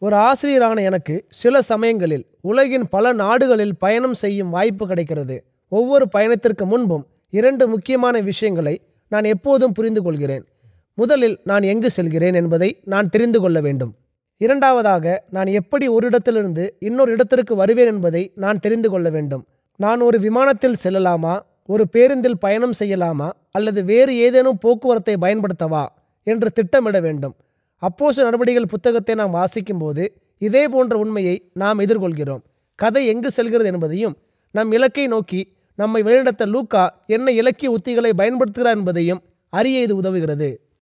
ஒரு ஆசிரியரான எனக்கு சில சமயங்களில் உலகின் பல நாடுகளில் பயணம் செய்யும் வாய்ப்பு கிடைக்கிறது ஒவ்வொரு பயணத்திற்கு முன்பும் இரண்டு முக்கியமான விஷயங்களை நான் எப்போதும் புரிந்து கொள்கிறேன் முதலில் நான் எங்கு செல்கிறேன் என்பதை நான் தெரிந்து கொள்ள வேண்டும் இரண்டாவதாக நான் எப்படி ஒரு இடத்திலிருந்து இன்னொரு இடத்திற்கு வருவேன் என்பதை நான் தெரிந்து கொள்ள வேண்டும் நான் ஒரு விமானத்தில் செல்லலாமா ஒரு பேருந்தில் பயணம் செய்யலாமா அல்லது வேறு ஏதேனும் போக்குவரத்தை பயன்படுத்தவா என்று திட்டமிட வேண்டும் அப்போச நடவடிக்கைகள் புத்தகத்தை நாம் வாசிக்கும்போது இதே போன்ற உண்மையை நாம் எதிர்கொள்கிறோம் கதை எங்கு செல்கிறது என்பதையும் நம் இலக்கை நோக்கி நம்மை வழிநடத்த லூக்கா என்ன இலக்கிய உத்திகளை பயன்படுத்துகிறார் என்பதையும் அறிய இது உதவுகிறது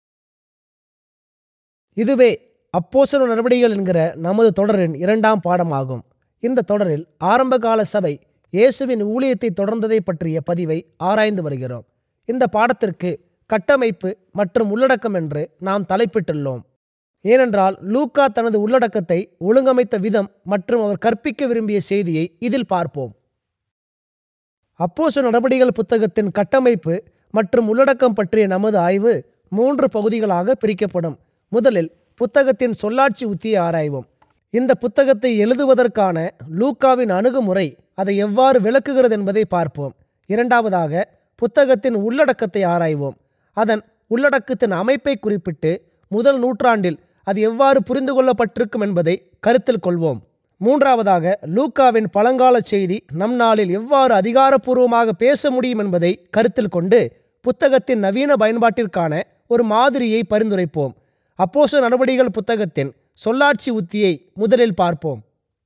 இதுவே அப்போசன நடவடிக்கைகள் என்கிற நமது தொடரின் இரண்டாம் பாடமாகும் இந்த தொடரில் ஆரம்பகால சபை இயேசுவின் ஊழியத்தை தொடர்ந்ததை பற்றிய பதிவை ஆராய்ந்து வருகிறோம் இந்த பாடத்திற்கு கட்டமைப்பு மற்றும் உள்ளடக்கம் என்று நாம் தலைப்பிட்டுள்ளோம் ஏனென்றால் லூக்கா தனது உள்ளடக்கத்தை ஒழுங்கமைத்த விதம் மற்றும் அவர் கற்பிக்க விரும்பிய செய்தியை இதில் பார்ப்போம் அப்போச நடவடிக்கைகள் புத்தகத்தின் கட்டமைப்பு மற்றும் உள்ளடக்கம் பற்றிய நமது ஆய்வு மூன்று பகுதிகளாக பிரிக்கப்படும் முதலில் புத்தகத்தின் சொல்லாட்சி உத்தியை ஆராய்வோம் இந்த புத்தகத்தை எழுதுவதற்கான லூக்காவின் அணுகுமுறை அதை எவ்வாறு விளக்குகிறது என்பதை பார்ப்போம் இரண்டாவதாக புத்தகத்தின் உள்ளடக்கத்தை ஆராய்வோம் அதன் உள்ளடக்கத்தின் அமைப்பை குறிப்பிட்டு முதல் நூற்றாண்டில் அது எவ்வாறு புரிந்து கொள்ளப்பட்டிருக்கும் என்பதை கருத்தில் கொள்வோம் மூன்றாவதாக லூக்காவின் பழங்கால செய்தி நம் நாளில் எவ்வாறு அதிகாரப்பூர்வமாக பேச முடியும் என்பதை கருத்தில் கொண்டு புத்தகத்தின் நவீன பயன்பாட்டிற்கான ஒரு மாதிரியை பரிந்துரைப்போம் அப்போச நடவடிக்கைகள் புத்தகத்தின் சொல்லாட்சி உத்தியை முதலில் பார்ப்போம்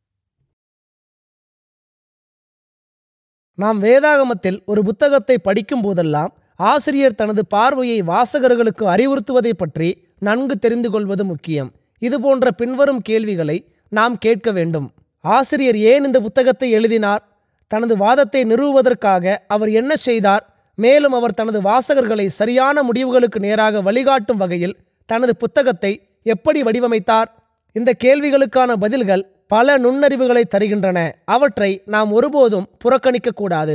நாம் வேதாகமத்தில் ஒரு புத்தகத்தை படிக்கும் போதெல்லாம் ஆசிரியர் தனது பார்வையை வாசகர்களுக்கு அறிவுறுத்துவதை பற்றி நன்கு தெரிந்து கொள்வது முக்கியம் இதுபோன்ற பின்வரும் கேள்விகளை நாம் கேட்க வேண்டும் ஆசிரியர் ஏன் இந்த புத்தகத்தை எழுதினார் தனது வாதத்தை நிறுவுவதற்காக அவர் என்ன செய்தார் மேலும் அவர் தனது வாசகர்களை சரியான முடிவுகளுக்கு நேராக வழிகாட்டும் வகையில் தனது புத்தகத்தை எப்படி வடிவமைத்தார் இந்த கேள்விகளுக்கான பதில்கள் பல நுண்ணறிவுகளை தருகின்றன அவற்றை நாம் ஒருபோதும் புறக்கணிக்கக்கூடாது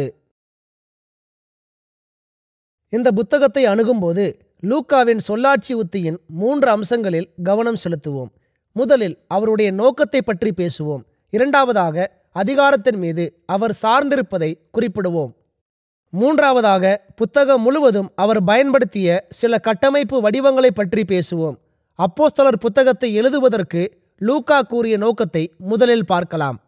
இந்த புத்தகத்தை அணுகும்போது லூக்காவின் சொல்லாட்சி உத்தியின் மூன்று அம்சங்களில் கவனம் செலுத்துவோம் முதலில் அவருடைய நோக்கத்தை பற்றி பேசுவோம் இரண்டாவதாக அதிகாரத்தின் மீது அவர் சார்ந்திருப்பதை குறிப்பிடுவோம் மூன்றாவதாக புத்தகம் முழுவதும் அவர் பயன்படுத்திய சில கட்டமைப்பு வடிவங்களை பற்றி பேசுவோம் அப்போஸ்தலர் புத்தகத்தை எழுதுவதற்கு லூக்கா கூறிய நோக்கத்தை முதலில் பார்க்கலாம்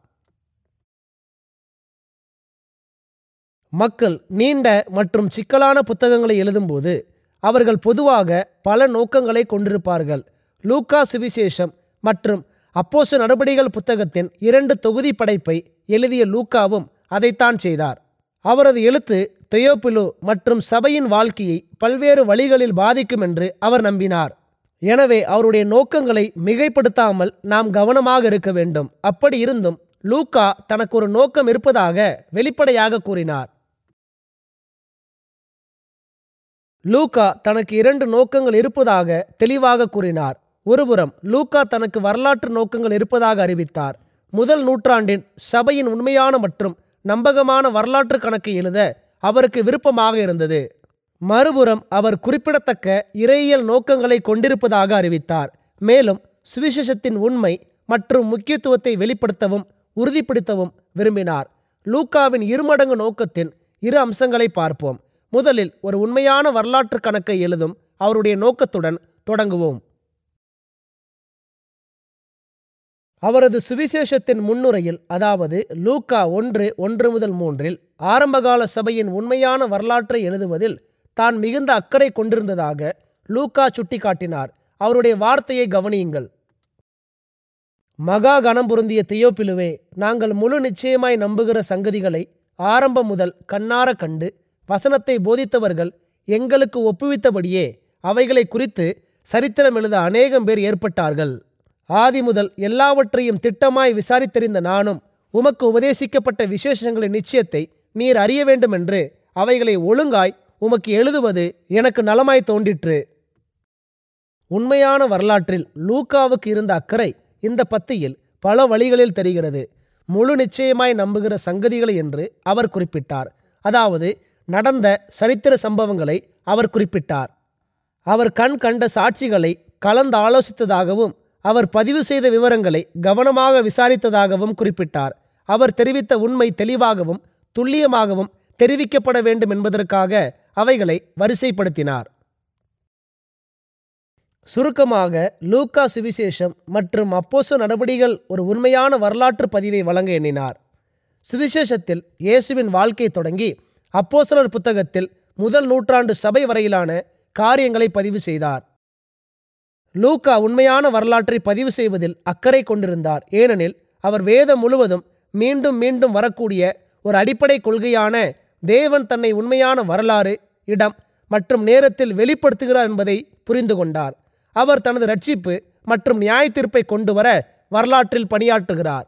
மக்கள் நீண்ட மற்றும் சிக்கலான புத்தகங்களை எழுதும்போது அவர்கள் பொதுவாக பல நோக்கங்களை கொண்டிருப்பார்கள் லூக்கா சுவிசேஷம் மற்றும் அப்போச நடவடிக்கைகள் புத்தகத்தின் இரண்டு தொகுதி படைப்பை எழுதிய லூக்காவும் அதைத்தான் செய்தார் அவரது எழுத்து தெயோப்பிலு மற்றும் சபையின் வாழ்க்கையை பல்வேறு வழிகளில் பாதிக்கும் என்று அவர் நம்பினார் எனவே அவருடைய நோக்கங்களை மிகைப்படுத்தாமல் நாம் கவனமாக இருக்க வேண்டும் அப்படி இருந்தும் லூக்கா தனக்கு ஒரு நோக்கம் இருப்பதாக வெளிப்படையாக கூறினார் லூக்கா தனக்கு இரண்டு நோக்கங்கள் இருப்பதாக தெளிவாக கூறினார் ஒருபுறம் லூக்கா தனக்கு வரலாற்று நோக்கங்கள் இருப்பதாக அறிவித்தார் முதல் நூற்றாண்டின் சபையின் உண்மையான மற்றும் நம்பகமான வரலாற்று கணக்கை எழுத அவருக்கு விருப்பமாக இருந்தது மறுபுறம் அவர் குறிப்பிடத்தக்க இறையியல் நோக்கங்களை கொண்டிருப்பதாக அறிவித்தார் மேலும் சுவிசேஷத்தின் உண்மை மற்றும் முக்கியத்துவத்தை வெளிப்படுத்தவும் உறுதிப்படுத்தவும் விரும்பினார் லூக்காவின் இருமடங்கு நோக்கத்தின் இரு அம்சங்களை பார்ப்போம் முதலில் ஒரு உண்மையான வரலாற்று கணக்கை எழுதும் அவருடைய நோக்கத்துடன் தொடங்குவோம் அவரது சுவிசேஷத்தின் முன்னுரையில் அதாவது லூக்கா ஒன்று ஒன்று முதல் மூன்றில் ஆரம்பகால சபையின் உண்மையான வரலாற்றை எழுதுவதில் தான் மிகுந்த அக்கறை கொண்டிருந்ததாக லூக்கா சுட்டிக்காட்டினார் அவருடைய வார்த்தையை கவனியுங்கள் மகா கணம் பொருந்திய தியோப்பிலுவே நாங்கள் முழு நிச்சயமாய் நம்புகிற சங்கதிகளை ஆரம்பம் முதல் கண்ணார கண்டு வசனத்தை போதித்தவர்கள் எங்களுக்கு ஒப்புவித்தபடியே அவைகளை குறித்து சரித்திரம் எழுத அநேகம் பேர் ஏற்பட்டார்கள் ஆதி முதல் எல்லாவற்றையும் திட்டமாய் விசாரித்தறிந்த நானும் உமக்கு உபதேசிக்கப்பட்ட விசேஷங்களின் நிச்சயத்தை நீர் அறிய வேண்டுமென்று அவைகளை ஒழுங்காய் உமக்கு எழுதுவது எனக்கு நலமாய் தோன்றிற்று உண்மையான வரலாற்றில் லூக்காவுக்கு இருந்த அக்கறை இந்த பத்தியில் பல வழிகளில் தெரிகிறது முழு நிச்சயமாய் நம்புகிற சங்கதிகளை என்று அவர் குறிப்பிட்டார் அதாவது நடந்த சரித்திர சம்பவங்களை அவர் குறிப்பிட்டார் அவர் கண் கண்ட சாட்சிகளை கலந்து ஆலோசித்ததாகவும் அவர் பதிவு செய்த விவரங்களை கவனமாக விசாரித்ததாகவும் குறிப்பிட்டார் அவர் தெரிவித்த உண்மை தெளிவாகவும் துல்லியமாகவும் தெரிவிக்கப்பட வேண்டும் என்பதற்காக அவைகளை வரிசைப்படுத்தினார் சுருக்கமாக லூக்கா சுவிசேஷம் மற்றும் அப்போச நடவடிகள் ஒரு உண்மையான வரலாற்று பதிவை வழங்க எண்ணினார் சுவிசேஷத்தில் இயேசுவின் வாழ்க்கை தொடங்கி அப்போஸ்தலர் புத்தகத்தில் முதல் நூற்றாண்டு சபை வரையிலான காரியங்களை பதிவு செய்தார் லூக்கா உண்மையான வரலாற்றை பதிவு செய்வதில் அக்கறை கொண்டிருந்தார் ஏனெனில் அவர் வேதம் முழுவதும் மீண்டும் மீண்டும் வரக்கூடிய ஒரு அடிப்படை கொள்கையான தேவன் தன்னை உண்மையான வரலாறு இடம் மற்றும் நேரத்தில் வெளிப்படுத்துகிறார் என்பதை புரிந்து கொண்டார் அவர் தனது ரட்சிப்பு மற்றும் நியாய தீர்ப்பை கொண்டு வர வரலாற்றில் பணியாற்றுகிறார்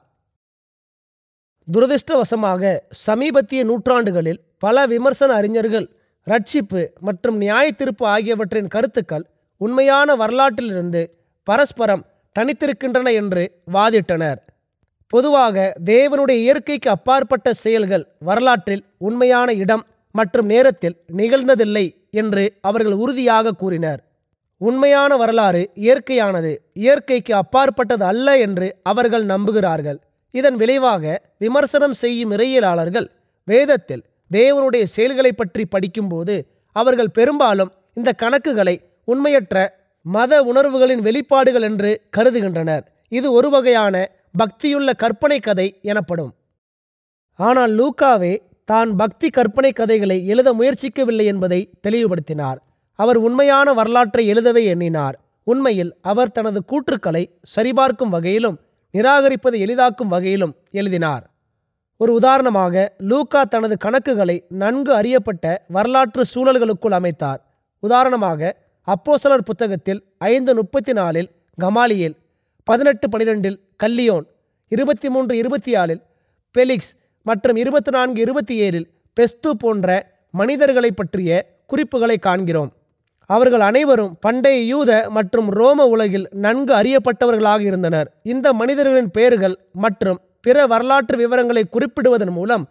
துரதிருஷ்டவசமாக சமீபத்திய நூற்றாண்டுகளில் பல விமர்சன அறிஞர்கள் ரட்சிப்பு மற்றும் நியாய தீர்ப்பு ஆகியவற்றின் கருத்துக்கள் உண்மையான வரலாற்றிலிருந்து பரஸ்பரம் தனித்திருக்கின்றன என்று வாதிட்டனர் பொதுவாக தேவனுடைய இயற்கைக்கு அப்பாற்பட்ட செயல்கள் வரலாற்றில் உண்மையான இடம் மற்றும் நேரத்தில் நிகழ்ந்ததில்லை என்று அவர்கள் உறுதியாக கூறினர் உண்மையான வரலாறு இயற்கையானது இயற்கைக்கு அப்பாற்பட்டது அல்ல என்று அவர்கள் நம்புகிறார்கள் இதன் விளைவாக விமர்சனம் செய்யும் இறையியலாளர்கள் வேதத்தில் தேவனுடைய செயல்களை பற்றி படிக்கும்போது அவர்கள் பெரும்பாலும் இந்த கணக்குகளை உண்மையற்ற மத உணர்வுகளின் வெளிப்பாடுகள் என்று கருதுகின்றனர் இது ஒரு வகையான பக்தியுள்ள கற்பனை கதை எனப்படும் ஆனால் லூக்காவே தான் பக்தி கற்பனை கதைகளை எழுத முயற்சிக்கவில்லை என்பதை தெளிவுபடுத்தினார் அவர் உண்மையான வரலாற்றை எழுதவே எண்ணினார் உண்மையில் அவர் தனது கூற்றுக்களை சரிபார்க்கும் வகையிலும் நிராகரிப்பதை எளிதாக்கும் வகையிலும் எழுதினார் ஒரு உதாரணமாக லூக்கா தனது கணக்குகளை நன்கு அறியப்பட்ட வரலாற்று சூழல்களுக்குள் அமைத்தார் உதாரணமாக அப்போஸ்தலர் புத்தகத்தில் ஐந்து முப்பத்தி நாலில் கமாலியேல் பதினெட்டு பனிரெண்டில் கல்லியோன் இருபத்தி மூன்று இருபத்தி ஆறில் பெலிக்ஸ் மற்றும் இருபத்தி நான்கு இருபத்தி ஏழில் பெஸ்து போன்ற மனிதர்களை பற்றிய குறிப்புகளை காண்கிறோம் அவர்கள் அனைவரும் பண்டைய யூத மற்றும் ரோம உலகில் நன்கு அறியப்பட்டவர்களாக இருந்தனர் இந்த மனிதர்களின் பெயர்கள் மற்றும் பிற வரலாற்று விவரங்களை குறிப்பிடுவதன் மூலம்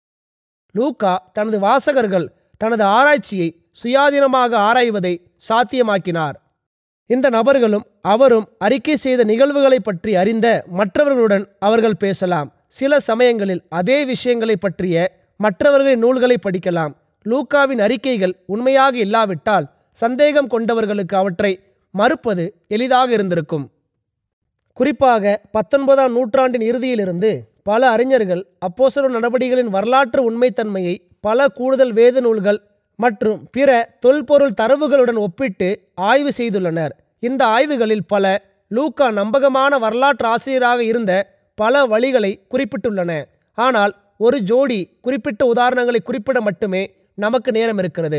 லூக்கா தனது வாசகர்கள் தனது ஆராய்ச்சியை சுயாதீனமாக ஆராய்வதை சாத்தியமாக்கினார் இந்த நபர்களும் அவரும் அறிக்கை செய்த நிகழ்வுகளை பற்றி அறிந்த மற்றவர்களுடன் அவர்கள் பேசலாம் சில சமயங்களில் அதே விஷயங்களை பற்றிய மற்றவர்களின் நூல்களை படிக்கலாம் லூக்காவின் அறிக்கைகள் உண்மையாக இல்லாவிட்டால் சந்தேகம் கொண்டவர்களுக்கு அவற்றை மறுப்பது எளிதாக இருந்திருக்கும் குறிப்பாக பத்தொன்பதாம் நூற்றாண்டின் இறுதியிலிருந்து பல அறிஞர்கள் அப்போசர நடவடிக்கைகளின் வரலாற்று உண்மைத்தன்மையை பல கூடுதல் வேத நூல்கள் மற்றும் பிற தொல்பொருள் தரவுகளுடன் ஒப்பிட்டு ஆய்வு செய்துள்ளனர் இந்த ஆய்வுகளில் பல லூக்கா நம்பகமான வரலாற்று ஆசிரியராக இருந்த பல வழிகளை குறிப்பிட்டுள்ளன ஆனால் ஒரு ஜோடி குறிப்பிட்ட உதாரணங்களை குறிப்பிட மட்டுமே நமக்கு நேரம் இருக்கிறது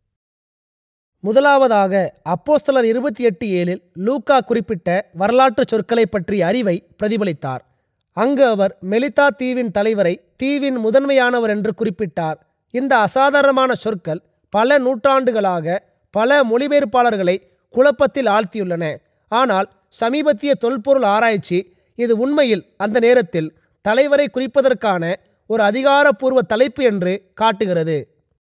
முதலாவதாக அப்போஸ்தலர் இருபத்தி எட்டு ஏழில் லூக்கா குறிப்பிட்ட வரலாற்று சொற்களை பற்றிய அறிவை பிரதிபலித்தார் அங்கு அவர் மெலிதா தீவின் தலைவரை தீவின் முதன்மையானவர் என்று குறிப்பிட்டார் இந்த அசாதாரணமான சொற்கள் பல நூற்றாண்டுகளாக பல மொழிபெயர்ப்பாளர்களை குழப்பத்தில் ஆழ்த்தியுள்ளன ஆனால் சமீபத்திய தொல்பொருள் ஆராய்ச்சி இது உண்மையில் அந்த நேரத்தில் தலைவரை குறிப்பதற்கான ஒரு அதிகாரப்பூர்வ தலைப்பு என்று காட்டுகிறது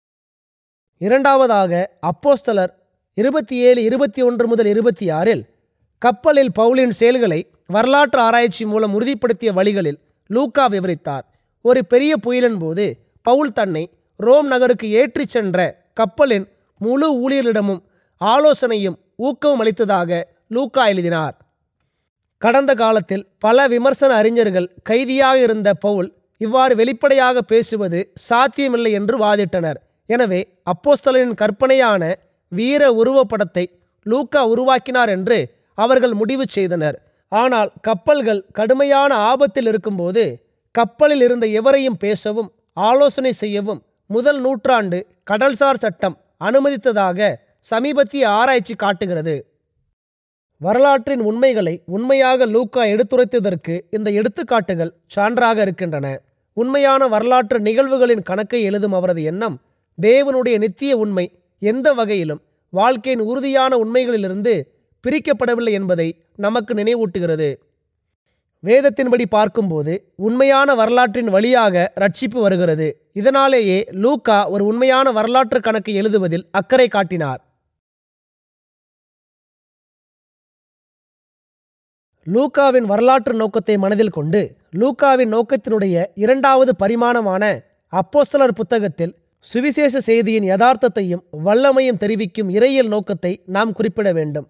இரண்டாவதாக அப்போஸ்தலர் இருபத்தி ஏழு இருபத்தி ஒன்று முதல் இருபத்தி ஆறில் கப்பலில் பவுலின் செயல்களை வரலாற்று ஆராய்ச்சி மூலம் உறுதிப்படுத்திய வழிகளில் லூக்கா விவரித்தார் ஒரு பெரிய புயலின் போது பவுல் தன்னை ரோம் நகருக்கு ஏற்றிச் சென்ற கப்பலின் முழு ஊழியர்களிடமும் ஆலோசனையும் ஊக்கமும் அளித்ததாக லூக்கா எழுதினார் கடந்த காலத்தில் பல விமர்சன அறிஞர்கள் கைதியாக இருந்த பவுல் இவ்வாறு வெளிப்படையாக பேசுவது சாத்தியமில்லை என்று வாதிட்டனர் எனவே அப்போஸ்தலரின் கற்பனையான வீர உருவப்படத்தை லூக்கா உருவாக்கினார் என்று அவர்கள் முடிவு செய்தனர் ஆனால் கப்பல்கள் கடுமையான ஆபத்தில் இருக்கும்போது கப்பலில் இருந்த எவரையும் பேசவும் ஆலோசனை செய்யவும் முதல் நூற்றாண்டு கடல்சார் சட்டம் அனுமதித்ததாக சமீபத்திய ஆராய்ச்சி காட்டுகிறது வரலாற்றின் உண்மைகளை உண்மையாக லூக்கா எடுத்துரைத்ததற்கு இந்த எடுத்துக்காட்டுகள் சான்றாக இருக்கின்றன உண்மையான வரலாற்று நிகழ்வுகளின் கணக்கை எழுதும் அவரது எண்ணம் தேவனுடைய நித்திய உண்மை எந்த வகையிலும் வாழ்க்கையின் உறுதியான உண்மைகளிலிருந்து பிரிக்கப்படவில்லை என்பதை நமக்கு நினைவூட்டுகிறது வேதத்தின்படி பார்க்கும்போது உண்மையான வரலாற்றின் வழியாக ரட்சிப்பு வருகிறது இதனாலேயே லூக்கா ஒரு உண்மையான வரலாற்று கணக்கை எழுதுவதில் அக்கறை காட்டினார் லூக்காவின் வரலாற்று நோக்கத்தை மனதில் கொண்டு லூக்காவின் நோக்கத்தினுடைய இரண்டாவது பரிமாணமான அப்போஸ்தலர் புத்தகத்தில் சுவிசேஷ செய்தியின் யதார்த்தத்தையும் வல்லமையும் தெரிவிக்கும் இறையியல் நோக்கத்தை நாம் குறிப்பிட வேண்டும்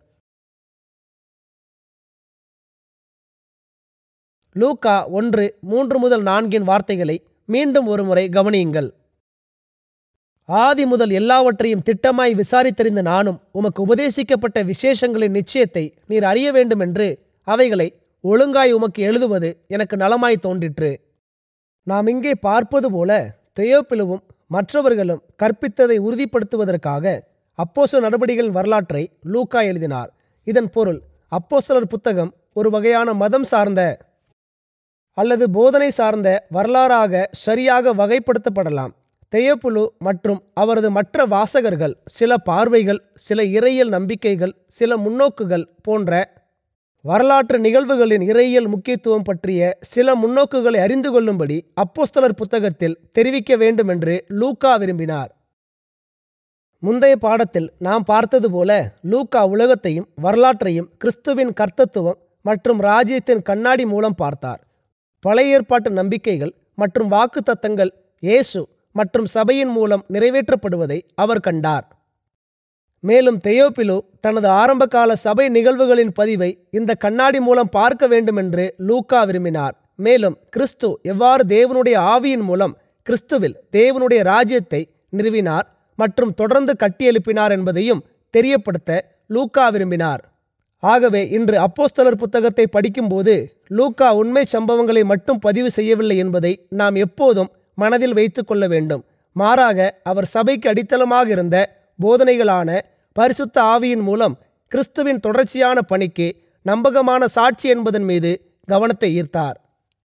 லூக்கா ஒன்று மூன்று முதல் நான்கின் வார்த்தைகளை மீண்டும் ஒருமுறை கவனியுங்கள் ஆதி முதல் எல்லாவற்றையும் திட்டமாய் விசாரித்தறிந்த நானும் உமக்கு உபதேசிக்கப்பட்ட விசேஷங்களின் நிச்சயத்தை நீர் அறிய வேண்டும் என்று அவைகளை ஒழுங்காய் உமக்கு எழுதுவது எனக்கு நலமாய் தோன்றிற்று நாம் இங்கே பார்ப்பது போல தெயோப்பிலுவும் மற்றவர்களும் கற்பித்ததை உறுதிப்படுத்துவதற்காக அப்போஸ்தல நடவடிக்கைகளின் வரலாற்றை லூக்கா எழுதினார் இதன் பொருள் அப்போஸ்தலர் புத்தகம் ஒரு வகையான மதம் சார்ந்த அல்லது போதனை சார்ந்த வரலாறாக சரியாக வகைப்படுத்தப்படலாம் தெயோப்புலு மற்றும் அவரது மற்ற வாசகர்கள் சில பார்வைகள் சில இறையியல் நம்பிக்கைகள் சில முன்னோக்குகள் போன்ற வரலாற்று நிகழ்வுகளின் இறையியல் முக்கியத்துவம் பற்றிய சில முன்னோக்குகளை அறிந்து கொள்ளும்படி அப்போஸ்தலர் புத்தகத்தில் தெரிவிக்க வேண்டும் என்று லூக்கா விரும்பினார் முந்தைய பாடத்தில் நாம் பார்த்தது போல லூக்கா உலகத்தையும் வரலாற்றையும் கிறிஸ்துவின் கர்த்தத்துவம் மற்றும் ராஜ்யத்தின் கண்ணாடி மூலம் பார்த்தார் பழைய ஏற்பாட்டு நம்பிக்கைகள் மற்றும் வாக்குத்தத்தங்கள் இயேசு மற்றும் சபையின் மூலம் நிறைவேற்றப்படுவதை அவர் கண்டார் மேலும் தெயோப்பிலு தனது ஆரம்பகால சபை நிகழ்வுகளின் பதிவை இந்த கண்ணாடி மூலம் பார்க்க வேண்டுமென்று லூக்கா விரும்பினார் மேலும் கிறிஸ்து எவ்வாறு தேவனுடைய ஆவியின் மூலம் கிறிஸ்துவில் தேவனுடைய ராஜ்யத்தை நிறுவினார் மற்றும் தொடர்ந்து கட்டியெழுப்பினார் என்பதையும் தெரியப்படுத்த லூக்கா விரும்பினார் ஆகவே இன்று அப்போஸ்தலர் புத்தகத்தை படிக்கும்போது லூக்கா உண்மை சம்பவங்களை மட்டும் பதிவு செய்யவில்லை என்பதை நாம் எப்போதும் மனதில் வைத்து கொள்ள வேண்டும் மாறாக அவர் சபைக்கு அடித்தளமாக இருந்த போதனைகளான பரிசுத்த ஆவியின் மூலம் கிறிஸ்துவின் தொடர்ச்சியான பணிக்கு நம்பகமான சாட்சி என்பதன் மீது கவனத்தை ஈர்த்தார்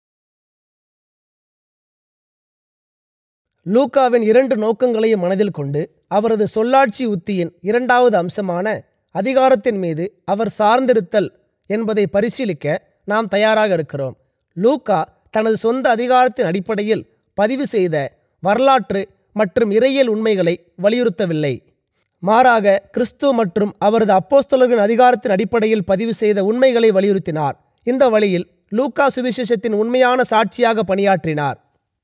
லூக்காவின் இரண்டு நோக்கங்களையும் மனதில் கொண்டு அவரது சொல்லாட்சி உத்தியின் இரண்டாவது அம்சமான அதிகாரத்தின் மீது அவர் சார்ந்திருத்தல் என்பதை பரிசீலிக்க நாம் தயாராக இருக்கிறோம் லூக்கா தனது சொந்த அதிகாரத்தின் அடிப்படையில் பதிவு செய்த வரலாற்று மற்றும் இறையியல் உண்மைகளை வலியுறுத்தவில்லை மாறாக கிறிஸ்து மற்றும் அவரது அப்போஸ்தலர்களின் அதிகாரத்தின் அடிப்படையில் பதிவு செய்த உண்மைகளை வலியுறுத்தினார் இந்த வழியில் லூக்கா சுவிசேஷத்தின் உண்மையான சாட்சியாக பணியாற்றினார்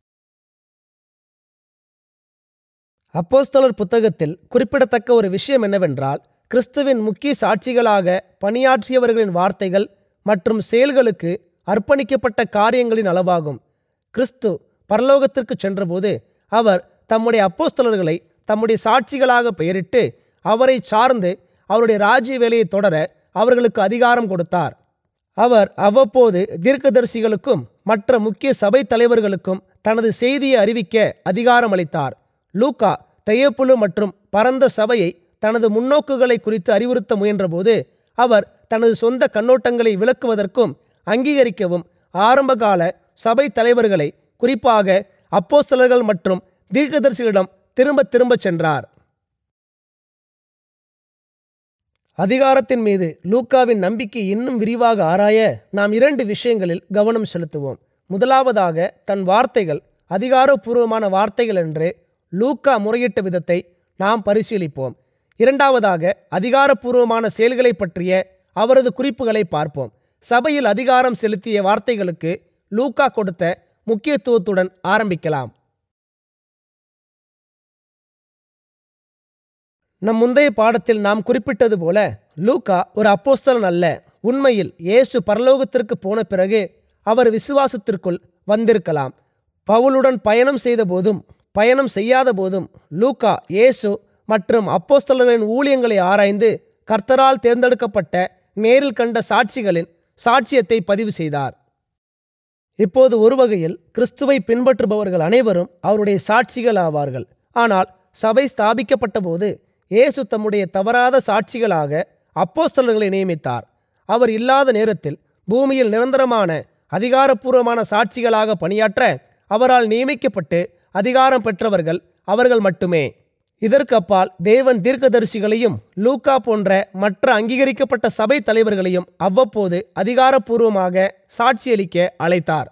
அப்போஸ்தலர் புத்தகத்தில் குறிப்பிடத்தக்க ஒரு விஷயம் என்னவென்றால் கிறிஸ்துவின் முக்கிய சாட்சிகளாக பணியாற்றியவர்களின் வார்த்தைகள் மற்றும் செயல்களுக்கு அர்ப்பணிக்கப்பட்ட காரியங்களின் அளவாகும் கிறிஸ்து பரலோகத்திற்கு சென்றபோது அவர் தம்முடைய அப்போஸ்தலர்களை தம்முடைய சாட்சிகளாக பெயரிட்டு அவரை சார்ந்து அவருடைய ராஜ்ய வேலையை தொடர அவர்களுக்கு அதிகாரம் கொடுத்தார் அவர் அவ்வப்போது தீர்க்கதரிசிகளுக்கும் மற்ற முக்கிய சபை தலைவர்களுக்கும் தனது செய்தியை அறிவிக்க அதிகாரம் அளித்தார் லூக்கா தையப்புலு மற்றும் பரந்த சபையை தனது முன்னோக்குகளை குறித்து அறிவுறுத்த முயன்றபோது அவர் தனது சொந்த கண்ணோட்டங்களை விளக்குவதற்கும் அங்கீகரிக்கவும் ஆரம்பகால சபை தலைவர்களை குறிப்பாக அப்போஸ்தலர்கள் மற்றும் தீர்க்கதரிசிகளிடம் திரும்ப திரும்பச் சென்றார் அதிகாரத்தின் மீது லூக்காவின் நம்பிக்கை இன்னும் விரிவாக ஆராய நாம் இரண்டு விஷயங்களில் கவனம் செலுத்துவோம் முதலாவதாக தன் வார்த்தைகள் அதிகாரப்பூர்வமான வார்த்தைகள் என்று லூக்கா முறையிட்ட விதத்தை நாம் பரிசீலிப்போம் இரண்டாவதாக அதிகாரப்பூர்வமான செயல்களை பற்றிய அவரது குறிப்புகளை பார்ப்போம் சபையில் அதிகாரம் செலுத்திய வார்த்தைகளுக்கு லூக்கா கொடுத்த முக்கியத்துவத்துடன் ஆரம்பிக்கலாம் நம் முந்தைய பாடத்தில் நாம் குறிப்பிட்டது போல லூக்கா ஒரு அப்போஸ்தலன் அல்ல உண்மையில் இயேசு பரலோகத்திற்கு போன பிறகு அவர் விசுவாசத்திற்குள் வந்திருக்கலாம் பவுலுடன் பயணம் செய்த போதும் பயணம் செய்யாத போதும் லூக்கா இயேசு மற்றும் அப்போஸ்தலர்களின் ஊழியங்களை ஆராய்ந்து கர்த்தரால் தேர்ந்தெடுக்கப்பட்ட நேரில் கண்ட சாட்சிகளின் சாட்சியத்தை பதிவு செய்தார் இப்போது ஒரு வகையில் கிறிஸ்துவை பின்பற்றுபவர்கள் அனைவரும் அவருடைய சாட்சிகள் ஆவார்கள் ஆனால் சபை ஸ்தாபிக்கப்பட்ட போது இயேசு தம்முடைய தவறாத சாட்சிகளாக அப்போஸ்தலர்களை நியமித்தார் அவர் இல்லாத நேரத்தில் பூமியில் நிரந்தரமான அதிகாரப்பூர்வமான சாட்சிகளாக பணியாற்ற அவரால் நியமிக்கப்பட்டு அதிகாரம் பெற்றவர்கள் அவர்கள் மட்டுமே இதற்கு அப்பால் தேவன் தீர்க்கதரிசிகளையும் லூக்கா போன்ற மற்ற அங்கீகரிக்கப்பட்ட சபை தலைவர்களையும் அவ்வப்போது அதிகாரப்பூர்வமாக சாட்சியளிக்க அழைத்தார்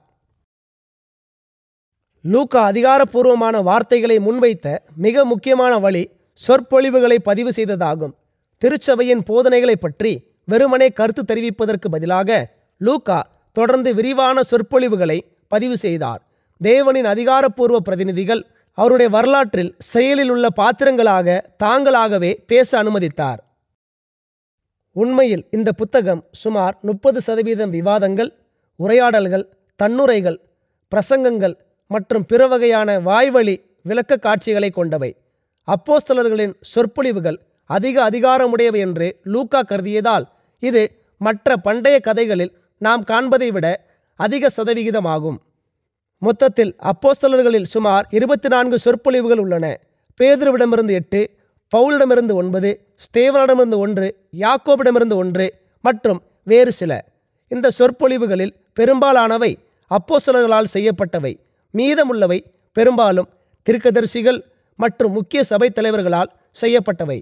லூக்கா அதிகாரப்பூர்வமான வார்த்தைகளை முன்வைத்த மிக முக்கியமான வழி சொற்பொழிவுகளை பதிவு செய்ததாகும் திருச்சபையின் போதனைகளை பற்றி வெறுமனே கருத்து தெரிவிப்பதற்கு பதிலாக லூக்கா தொடர்ந்து விரிவான சொற்பொழிவுகளை பதிவு செய்தார் தேவனின் அதிகாரப்பூர்வ பிரதிநிதிகள் அவருடைய வரலாற்றில் செயலில் உள்ள பாத்திரங்களாக தாங்களாகவே பேச அனுமதித்தார் உண்மையில் இந்த புத்தகம் சுமார் முப்பது சதவீதம் விவாதங்கள் உரையாடல்கள் தன்னுரைகள் பிரசங்கங்கள் மற்றும் பிற வகையான வாய்வழி விளக்க காட்சிகளை கொண்டவை அப்போஸ்தலர்களின் சொற்பொழிவுகள் அதிக அதிகாரமுடையவை என்று லூக்கா கருதியதால் இது மற்ற பண்டைய கதைகளில் நாம் காண்பதை விட அதிக சதவிகிதமாகும் மொத்தத்தில் அப்போஸ்தலர்களில் சுமார் இருபத்தி நான்கு சொற்பொழிவுகள் உள்ளன பேதுருவிடமிருந்து எட்டு பவுலிடமிருந்து ஒன்பது ஸ்தேவனிடமிருந்து ஒன்று யாக்கோபிடமிருந்து ஒன்று மற்றும் வேறு சில இந்த சொற்பொழிவுகளில் பெரும்பாலானவை அப்போஸ்தலர்களால் செய்யப்பட்டவை மீதமுள்ளவை பெரும்பாலும் தீர்க்கதரிசிகள் மற்றும் முக்கிய சபைத் தலைவர்களால் செய்யப்பட்டவை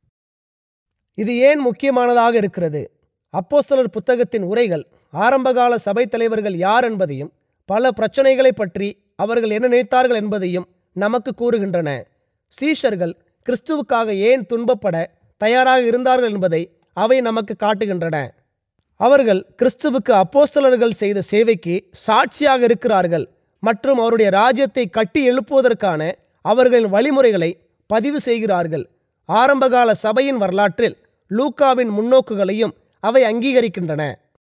இது ஏன் முக்கியமானதாக இருக்கிறது அப்போஸ்தலர் புத்தகத்தின் உரைகள் ஆரம்பகால சபைத் தலைவர்கள் யார் என்பதையும் பல பிரச்சனைகளை பற்றி அவர்கள் என்ன நினைத்தார்கள் என்பதையும் நமக்கு கூறுகின்றன சீஷர்கள் கிறிஸ்துவுக்காக ஏன் துன்பப்பட தயாராக இருந்தார்கள் என்பதை அவை நமக்கு காட்டுகின்றன அவர்கள் கிறிஸ்துவுக்கு அப்போஸ்தலர்கள் செய்த சேவைக்கு சாட்சியாக இருக்கிறார்கள் மற்றும் அவருடைய ராஜ்யத்தை கட்டி எழுப்புவதற்கான அவர்களின் வழிமுறைகளை பதிவு செய்கிறார்கள் ஆரம்பகால சபையின் வரலாற்றில் லூக்காவின் முன்னோக்குகளையும் அவை அங்கீகரிக்கின்றன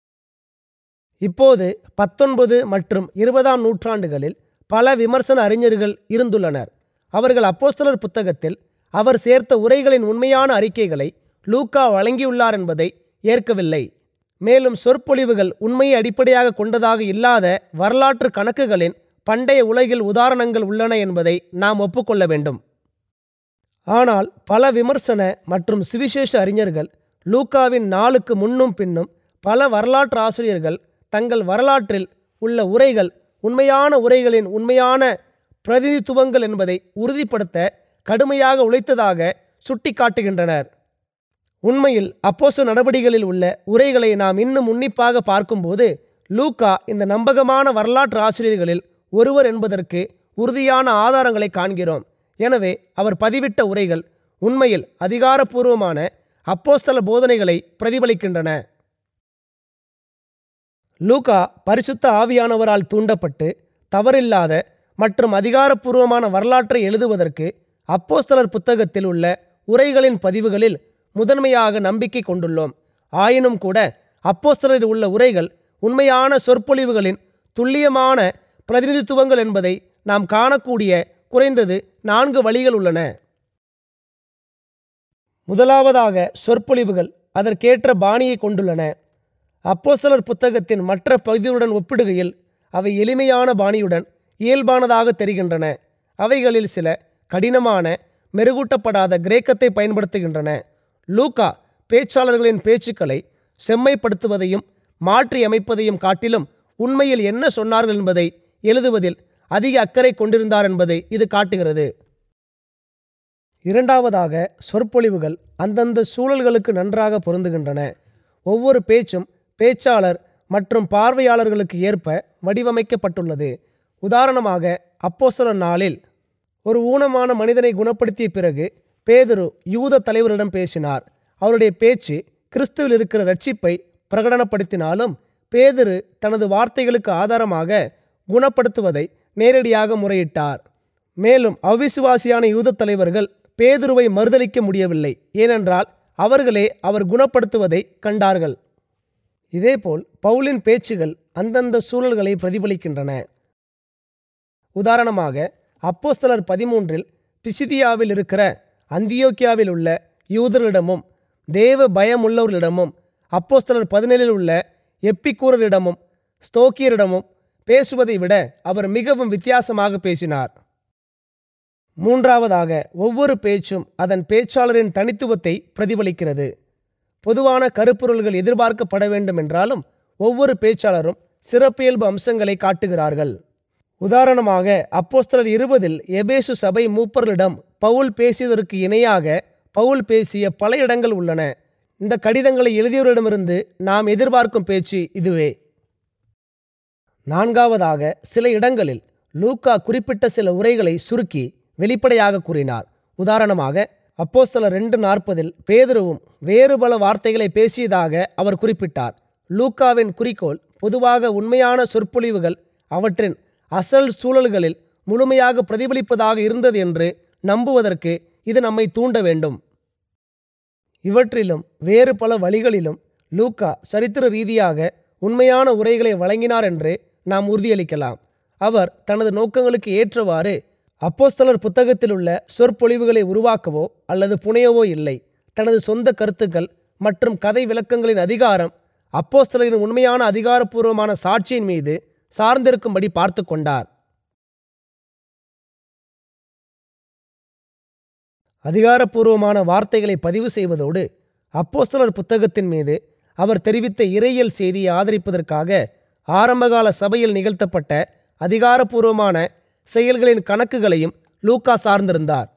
இப்போது பத்தொன்பது மற்றும் இருபதாம் நூற்றாண்டுகளில் பல விமர்சன அறிஞர்கள் இருந்துள்ளனர் அவர்கள் அப்போஸ்தலர் புத்தகத்தில் அவர் சேர்த்த உரைகளின் உண்மையான அறிக்கைகளை லூக்கா வழங்கியுள்ளார் என்பதை ஏற்கவில்லை மேலும் சொற்பொழிவுகள் உண்மையை அடிப்படையாக கொண்டதாக இல்லாத வரலாற்று கணக்குகளின் பண்டைய உலகில் உதாரணங்கள் உள்ளன என்பதை நாம் ஒப்புக்கொள்ள வேண்டும் ஆனால் பல விமர்சன மற்றும் சுவிசேஷ அறிஞர்கள் லூக்காவின் நாளுக்கு முன்னும் பின்னும் பல வரலாற்று ஆசிரியர்கள் தங்கள் வரலாற்றில் உள்ள உரைகள் உண்மையான உரைகளின் உண்மையான பிரதிநிதித்துவங்கள் என்பதை உறுதிப்படுத்த கடுமையாக உழைத்ததாக சுட்டிக்காட்டுகின்றனர் உண்மையில் அப்போச நடவடிக்கைகளில் உள்ள உரைகளை நாம் இன்னும் உன்னிப்பாக பார்க்கும்போது லூக்கா இந்த நம்பகமான வரலாற்று ஆசிரியர்களில் ஒருவர் என்பதற்கு உறுதியான ஆதாரங்களை காண்கிறோம் எனவே அவர் பதிவிட்ட உரைகள் உண்மையில் அதிகாரப்பூர்வமான அப்போஸ்தல போதனைகளை பிரதிபலிக்கின்றன லூகா பரிசுத்த ஆவியானவரால் தூண்டப்பட்டு தவறில்லாத மற்றும் அதிகாரப்பூர்வமான வரலாற்றை எழுதுவதற்கு அப்போஸ்தலர் புத்தகத்தில் உள்ள உரைகளின் பதிவுகளில் முதன்மையாக நம்பிக்கை கொண்டுள்ளோம் ஆயினும் கூட அப்போஸ்தலரில் உள்ள உரைகள் உண்மையான சொற்பொழிவுகளின் துல்லியமான பிரதிநிதித்துவங்கள் என்பதை நாம் காணக்கூடிய குறைந்தது நான்கு வழிகள் உள்ளன முதலாவதாக சொற்பொழிவுகள் அதற்கேற்ற பாணியை கொண்டுள்ளன அப்போஸ்தலர் புத்தகத்தின் மற்ற பகுதியுடன் ஒப்பிடுகையில் அவை எளிமையான பாணியுடன் இயல்பானதாக தெரிகின்றன அவைகளில் சில கடினமான மெருகூட்டப்படாத கிரேக்கத்தை பயன்படுத்துகின்றன லூக்கா பேச்சாளர்களின் பேச்சுக்களை செம்மைப்படுத்துவதையும் மாற்றி அமைப்பதையும் காட்டிலும் உண்மையில் என்ன சொன்னார்கள் என்பதை எழுதுவதில் அதிக அக்கறை கொண்டிருந்தார் என்பதை இது காட்டுகிறது இரண்டாவதாக சொற்பொழிவுகள் அந்தந்த சூழல்களுக்கு நன்றாக பொருந்துகின்றன ஒவ்வொரு பேச்சும் பேச்சாளர் மற்றும் பார்வையாளர்களுக்கு ஏற்ப வடிவமைக்கப்பட்டுள்ளது உதாரணமாக அப்போஸ்தலர் நாளில் ஒரு ஊனமான மனிதனை குணப்படுத்திய பிறகு பேதுரு யூத தலைவரிடம் பேசினார் அவருடைய பேச்சு கிறிஸ்துவில் இருக்கிற ரட்சிப்பை பிரகடனப்படுத்தினாலும் பேதுரு தனது வார்த்தைகளுக்கு ஆதாரமாக குணப்படுத்துவதை நேரடியாக முறையிட்டார் மேலும் அவிசுவாசியான யூத தலைவர்கள் பேதுருவை மறுதலிக்க முடியவில்லை ஏனென்றால் அவர்களே அவர் குணப்படுத்துவதை கண்டார்கள் இதேபோல் பவுலின் பேச்சுகள் அந்தந்த சூழல்களை பிரதிபலிக்கின்றன உதாரணமாக அப்போஸ்தலர் பதிமூன்றில் பிசிதியாவில் இருக்கிற அந்தியோக்கியாவில் உள்ள யூதர்களிடமும் தேவ பயமுள்ளவர்களிடமும் அப்போஸ்தலர் பதினேழில் உள்ள எப்பிக்கூரரிடமும் ஸ்தோக்கியரிடமும் பேசுவதை விட அவர் மிகவும் வித்தியாசமாக பேசினார் மூன்றாவதாக ஒவ்வொரு பேச்சும் அதன் பேச்சாளரின் தனித்துவத்தை பிரதிபலிக்கிறது பொதுவான கருப்பொருள்கள் எதிர்பார்க்கப்பட வேண்டும் என்றாலும் ஒவ்வொரு பேச்சாளரும் சிறப்பியல்பு அம்சங்களை காட்டுகிறார்கள் உதாரணமாக அப்போஸ்தலர் இருபதில் எபேசு சபை மூப்பர்களிடம் பவுல் பேசியதற்கு இணையாக பவுல் பேசிய பல இடங்கள் உள்ளன இந்த கடிதங்களை எழுதியவரிடமிருந்து நாம் எதிர்பார்க்கும் பேச்சு இதுவே நான்காவதாக சில இடங்களில் லூக்கா குறிப்பிட்ட சில உரைகளை சுருக்கி வெளிப்படையாக கூறினார் உதாரணமாக அப்போஸ்தலர் ரெண்டு நாற்பதில் பேதுருவும் வேறு பல வார்த்தைகளை பேசியதாக அவர் குறிப்பிட்டார் லூக்காவின் குறிக்கோள் பொதுவாக உண்மையான சொற்பொழிவுகள் அவற்றின் அசல் சூழல்களில் முழுமையாக பிரதிபலிப்பதாக இருந்தது என்று நம்புவதற்கு இது நம்மை தூண்ட வேண்டும் இவற்றிலும் வேறு பல வழிகளிலும் லூக்கா சரித்திர ரீதியாக உண்மையான உரைகளை வழங்கினார் என்று நாம் உறுதியளிக்கலாம் அவர் தனது நோக்கங்களுக்கு ஏற்றவாறு அப்போஸ்தலர் புத்தகத்தில் உள்ள சொற்பொழிவுகளை உருவாக்கவோ அல்லது புனையவோ இல்லை தனது சொந்த கருத்துக்கள் மற்றும் கதை விளக்கங்களின் அதிகாரம் அப்போஸ்தலரின் உண்மையான அதிகாரப்பூர்வமான சாட்சியின் மீது சார்ந்திருக்கும்படி பார்த்து கொண்டார் அதிகாரப்பூர்வமான வார்த்தைகளை பதிவு செய்வதோடு அப்போஸ்தலர் புத்தகத்தின் மீது அவர் தெரிவித்த இறையியல் செய்தியை ஆதரிப்பதற்காக ஆரம்பகால சபையில் நிகழ்த்தப்பட்ட அதிகாரப்பூர்வமான செயல்களின் கணக்குகளையும் லூக்கா சார்ந்திருந்தார்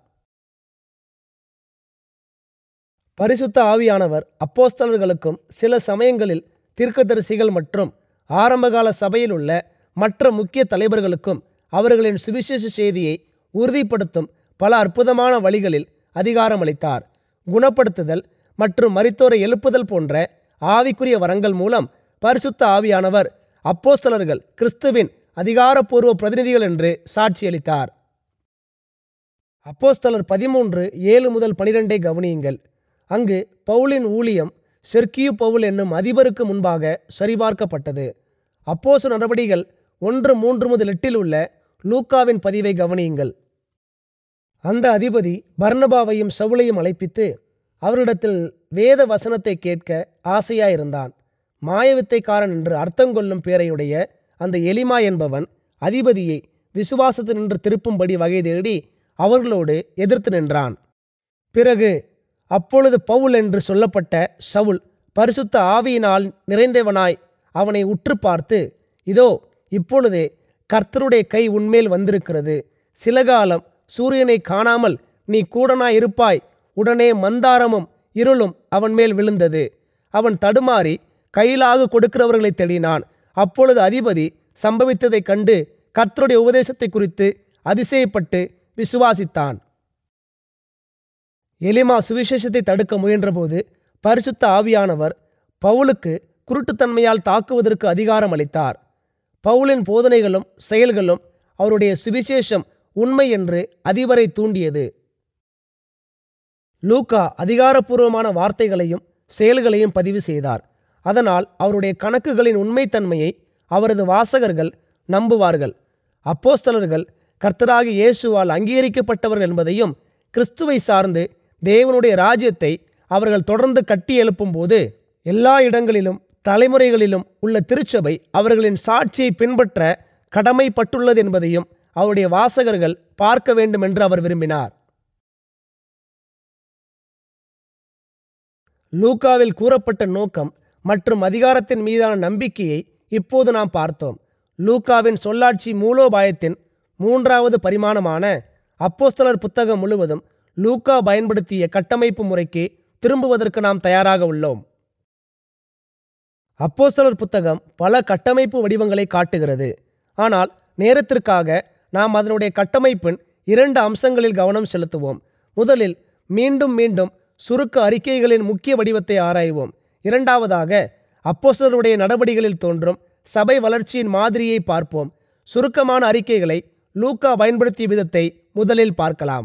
பரிசுத்த ஆவியானவர் அப்போஸ்தலர்களுக்கும் சில சமயங்களில் தீர்க்கதரிசிகள் மற்றும் ஆரம்பகால சபையில் உள்ள மற்ற முக்கிய தலைவர்களுக்கும் அவர்களின் சுவிசேஷ செய்தியை உறுதிப்படுத்தும் பல அற்புதமான வழிகளில் அதிகாரமளித்தார் குணப்படுத்துதல் மற்றும் மரித்தோரை எழுப்புதல் போன்ற ஆவிக்குரிய வரங்கள் மூலம் பரிசுத்த ஆவியானவர் அப்போஸ்தலர்கள் கிறிஸ்துவின் அதிகாரப்பூர்வ பிரதிநிதிகள் என்று சாட்சியளித்தார் அப்போஸ்தலர் பதிமூன்று ஏழு முதல் பனிரெண்டை கவனியுங்கள் அங்கு பவுலின் ஊழியம் செர்கியு பவுல் என்னும் அதிபருக்கு முன்பாக சரிபார்க்கப்பட்டது அப்போசு நடவடிகள் ஒன்று மூன்று முதல் எட்டில் உள்ள லூக்காவின் பதிவை கவனியுங்கள் அந்த அதிபதி பர்னபாவையும் சவுளையும் அழைப்பித்து அவரிடத்தில் வேத வசனத்தை கேட்க ஆசையாயிருந்தான் மாயவித்தைக்காரன் என்று அர்த்தங்கொள்ளும் பேரையுடைய அந்த எலிமா என்பவன் அதிபதியை விசுவாசத்தினின்று திருப்பும்படி வகை தேடி அவர்களோடு எதிர்த்து நின்றான் பிறகு அப்பொழுது பவுல் என்று சொல்லப்பட்ட சவுல் பரிசுத்த ஆவியினால் நிறைந்தவனாய் அவனை உற்று பார்த்து இதோ இப்பொழுதே கர்த்தருடைய கை உன்மேல் வந்திருக்கிறது சில காலம் சூரியனை காணாமல் நீ கூடனாய் இருப்பாய் உடனே மந்தாரமும் இருளும் அவன் மேல் விழுந்தது அவன் தடுமாறி கையிலாக கொடுக்கிறவர்களை தேடினான் அப்பொழுது அதிபதி சம்பவித்ததைக் கண்டு கர்த்தருடைய உபதேசத்தை குறித்து அதிசயப்பட்டு விசுவாசித்தான் எலிமா சுவிசேஷத்தை தடுக்க முயன்றபோது பரிசுத்த ஆவியானவர் பவுலுக்கு குருட்டுத்தன்மையால் தாக்குவதற்கு அதிகாரம் அளித்தார் பவுலின் போதனைகளும் செயல்களும் அவருடைய சுவிசேஷம் உண்மை என்று அதிபரை தூண்டியது லூக்கா அதிகாரப்பூர்வமான வார்த்தைகளையும் செயல்களையும் பதிவு செய்தார் அதனால் அவருடைய கணக்குகளின் உண்மைத்தன்மையை அவரது வாசகர்கள் நம்புவார்கள் அப்போஸ்தலர்கள் கர்த்தராகி இயேசுவால் அங்கீகரிக்கப்பட்டவர்கள் என்பதையும் கிறிஸ்துவை சார்ந்து தேவனுடைய ராஜ்யத்தை அவர்கள் தொடர்ந்து கட்டி எழுப்பும்போது எல்லா இடங்களிலும் தலைமுறைகளிலும் உள்ள திருச்சபை அவர்களின் சாட்சியை பின்பற்ற கடமைப்பட்டுள்ளது என்பதையும் அவருடைய வாசகர்கள் பார்க்க வேண்டும் என்று அவர் விரும்பினார் லூக்காவில் கூறப்பட்ட நோக்கம் மற்றும் அதிகாரத்தின் மீதான நம்பிக்கையை இப்போது நாம் பார்த்தோம் லூக்காவின் சொல்லாட்சி மூலோபாயத்தின் மூன்றாவது பரிமாணமான அப்போஸ்தலர் புத்தகம் முழுவதும் லூக்கா பயன்படுத்திய கட்டமைப்பு முறைக்கு திரும்புவதற்கு நாம் தயாராக உள்ளோம் அப்போஸ்தலர் புத்தகம் பல கட்டமைப்பு வடிவங்களை காட்டுகிறது ஆனால் நேரத்திற்காக நாம் அதனுடைய கட்டமைப்பின் இரண்டு அம்சங்களில் கவனம் செலுத்துவோம் முதலில் மீண்டும் மீண்டும் சுருக்க அறிக்கைகளின் முக்கிய வடிவத்தை ஆராய்வோம் இரண்டாவதாக அப்போஸ்தலருடைய நடவடிக்கைகளில் தோன்றும் சபை வளர்ச்சியின் மாதிரியை பார்ப்போம் சுருக்கமான அறிக்கைகளை லூக்கா பயன்படுத்திய விதத்தை முதலில் பார்க்கலாம்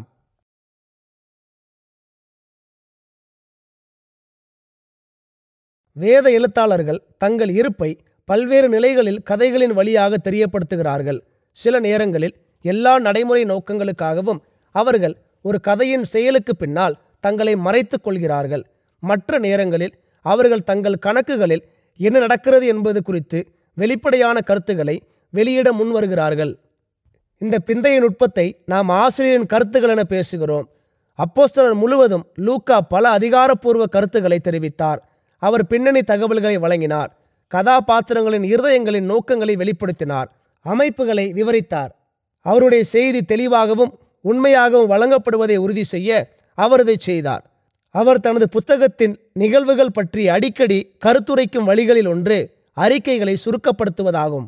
வேத எழுத்தாளர்கள் தங்கள் இருப்பை பல்வேறு நிலைகளில் கதைகளின் வழியாக தெரியப்படுத்துகிறார்கள் சில நேரங்களில் எல்லா நடைமுறை நோக்கங்களுக்காகவும் அவர்கள் ஒரு கதையின் செயலுக்கு பின்னால் தங்களை மறைத்துக் கொள்கிறார்கள் மற்ற நேரங்களில் அவர்கள் தங்கள் கணக்குகளில் என்ன நடக்கிறது என்பது குறித்து வெளிப்படையான கருத்துக்களை வெளியிட முன்வருகிறார்கள் இந்த பிந்தைய நுட்பத்தை நாம் ஆசிரியரின் கருத்துக்கள் என பேசுகிறோம் அப்போஸ்தலர் முழுவதும் லூக்கா பல அதிகாரப்பூர்வ கருத்துக்களை தெரிவித்தார் அவர் பின்னணி தகவல்களை வழங்கினார் கதாபாத்திரங்களின் இருதயங்களின் நோக்கங்களை வெளிப்படுத்தினார் அமைப்புகளை விவரித்தார் அவருடைய செய்தி தெளிவாகவும் உண்மையாகவும் வழங்கப்படுவதை உறுதி செய்ய அவர் இதை செய்தார் அவர் தனது புத்தகத்தின் நிகழ்வுகள் பற்றி அடிக்கடி கருத்துரைக்கும் வழிகளில் ஒன்று அறிக்கைகளை சுருக்கப்படுத்துவதாகும்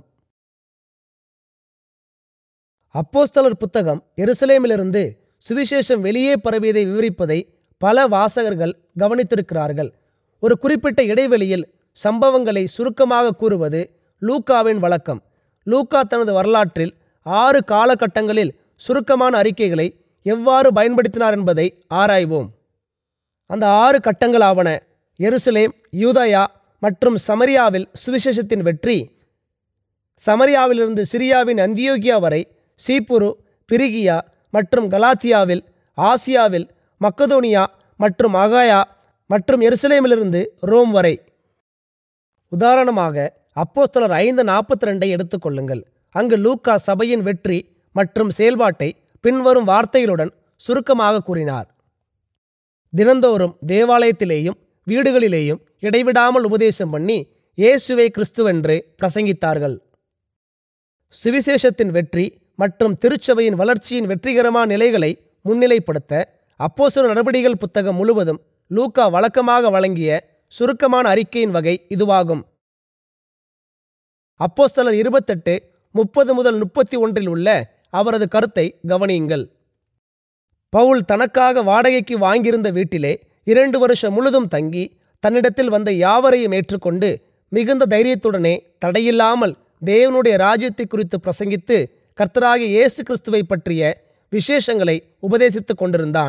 அப்போஸ்தலர் புத்தகம் எருசலேமிலிருந்து சுவிசேஷம் வெளியே பரவியதை விவரிப்பதை பல வாசகர்கள் கவனித்திருக்கிறார்கள் ஒரு குறிப்பிட்ட இடைவெளியில் சம்பவங்களை சுருக்கமாக கூறுவது லூக்காவின் வழக்கம் லூக்கா தனது வரலாற்றில் ஆறு காலகட்டங்களில் சுருக்கமான அறிக்கைகளை எவ்வாறு பயன்படுத்தினார் என்பதை ஆராய்வோம் அந்த ஆறு கட்டங்களாவன எருசலேம் யூதயா மற்றும் சமரியாவில் சுவிசேஷத்தின் வெற்றி சமரியாவிலிருந்து சிரியாவின் அந்தியோகியா வரை சீப்புரு பிரிகியா மற்றும் கலாத்தியாவில் ஆசியாவில் மக்கதோனியா மற்றும் அகாயா மற்றும் எருசலேமிலிருந்து ரோம் வரை உதாரணமாக அப்போஸ்தலர் ஐந்து நாற்பத்தி ரெண்டை எடுத்துக்கொள்ளுங்கள் அங்கு லூக்கா சபையின் வெற்றி மற்றும் செயல்பாட்டை பின்வரும் வார்த்தைகளுடன் சுருக்கமாக கூறினார் தினந்தோறும் தேவாலயத்திலேயும் வீடுகளிலேயும் இடைவிடாமல் உபதேசம் பண்ணி இயேசுவை கிறிஸ்துவென்று பிரசங்கித்தார்கள் சுவிசேஷத்தின் வெற்றி மற்றும் திருச்சபையின் வளர்ச்சியின் வெற்றிகரமான நிலைகளை முன்னிலைப்படுத்த அப்போஸ்தலர் நடவடிக்கைகள் புத்தகம் முழுவதும் லூக்கா வழக்கமாக வழங்கிய சுருக்கமான அறிக்கையின் வகை இதுவாகும் அப்போஸ்தலர் இருபத்தெட்டு முப்பது முதல் முப்பத்தி ஒன்றில் உள்ள அவரது கருத்தை கவனியுங்கள் பவுல் தனக்காக வாடகைக்கு வாங்கியிருந்த வீட்டிலே இரண்டு வருஷம் முழுதும் தங்கி தன்னிடத்தில் வந்த யாவரையும் ஏற்றுக்கொண்டு மிகுந்த தைரியத்துடனே தடையில்லாமல் தேவனுடைய ராஜ்யத்தை குறித்து பிரசங்கித்து கர்த்தராகிய இயேசு கிறிஸ்துவை பற்றிய விசேஷங்களை உபதேசித்துக் கொண்டிருந்தான்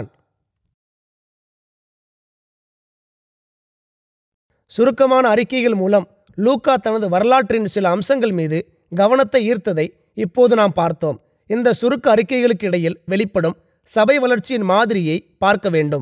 சுருக்கமான அறிக்கைகள் மூலம் லூக்கா தனது வரலாற்றின் சில அம்சங்கள் மீது கவனத்தை ஈர்த்ததை இப்போது நாம் பார்த்தோம் இந்த சுருக்க அறிக்கைகளுக்கு இடையில் வெளிப்படும் சபை வளர்ச்சியின் மாதிரியை பார்க்க வேண்டும்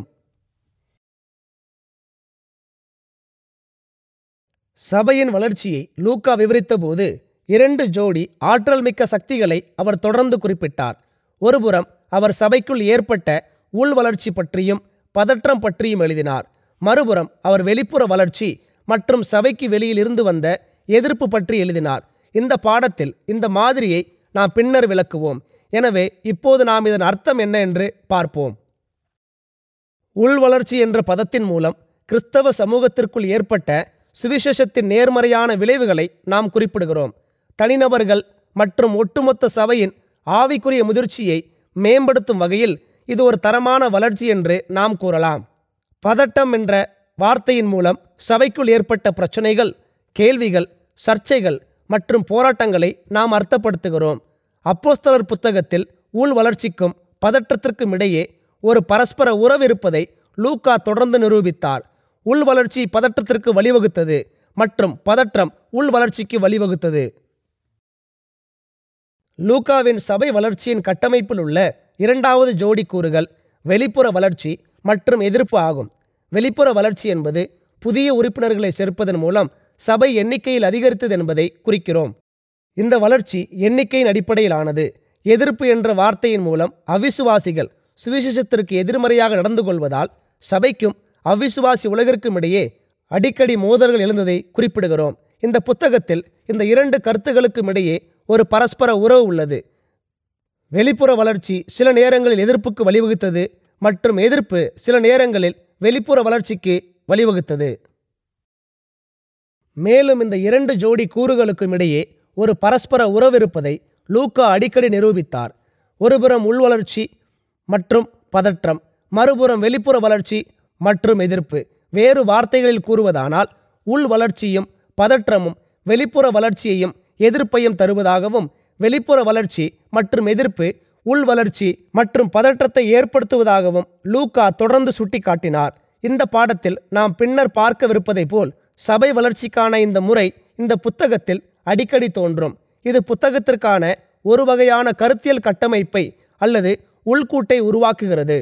சபையின் வளர்ச்சியை லூக்கா விவரித்தபோது இரண்டு ஜோடி ஆற்றல் மிக்க சக்திகளை அவர் தொடர்ந்து குறிப்பிட்டார் ஒருபுறம் அவர் சபைக்குள் ஏற்பட்ட உள் வளர்ச்சி பற்றியும் பதற்றம் பற்றியும் எழுதினார் மறுபுறம் அவர் வெளிப்புற வளர்ச்சி மற்றும் சபைக்கு வெளியில் இருந்து வந்த எதிர்ப்பு பற்றி எழுதினார் இந்த பாடத்தில் இந்த மாதிரியை நாம் பின்னர் விளக்குவோம் எனவே இப்போது நாம் இதன் அர்த்தம் என்ன என்று பார்ப்போம் உள் வளர்ச்சி என்ற பதத்தின் மூலம் கிறிஸ்தவ சமூகத்திற்குள் ஏற்பட்ட சுவிசேஷத்தின் நேர்மறையான விளைவுகளை நாம் குறிப்பிடுகிறோம் தனிநபர்கள் மற்றும் ஒட்டுமொத்த சபையின் ஆவிக்குரிய முதிர்ச்சியை மேம்படுத்தும் வகையில் இது ஒரு தரமான வளர்ச்சி என்று நாம் கூறலாம் பதட்டம் என்ற வார்த்தையின் மூலம் சபைக்குள் ஏற்பட்ட பிரச்சனைகள் கேள்விகள் சர்ச்சைகள் மற்றும் போராட்டங்களை நாம் அர்த்தப்படுத்துகிறோம் அப்போஸ்தலர் புத்தகத்தில் உள் வளர்ச்சிக்கும் பதற்றத்திற்கும் இடையே ஒரு பரஸ்பர உறவு இருப்பதை லூக்கா தொடர்ந்து நிரூபித்தார் உள் வளர்ச்சி பதற்றத்திற்கு வழிவகுத்தது மற்றும் பதற்றம் உள் வளர்ச்சிக்கு வழிவகுத்தது லூக்காவின் சபை வளர்ச்சியின் கட்டமைப்பில் உள்ள இரண்டாவது ஜோடி கூறுகள் வெளிப்புற வளர்ச்சி மற்றும் எதிர்ப்பு ஆகும் வெளிப்புற வளர்ச்சி என்பது புதிய உறுப்பினர்களை சேர்ப்பதன் மூலம் சபை எண்ணிக்கையில் அதிகரித்தது என்பதை குறிக்கிறோம் இந்த வளர்ச்சி எண்ணிக்கையின் அடிப்படையிலானது எதிர்ப்பு என்ற வார்த்தையின் மூலம் அவிசுவாசிகள் சுவிசேஷத்திற்கு எதிர்மறையாக நடந்து கொள்வதால் சபைக்கும் அவிசுவாசி உலகிற்கும் இடையே அடிக்கடி மோதல்கள் எழுந்ததை குறிப்பிடுகிறோம் இந்த புத்தகத்தில் இந்த இரண்டு கருத்துகளுக்கும் இடையே ஒரு பரஸ்பர உறவு உள்ளது வெளிப்புற வளர்ச்சி சில நேரங்களில் எதிர்ப்புக்கு வழிவகுத்தது மற்றும் எதிர்ப்பு சில நேரங்களில் வெளிப்புற வளர்ச்சிக்கு வழிவகுத்தது மேலும் இந்த இரண்டு ஜோடி கூறுகளுக்கும் இடையே ஒரு பரஸ்பர உறவு இருப்பதை லூக்கா அடிக்கடி நிரூபித்தார் ஒருபுறம் உள்வளர்ச்சி மற்றும் பதற்றம் மறுபுறம் வெளிப்புற வளர்ச்சி மற்றும் எதிர்ப்பு வேறு வார்த்தைகளில் கூறுவதானால் உள் வளர்ச்சியும் பதற்றமும் வெளிப்புற வளர்ச்சியையும் எதிர்ப்பையும் தருவதாகவும் வெளிப்புற வளர்ச்சி மற்றும் எதிர்ப்பு உள் வளர்ச்சி மற்றும் பதற்றத்தை ஏற்படுத்துவதாகவும் லூக்கா தொடர்ந்து சுட்டிக்காட்டினார் இந்த பாடத்தில் நாம் பின்னர் பார்க்கவிருப்பதைப் போல் சபை வளர்ச்சிக்கான இந்த முறை இந்த புத்தகத்தில் அடிக்கடி தோன்றும் இது புத்தகத்திற்கான ஒரு வகையான கருத்தியல் கட்டமைப்பை அல்லது உள்கூட்டை உருவாக்குகிறது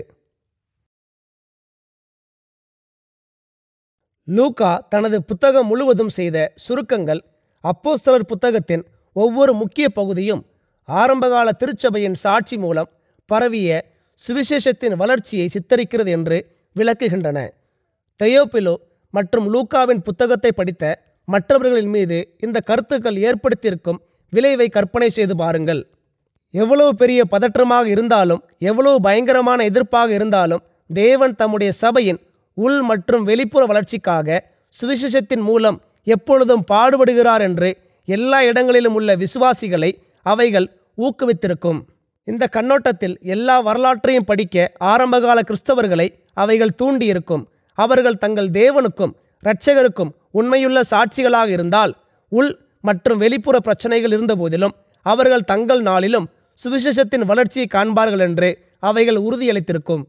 லூக்கா தனது புத்தகம் முழுவதும் செய்த சுருக்கங்கள் அப்போஸ்தலர் புத்தகத்தின் ஒவ்வொரு முக்கிய பகுதியும் ஆரம்பகால திருச்சபையின் சாட்சி மூலம் பரவிய சுவிசேஷத்தின் வளர்ச்சியை சித்தரிக்கிறது என்று விளக்குகின்றன தெயோப்பிலோ மற்றும் லூக்காவின் புத்தகத்தை படித்த மற்றவர்களின் மீது இந்த கருத்துக்கள் ஏற்படுத்தியிருக்கும் விளைவை கற்பனை செய்து பாருங்கள் எவ்வளவு பெரிய பதற்றமாக இருந்தாலும் எவ்வளவு பயங்கரமான எதிர்ப்பாக இருந்தாலும் தேவன் தம்முடைய சபையின் உள் மற்றும் வெளிப்புற வளர்ச்சிக்காக சுவிசேஷத்தின் மூலம் எப்பொழுதும் பாடுபடுகிறார் என்று எல்லா இடங்களிலும் உள்ள விசுவாசிகளை அவைகள் ஊக்குவித்திருக்கும் இந்த கண்ணோட்டத்தில் எல்லா வரலாற்றையும் படிக்க ஆரம்பகால கிறிஸ்தவர்களை அவைகள் தூண்டியிருக்கும் அவர்கள் தங்கள் தேவனுக்கும் இரட்சகருக்கும் உண்மையுள்ள சாட்சிகளாக இருந்தால் உள் மற்றும் வெளிப்புற பிரச்சனைகள் இருந்தபோதிலும் அவர்கள் தங்கள் நாளிலும் சுவிசேஷத்தின் வளர்ச்சியை காண்பார்கள் என்று அவைகள் உறுதியளித்திருக்கும்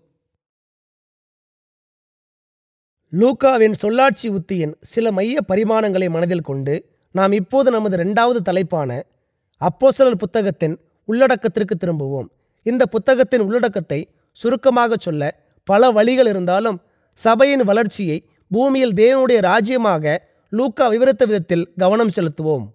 லூக்காவின் சொல்லாட்சி உத்தியின் சில மைய பரிமாணங்களை மனதில் கொண்டு நாம் இப்போது நமது இரண்டாவது தலைப்பான அப்போஸ்தலர் புத்தகத்தின் உள்ளடக்கத்திற்கு திரும்புவோம் இந்த புத்தகத்தின் உள்ளடக்கத்தை சுருக்கமாக சொல்ல பல வழிகள் இருந்தாலும் சபையின் வளர்ச்சியை பூமியில் தேவனுடைய ராஜ்யமாக லூக்கா விவரித்த விதத்தில் கவனம் செலுத்துவோம்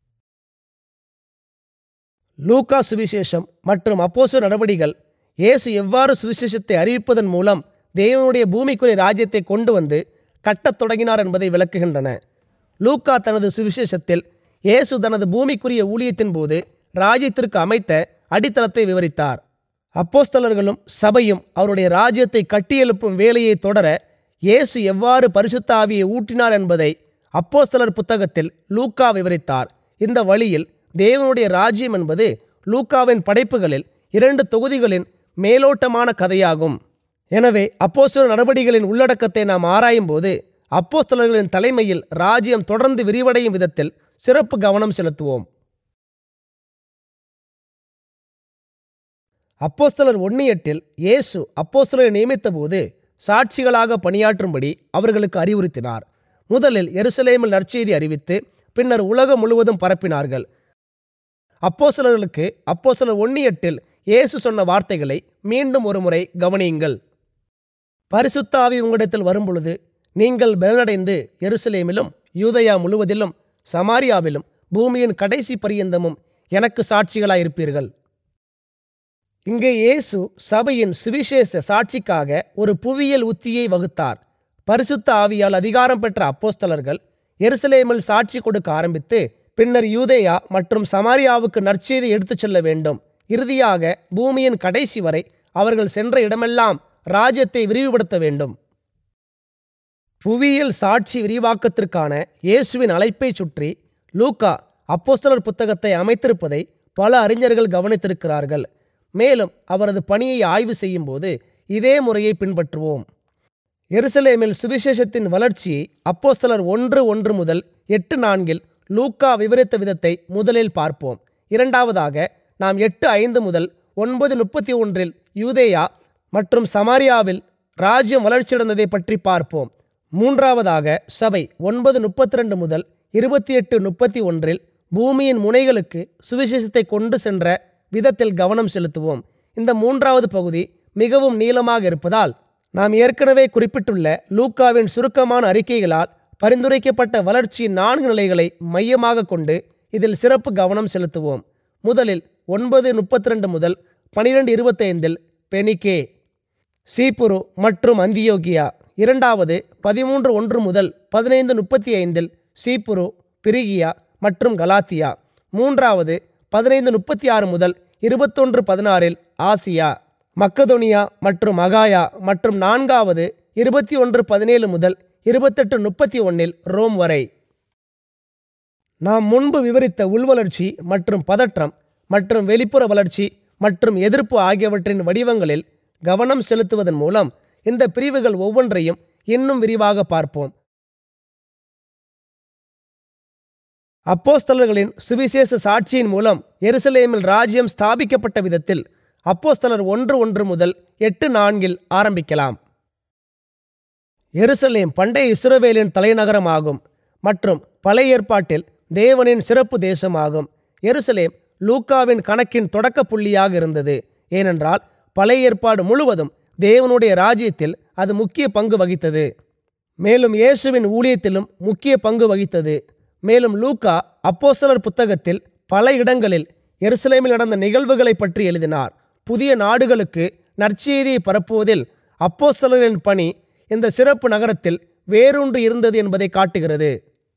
லூக்கா சுவிசேஷம் மற்றும் அப்போசு நடவடிகள் இயேசு எவ்வாறு சுவிசேஷத்தை அறிவிப்பதன் மூலம் தேவனுடைய பூமிக்குரிய ராஜ்யத்தை கொண்டு வந்து கட்டத் தொடங்கினார் என்பதை விளக்குகின்றன லூக்கா தனது சுவிசேஷத்தில் இயேசு தனது பூமிக்குரிய ஊழியத்தின் போது ராஜ்யத்திற்கு அமைத்த அடித்தளத்தை விவரித்தார் அப்போஸ்தலர்களும் சபையும் அவருடைய ராஜ்யத்தை கட்டியெழுப்பும் வேலையை தொடர இயேசு எவ்வாறு பரிசுத்த ஆவியை ஊற்றினார் என்பதை அப்போஸ்தலர் புத்தகத்தில் லூக்கா விவரித்தார் இந்த வழியில் தேவனுடைய ராஜ்யம் என்பது லூக்காவின் படைப்புகளில் இரண்டு தொகுதிகளின் மேலோட்டமான கதையாகும் எனவே அப்போஸ்தலர் நடவடிக்கைகளின் உள்ளடக்கத்தை நாம் ஆராயும் போது அப்போஸ்தலர்களின் தலைமையில் ராஜ்யம் தொடர்ந்து விரிவடையும் விதத்தில் சிறப்பு கவனம் செலுத்துவோம் அப்போஸ்தலர் ஒன்று எட்டில் இயேசு அப்போஸ்தலரை நியமித்தபோது சாட்சிகளாக பணியாற்றும்படி அவர்களுக்கு அறிவுறுத்தினார் முதலில் எருசலேமில் நற்செய்தி அறிவித்து பின்னர் உலகம் முழுவதும் பரப்பினார்கள் அப்போஸ்தலர்களுக்கு அப்போஸ்தலர் ஒன்று எட்டில் இயேசு சொன்ன வார்த்தைகளை மீண்டும் ஒருமுறை கவனியுங்கள் பரிசுத்தாவி உங்களிடத்தில் வரும்பொழுது நீங்கள் பலனடைந்து எருசலேமிலும் யூதயா முழுவதிலும் சமாரியாவிலும் பூமியின் கடைசி பரியந்தமும் எனக்கு சாட்சிகளாயிருப்பீர்கள் இங்கே இயேசு சபையின் சுவிசேஷ சாட்சிக்காக ஒரு புவியியல் உத்தியை வகுத்தார் பரிசுத்த ஆவியால் அதிகாரம் பெற்ற அப்போஸ்தலர்கள் எருசலேமில் சாட்சி கொடுக்க ஆரம்பித்து பின்னர் யூதேயா மற்றும் சமாரியாவுக்கு நற்செய்தி எடுத்துச் செல்ல வேண்டும் இறுதியாக பூமியின் கடைசி வரை அவர்கள் சென்ற இடமெல்லாம் ராஜ்யத்தை விரிவுபடுத்த வேண்டும் புவியியல் சாட்சி விரிவாக்கத்திற்கான இயேசுவின் அழைப்பை சுற்றி லூக்கா அப்போஸ்தலர் புத்தகத்தை அமைத்திருப்பதை பல அறிஞர்கள் கவனித்திருக்கிறார்கள் மேலும் அவரது பணியை ஆய்வு செய்யும்போது இதே முறையை பின்பற்றுவோம் எருசலேமில் சுவிசேஷத்தின் வளர்ச்சியை அப்போஸ்தலர் ஒன்று ஒன்று முதல் எட்டு நான்கில் லூக்கா விவரித்த விதத்தை முதலில் பார்ப்போம் இரண்டாவதாக நாம் எட்டு ஐந்து முதல் ஒன்பது முப்பத்தி ஒன்றில் யூதேயா மற்றும் சமாரியாவில் ராஜ்யம் வளர்ச்சியடைந்ததை பற்றி பார்ப்போம் மூன்றாவதாக சபை ஒன்பது முப்பத்தி ரெண்டு முதல் இருபத்தி எட்டு முப்பத்தி ஒன்றில் பூமியின் முனைகளுக்கு சுவிசேஷத்தை கொண்டு சென்ற விதத்தில் கவனம் செலுத்துவோம் இந்த மூன்றாவது பகுதி மிகவும் நீளமாக இருப்பதால் நாம் ஏற்கனவே குறிப்பிட்டுள்ள லூக்காவின் சுருக்கமான அறிக்கைகளால் பரிந்துரைக்கப்பட்ட வளர்ச்சியின் நான்கு நிலைகளை மையமாக கொண்டு இதில் சிறப்பு கவனம் செலுத்துவோம் முதலில் ஒன்பது முப்பத்தி ரெண்டு முதல் பனிரெண்டு இருபத்தைந்தில் பெனிகே சீப்புரு மற்றும் அந்தியோகியா இரண்டாவது பதிமூன்று ஒன்று முதல் பதினைந்து முப்பத்தி ஐந்தில் சீப்புரு பிரிகியா மற்றும் கலாத்தியா மூன்றாவது பதினைந்து முப்பத்தி ஆறு முதல் இருபத்தொன்று பதினாறில் ஆசியா மக்கதோனியா மற்றும் மகாயா மற்றும் நான்காவது இருபத்தி ஒன்று பதினேழு முதல் இருபத்தெட்டு முப்பத்தி ஒன்னில் ரோம் வரை நாம் முன்பு விவரித்த உள்வளர்ச்சி மற்றும் பதற்றம் மற்றும் வெளிப்புற வளர்ச்சி மற்றும் எதிர்ப்பு ஆகியவற்றின் வடிவங்களில் கவனம் செலுத்துவதன் மூலம் இந்த பிரிவுகள் ஒவ்வொன்றையும் இன்னும் விரிவாக பார்ப்போம் அப்போஸ்தலர்களின் சுவிசேஷ சாட்சியின் மூலம் எருசலேமில் ராஜ்யம் ஸ்தாபிக்கப்பட்ட விதத்தில் அப்போஸ்தலர் ஒன்று ஒன்று முதல் எட்டு நான்கில் ஆரம்பிக்கலாம் எருசலேம் பண்டைய இஸ்ரவேலின் தலைநகரமாகும் மற்றும் பழைய ஏற்பாட்டில் தேவனின் சிறப்பு தேசமாகும் எருசலேம் லூக்காவின் கணக்கின் தொடக்க புள்ளியாக இருந்தது ஏனென்றால் பழைய ஏற்பாடு முழுவதும் தேவனுடைய ராஜ்யத்தில் அது முக்கிய பங்கு வகித்தது மேலும் இயேசுவின் ஊழியத்திலும் முக்கிய பங்கு வகித்தது மேலும் லூக்கா அப்போஸ்தலர் புத்தகத்தில் பல இடங்களில் எருசலேமில் நடந்த நிகழ்வுகளை பற்றி எழுதினார் புதிய நாடுகளுக்கு நற்செய்தியை பரப்புவதில் அப்போஸ்தலர்களின் பணி இந்த சிறப்பு நகரத்தில் வேரூன்று இருந்தது என்பதை காட்டுகிறது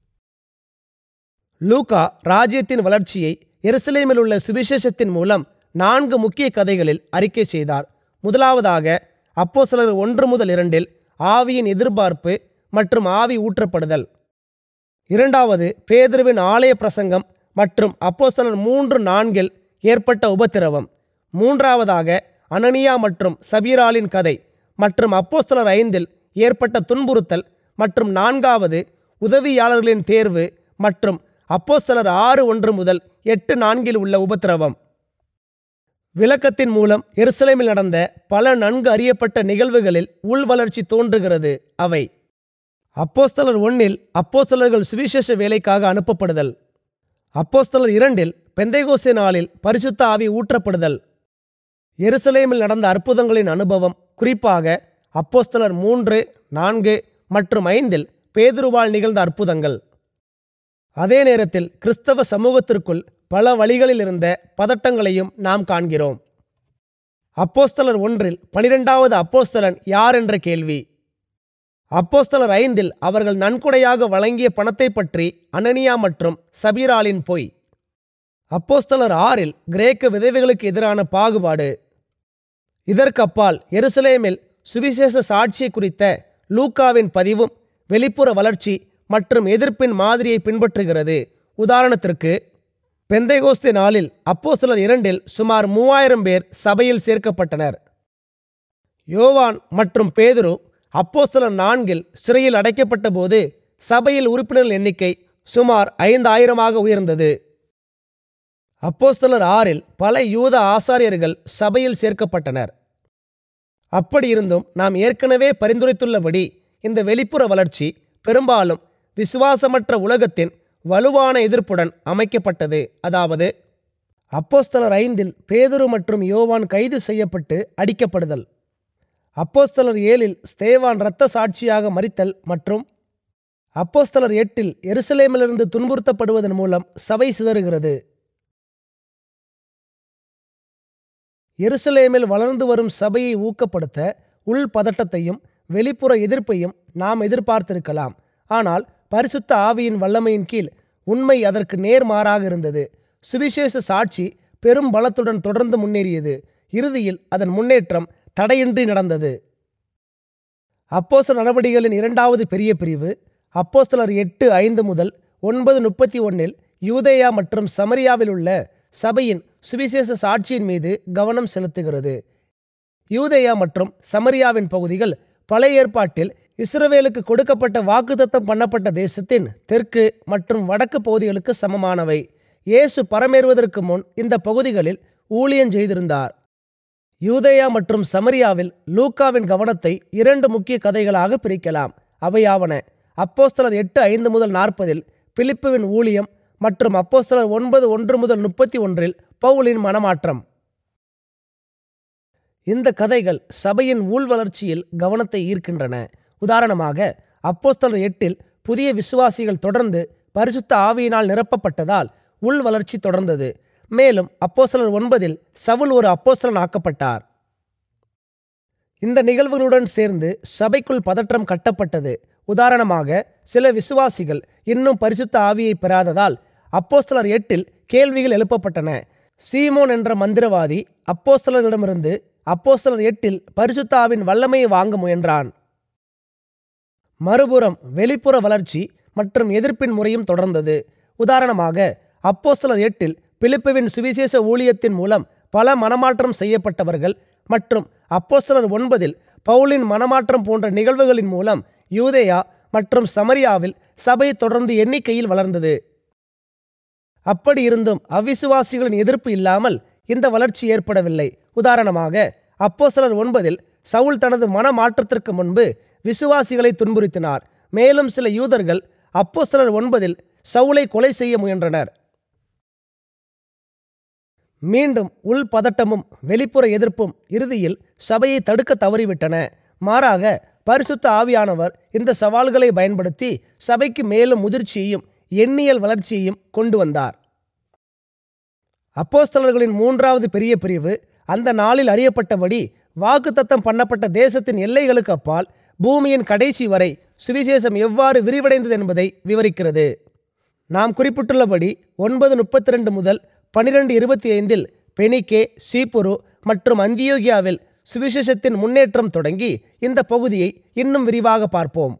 லூக்கா ராஜ்யத்தின் வளர்ச்சியை எருசலேமில் உள்ள சுவிசேஷத்தின் மூலம் நான்கு முக்கிய கதைகளில் அறிக்கை செய்தார் முதலாவதாக அப்போஸ்தலர் ஒன்று முதல் இரண்டில் ஆவியின் எதிர்பார்ப்பு மற்றும் ஆவி ஊற்றப்படுதல் இரண்டாவது பேதுருவின் ஆலய பிரசங்கம் மற்றும் அப்போஸ்தலர் மூன்று நான்கில் ஏற்பட்ட உபத்திரவம் மூன்றாவதாக அனனியா மற்றும் சபீராலின் கதை மற்றும் அப்போஸ்தலர் ஐந்தில் ஏற்பட்ட துன்புறுத்தல் மற்றும் நான்காவது உதவியாளர்களின் தேர்வு மற்றும் அப்போஸ்தலர் ஆறு ஒன்று முதல் எட்டு நான்கில் உள்ள உபத்திரவம் விளக்கத்தின் மூலம் எருசலேமில் நடந்த பல நன்கு அறியப்பட்ட நிகழ்வுகளில் உள்வளர்ச்சி தோன்றுகிறது அவை அப்போஸ்தலர் ஒன்னில் அப்போஸ்தலர்கள் சுவிசேஷ வேலைக்காக அனுப்பப்படுதல் அப்போஸ்தலர் இரண்டில் பெந்தைகோசே நாளில் பரிசுத்த ஆவி ஊற்றப்படுதல் எருசலேமில் நடந்த அற்புதங்களின் அனுபவம் குறிப்பாக அப்போஸ்தலர் மூன்று நான்கு மற்றும் ஐந்தில் பேதுருவால் நிகழ்ந்த அற்புதங்கள் அதே நேரத்தில் கிறிஸ்தவ சமூகத்திற்குள் பல வழிகளில் இருந்த பதட்டங்களையும் நாம் காண்கிறோம் அப்போஸ்தலர் ஒன்றில் பனிரெண்டாவது அப்போஸ்தலன் யார் என்ற கேள்வி அப்போஸ்தலர் ஐந்தில் அவர்கள் நன்கொடையாக வழங்கிய பணத்தை பற்றி அனனியா மற்றும் சபீராலின் பொய் அப்போஸ்தலர் ஆறில் கிரேக்க விதவைகளுக்கு எதிரான பாகுபாடு இதற்கு அப்பால் எருசலேமில் சுவிசேஷ சாட்சி குறித்த லூக்காவின் பதிவும் வெளிப்புற வளர்ச்சி மற்றும் எதிர்ப்பின் மாதிரியை பின்பற்றுகிறது உதாரணத்திற்கு பெந்தைகோஸ்தே நாளில் அப்போஸ்தலர் இரண்டில் சுமார் மூவாயிரம் பேர் சபையில் சேர்க்கப்பட்டனர் யோவான் மற்றும் பேதுரு அப்போஸ்தலர் நான்கில் சிறையில் அடைக்கப்பட்ட போது சபையில் உறுப்பினர்கள் எண்ணிக்கை சுமார் ஐந்தாயிரமாக உயர்ந்தது அப்போஸ்தலர் ஆறில் பல யூத ஆசாரியர்கள் சபையில் சேர்க்கப்பட்டனர் அப்படியிருந்தும் நாம் ஏற்கனவே பரிந்துரைத்துள்ளபடி இந்த வெளிப்புற வளர்ச்சி பெரும்பாலும் விசுவாசமற்ற உலகத்தின் வலுவான எதிர்ப்புடன் அமைக்கப்பட்டது அதாவது அப்போஸ்தலர் ஐந்தில் பேதுரு மற்றும் யோவான் கைது செய்யப்பட்டு அடிக்கப்படுதல் அப்போஸ்தலர் ஏழில் ஸ்தேவான் இரத்த சாட்சியாக மறித்தல் மற்றும் அப்போஸ்தலர் எட்டில் எருசலேமிலிருந்து துன்புறுத்தப்படுவதன் மூலம் சபை சிதறுகிறது எருசலேமில் வளர்ந்து வரும் சபையை ஊக்கப்படுத்த உள் பதட்டத்தையும் வெளிப்புற எதிர்ப்பையும் நாம் எதிர்பார்த்திருக்கலாம் ஆனால் பரிசுத்த ஆவியின் வல்லமையின் கீழ் உண்மை அதற்கு நேர்மாறாக இருந்தது சுவிசேஷ சாட்சி பெரும் பலத்துடன் தொடர்ந்து முன்னேறியது இறுதியில் அதன் முன்னேற்றம் தடையின்றி நடந்தது அப்போஸ்தலர் நடவடிக்கைகளின் இரண்டாவது பெரிய பிரிவு அப்போஸ்தலர் எட்டு ஐந்து முதல் ஒன்பது முப்பத்தி ஒன்னில் யூதேயா மற்றும் சமரியாவில் உள்ள சபையின் சுவிசேஷ சாட்சியின் மீது கவனம் செலுத்துகிறது யூதேயா மற்றும் சமரியாவின் பகுதிகள் பழைய ஏற்பாட்டில் இஸ்ரவேலுக்கு கொடுக்கப்பட்ட வாக்குத்தத்தம் பண்ணப்பட்ட தேசத்தின் தெற்கு மற்றும் வடக்கு பகுதிகளுக்கு சமமானவை இயேசு பரமேறுவதற்கு முன் இந்த பகுதிகளில் ஊழியம் செய்திருந்தார் யூதேயா மற்றும் சமரியாவில் லூக்காவின் கவனத்தை இரண்டு முக்கிய கதைகளாக பிரிக்கலாம் அவையாவன அப்போஸ்தலர் எட்டு ஐந்து முதல் நாற்பதில் பிலிப்புவின் ஊழியம் மற்றும் அப்போஸ்தலர் ஒன்பது ஒன்று முதல் முப்பத்தி ஒன்றில் பவுலின் மனமாற்றம் இந்த கதைகள் சபையின் உள் வளர்ச்சியில் கவனத்தை ஈர்க்கின்றன உதாரணமாக அப்போஸ்தலர் எட்டில் புதிய விசுவாசிகள் தொடர்ந்து பரிசுத்த ஆவியினால் நிரப்பப்பட்டதால் உள் வளர்ச்சி தொடர்ந்தது மேலும் அப்போஸ்தலர் ஒன்பதில் சவுல் ஒரு அப்போஸ்தலன் ஆக்கப்பட்டார் இந்த நிகழ்வுகளுடன் சேர்ந்து சபைக்குள் பதற்றம் கட்டப்பட்டது உதாரணமாக சில விசுவாசிகள் இன்னும் பரிசுத்த ஆவியை பெறாததால் அப்போஸ்தலர் எட்டில் கேள்விகள் எழுப்பப்பட்டன சீமோன் என்ற மந்திரவாதி அப்போஸ்தலர்களிடமிருந்து அப்போஸ்தலர் எட்டில் பரிசுத்த ஆவின் வல்லமையை வாங்க முயன்றான் மறுபுறம் வெளிப்புற வளர்ச்சி மற்றும் எதிர்ப்பின் முறையும் தொடர்ந்தது உதாரணமாக அப்போஸ்தலர் எட்டில் பிலிப்புவின் சுவிசேஷ ஊழியத்தின் மூலம் பல மனமாற்றம் செய்யப்பட்டவர்கள் மற்றும் அப்போஸ்தலர் ஒன்பதில் பவுலின் மனமாற்றம் போன்ற நிகழ்வுகளின் மூலம் யூதேயா மற்றும் சமரியாவில் சபை தொடர்ந்து எண்ணிக்கையில் வளர்ந்தது அப்படி இருந்தும் அவ்விசுவாசிகளின் எதிர்ப்பு இல்லாமல் இந்த வளர்ச்சி ஏற்படவில்லை உதாரணமாக அப்போஸ்தலர் ஒன்பதில் சவுல் தனது மனமாற்றத்திற்கு முன்பு விசுவாசிகளை துன்புறுத்தினார் மேலும் சில யூதர்கள் அப்போஸ்தலர் ஒன்பதில் சவுலை கொலை செய்ய முயன்றனர் மீண்டும் உள் பதட்டமும் வெளிப்புற எதிர்ப்பும் இறுதியில் சபையை தடுக்க தவறிவிட்டன மாறாக பரிசுத்த ஆவியானவர் இந்த சவால்களை பயன்படுத்தி சபைக்கு மேலும் முதிர்ச்சியையும் எண்ணியல் வளர்ச்சியையும் கொண்டு வந்தார் அப்போஸ்தலர்களின் மூன்றாவது பெரிய பிரிவு அந்த நாளில் அறியப்பட்டபடி வாக்குத்தத்தம் பண்ணப்பட்ட தேசத்தின் எல்லைகளுக்கு அப்பால் பூமியின் கடைசி வரை சுவிசேஷம் எவ்வாறு விரிவடைந்தது என்பதை விவரிக்கிறது நாம் குறிப்பிட்டுள்ளபடி ஒன்பது முப்பத்தி ரெண்டு முதல் பனிரெண்டு இருபத்தி ஐந்தில் பெனிகே சீப்புரு மற்றும் அந்தியோகியாவில் சுவிசேஷத்தின் முன்னேற்றம் தொடங்கி இந்த பகுதியை இன்னும் விரிவாக பார்ப்போம்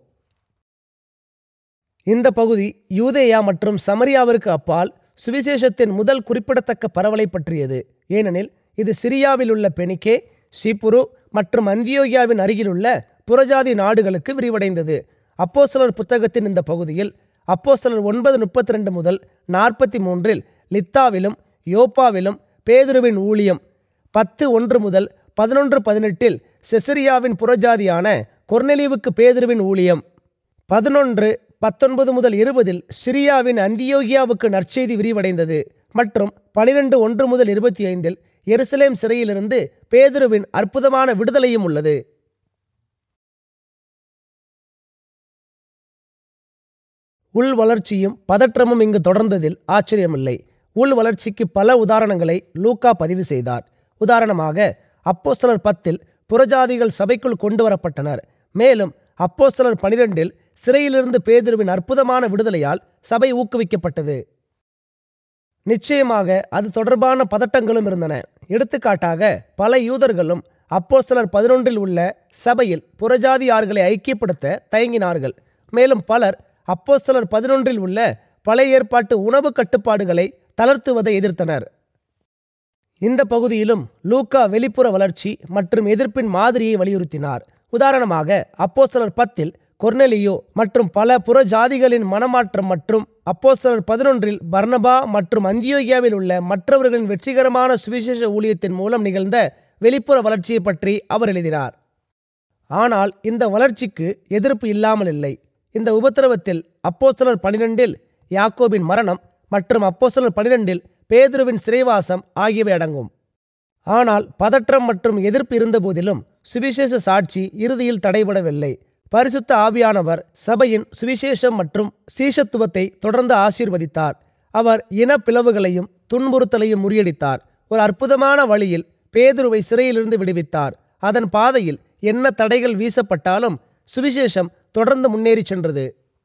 இந்த பகுதி யூதேயா மற்றும் சமரியாவிற்கு அப்பால் சுவிசேஷத்தின் முதல் குறிப்பிடத்தக்க பரவலை பற்றியது ஏனெனில் இது சிரியாவில் உள்ள பெனிகே சீப்புரு மற்றும் அந்தியோகியாவின் அருகிலுள்ள புறஜாதி நாடுகளுக்கு விரிவடைந்தது அப்போஸ்தலர் புத்தகத்தின் இந்த பகுதியில் அப்போஸ்தலர் ஒன்பது முப்பத்தி ரெண்டு முதல் நாற்பத்தி மூன்றில் லித்தாவிலும் யோப்பாவிலும் பேதுருவின் ஊழியம் பத்து ஒன்று முதல் பதினொன்று பதினெட்டில் செசரியாவின் புறஜாதியான கொர்னெலியுவுக்கு பேதுருவின் ஊழியம் பதினொன்று பத்தொன்பது முதல் இருபதில் சிரியாவின் அந்தியோகியாவுக்கு நற்செய்தி விரிவடைந்தது மற்றும் பனிரெண்டு ஒன்று முதல் இருபத்தி ஐந்தில் எருசலேம் சிறையிலிருந்து பேதுருவின் அற்புதமான விடுதலையும் உள்ளது உள் வளர்ச்சியும் பதற்றமும் இங்கு தொடர்ந்ததில் ஆச்சரியமில்லை உள் வளர்ச்சிக்கு பல உதாரணங்களை லூக்கா பதிவு செய்தார் உதாரணமாக அப்போஸ்தலர் பத்தில் புறஜாதிகள் சபைக்குள் கொண்டு வரப்பட்டனர் மேலும் அப்போஸ்தலர் பனிரெண்டில் சிறையிலிருந்து பேதுருவின் அற்புதமான விடுதலையால் சபை ஊக்குவிக்கப்பட்டது நிச்சயமாக அது தொடர்பான பதட்டங்களும் இருந்தன எடுத்துக்காட்டாக பல யூதர்களும் அப்போஸ்தலர் பதினொன்றில் உள்ள சபையில் புறஜாதியார்களை ஐக்கியப்படுத்த தயங்கினார்கள் மேலும் பலர் அப்போஸ்தலர் பதினொன்றில் உள்ள பழைய ஏற்பாட்டு உணவு கட்டுப்பாடுகளை தளர்த்துவதை எதிர்த்தனர் இந்த பகுதியிலும் லூக்கா வெளிப்புற வளர்ச்சி மற்றும் எதிர்ப்பின் மாதிரியை வலியுறுத்தினார் உதாரணமாக அப்போஸ்தலர் பத்தில் கொர்னெலியோ மற்றும் பல புற ஜாதிகளின் மனமாற்றம் மற்றும் அப்போஸ்தலர் பதினொன்றில் பர்னபா மற்றும் அந்தியோகியாவில் உள்ள மற்றவர்களின் வெற்றிகரமான சுவிசேஷ ஊழியத்தின் மூலம் நிகழ்ந்த வெளிப்புற வளர்ச்சியை பற்றி அவர் எழுதினார் ஆனால் இந்த வளர்ச்சிக்கு எதிர்ப்பு இல்லாமல் இல்லை இந்த உபத்திரவத்தில் அப்போஸ்தலர் பனிரெண்டில் யாக்கோபின் மரணம் மற்றும் அப்போஸ்தலர் பனிரெண்டில் பேதுருவின் சிறைவாசம் ஆகியவை அடங்கும் ஆனால் பதற்றம் மற்றும் எதிர்ப்பு இருந்தபோதிலும் சுவிசேஷ சாட்சி இறுதியில் தடைபடவில்லை பரிசுத்த ஆவியானவர் சபையின் சுவிசேஷம் மற்றும் சீஷத்துவத்தை தொடர்ந்து ஆசீர்வதித்தார் அவர் இன பிளவுகளையும் துன்புறுத்தலையும் முறியடித்தார் ஒரு அற்புதமான வழியில் பேதுருவை சிறையிலிருந்து விடுவித்தார் அதன் பாதையில் என்ன தடைகள் வீசப்பட்டாலும் சுவிசேஷம் தொடர்ந்து முன்னேறி சென்றது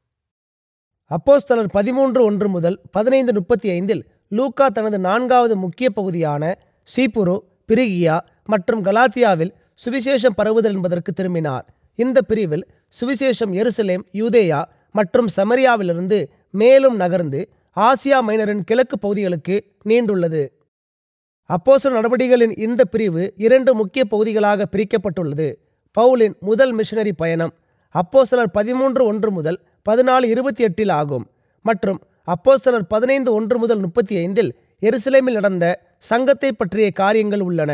அப்போஸ்தலர் பதிமூன்று ஒன்று முதல் பதினைந்து முப்பத்தி ஐந்தில் லூக்கா தனது நான்காவது முக்கிய பகுதியான சீப்புரு பிரிகியா மற்றும் கலாத்தியாவில் சுவிசேஷம் பரவுதல் என்பதற்கு திரும்பினார் இந்த பிரிவில் சுவிசேஷம் எருசலேம் யூதேயா மற்றும் சமரியாவிலிருந்து மேலும் நகர்ந்து ஆசியா மைனரின் கிழக்கு பகுதிகளுக்கு நீண்டுள்ளது அப்போஸ்தலர் நடவடிக்கைகளின் இந்த பிரிவு இரண்டு முக்கிய பகுதிகளாக பிரிக்கப்பட்டுள்ளது பவுலின் முதல் மிஷனரி பயணம் அப்போஸ்தலர் பதிமூன்று ஒன்று முதல் பதினாலு இருபத்தி எட்டில் ஆகும் மற்றும் அப்போஸ்தலர் பதினைந்து ஒன்று முதல் முப்பத்தி ஐந்தில் எருசலேமில் நடந்த சங்கத்தை பற்றிய காரியங்கள் உள்ளன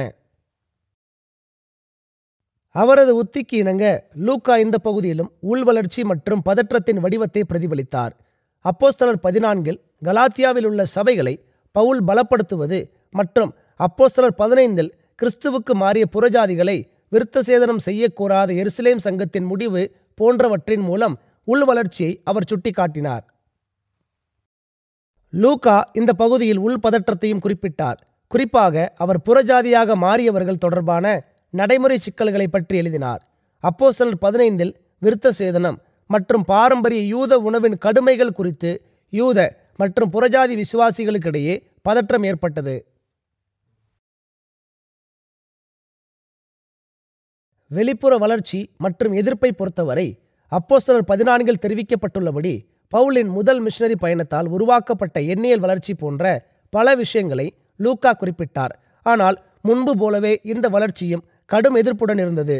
அவரது உத்திக்கு இணங்க லூக்கா இந்த பகுதியிலும் உள்வளர்ச்சி மற்றும் பதற்றத்தின் வடிவத்தை பிரதிபலித்தார் அப்போஸ்தலர் பதினான்கில் கலாத்தியாவில் உள்ள சபைகளை பவுல் பலப்படுத்துவது மற்றும் அப்போஸ்தலர் பதினைந்தில் கிறிஸ்துவுக்கு மாறிய புறஜாதிகளை விருத்த சேதனம் செய்யக்கூடாத எருசலேம் சங்கத்தின் முடிவு போன்றவற்றின் மூலம் உள் வளர்ச்சியை அவர் சுட்டிக்காட்டினார் லூகா இந்த பகுதியில் உள் பதற்றத்தையும் குறிப்பிட்டார் குறிப்பாக அவர் புறஜாதியாக மாறியவர்கள் தொடர்பான நடைமுறை சிக்கல்களை பற்றி எழுதினார் அப்போஸ்தலர் பதினைந்தில் விருத்த சேதனம் மற்றும் பாரம்பரிய யூத உணவின் கடுமைகள் குறித்து யூத மற்றும் புறஜாதி விசுவாசிகளுக்கிடையே பதற்றம் ஏற்பட்டது வெளிப்புற வளர்ச்சி மற்றும் எதிர்ப்பை பொறுத்தவரை அப்போஸ்தலர் பதினான்கில் தெரிவிக்கப்பட்டுள்ளபடி பவுலின் முதல் மிஷனரி பயணத்தால் உருவாக்கப்பட்ட எண்ணியல் வளர்ச்சி போன்ற பல விஷயங்களை லூக்கா குறிப்பிட்டார் ஆனால் முன்பு போலவே இந்த வளர்ச்சியும் கடும் எதிர்ப்புடன் இருந்தது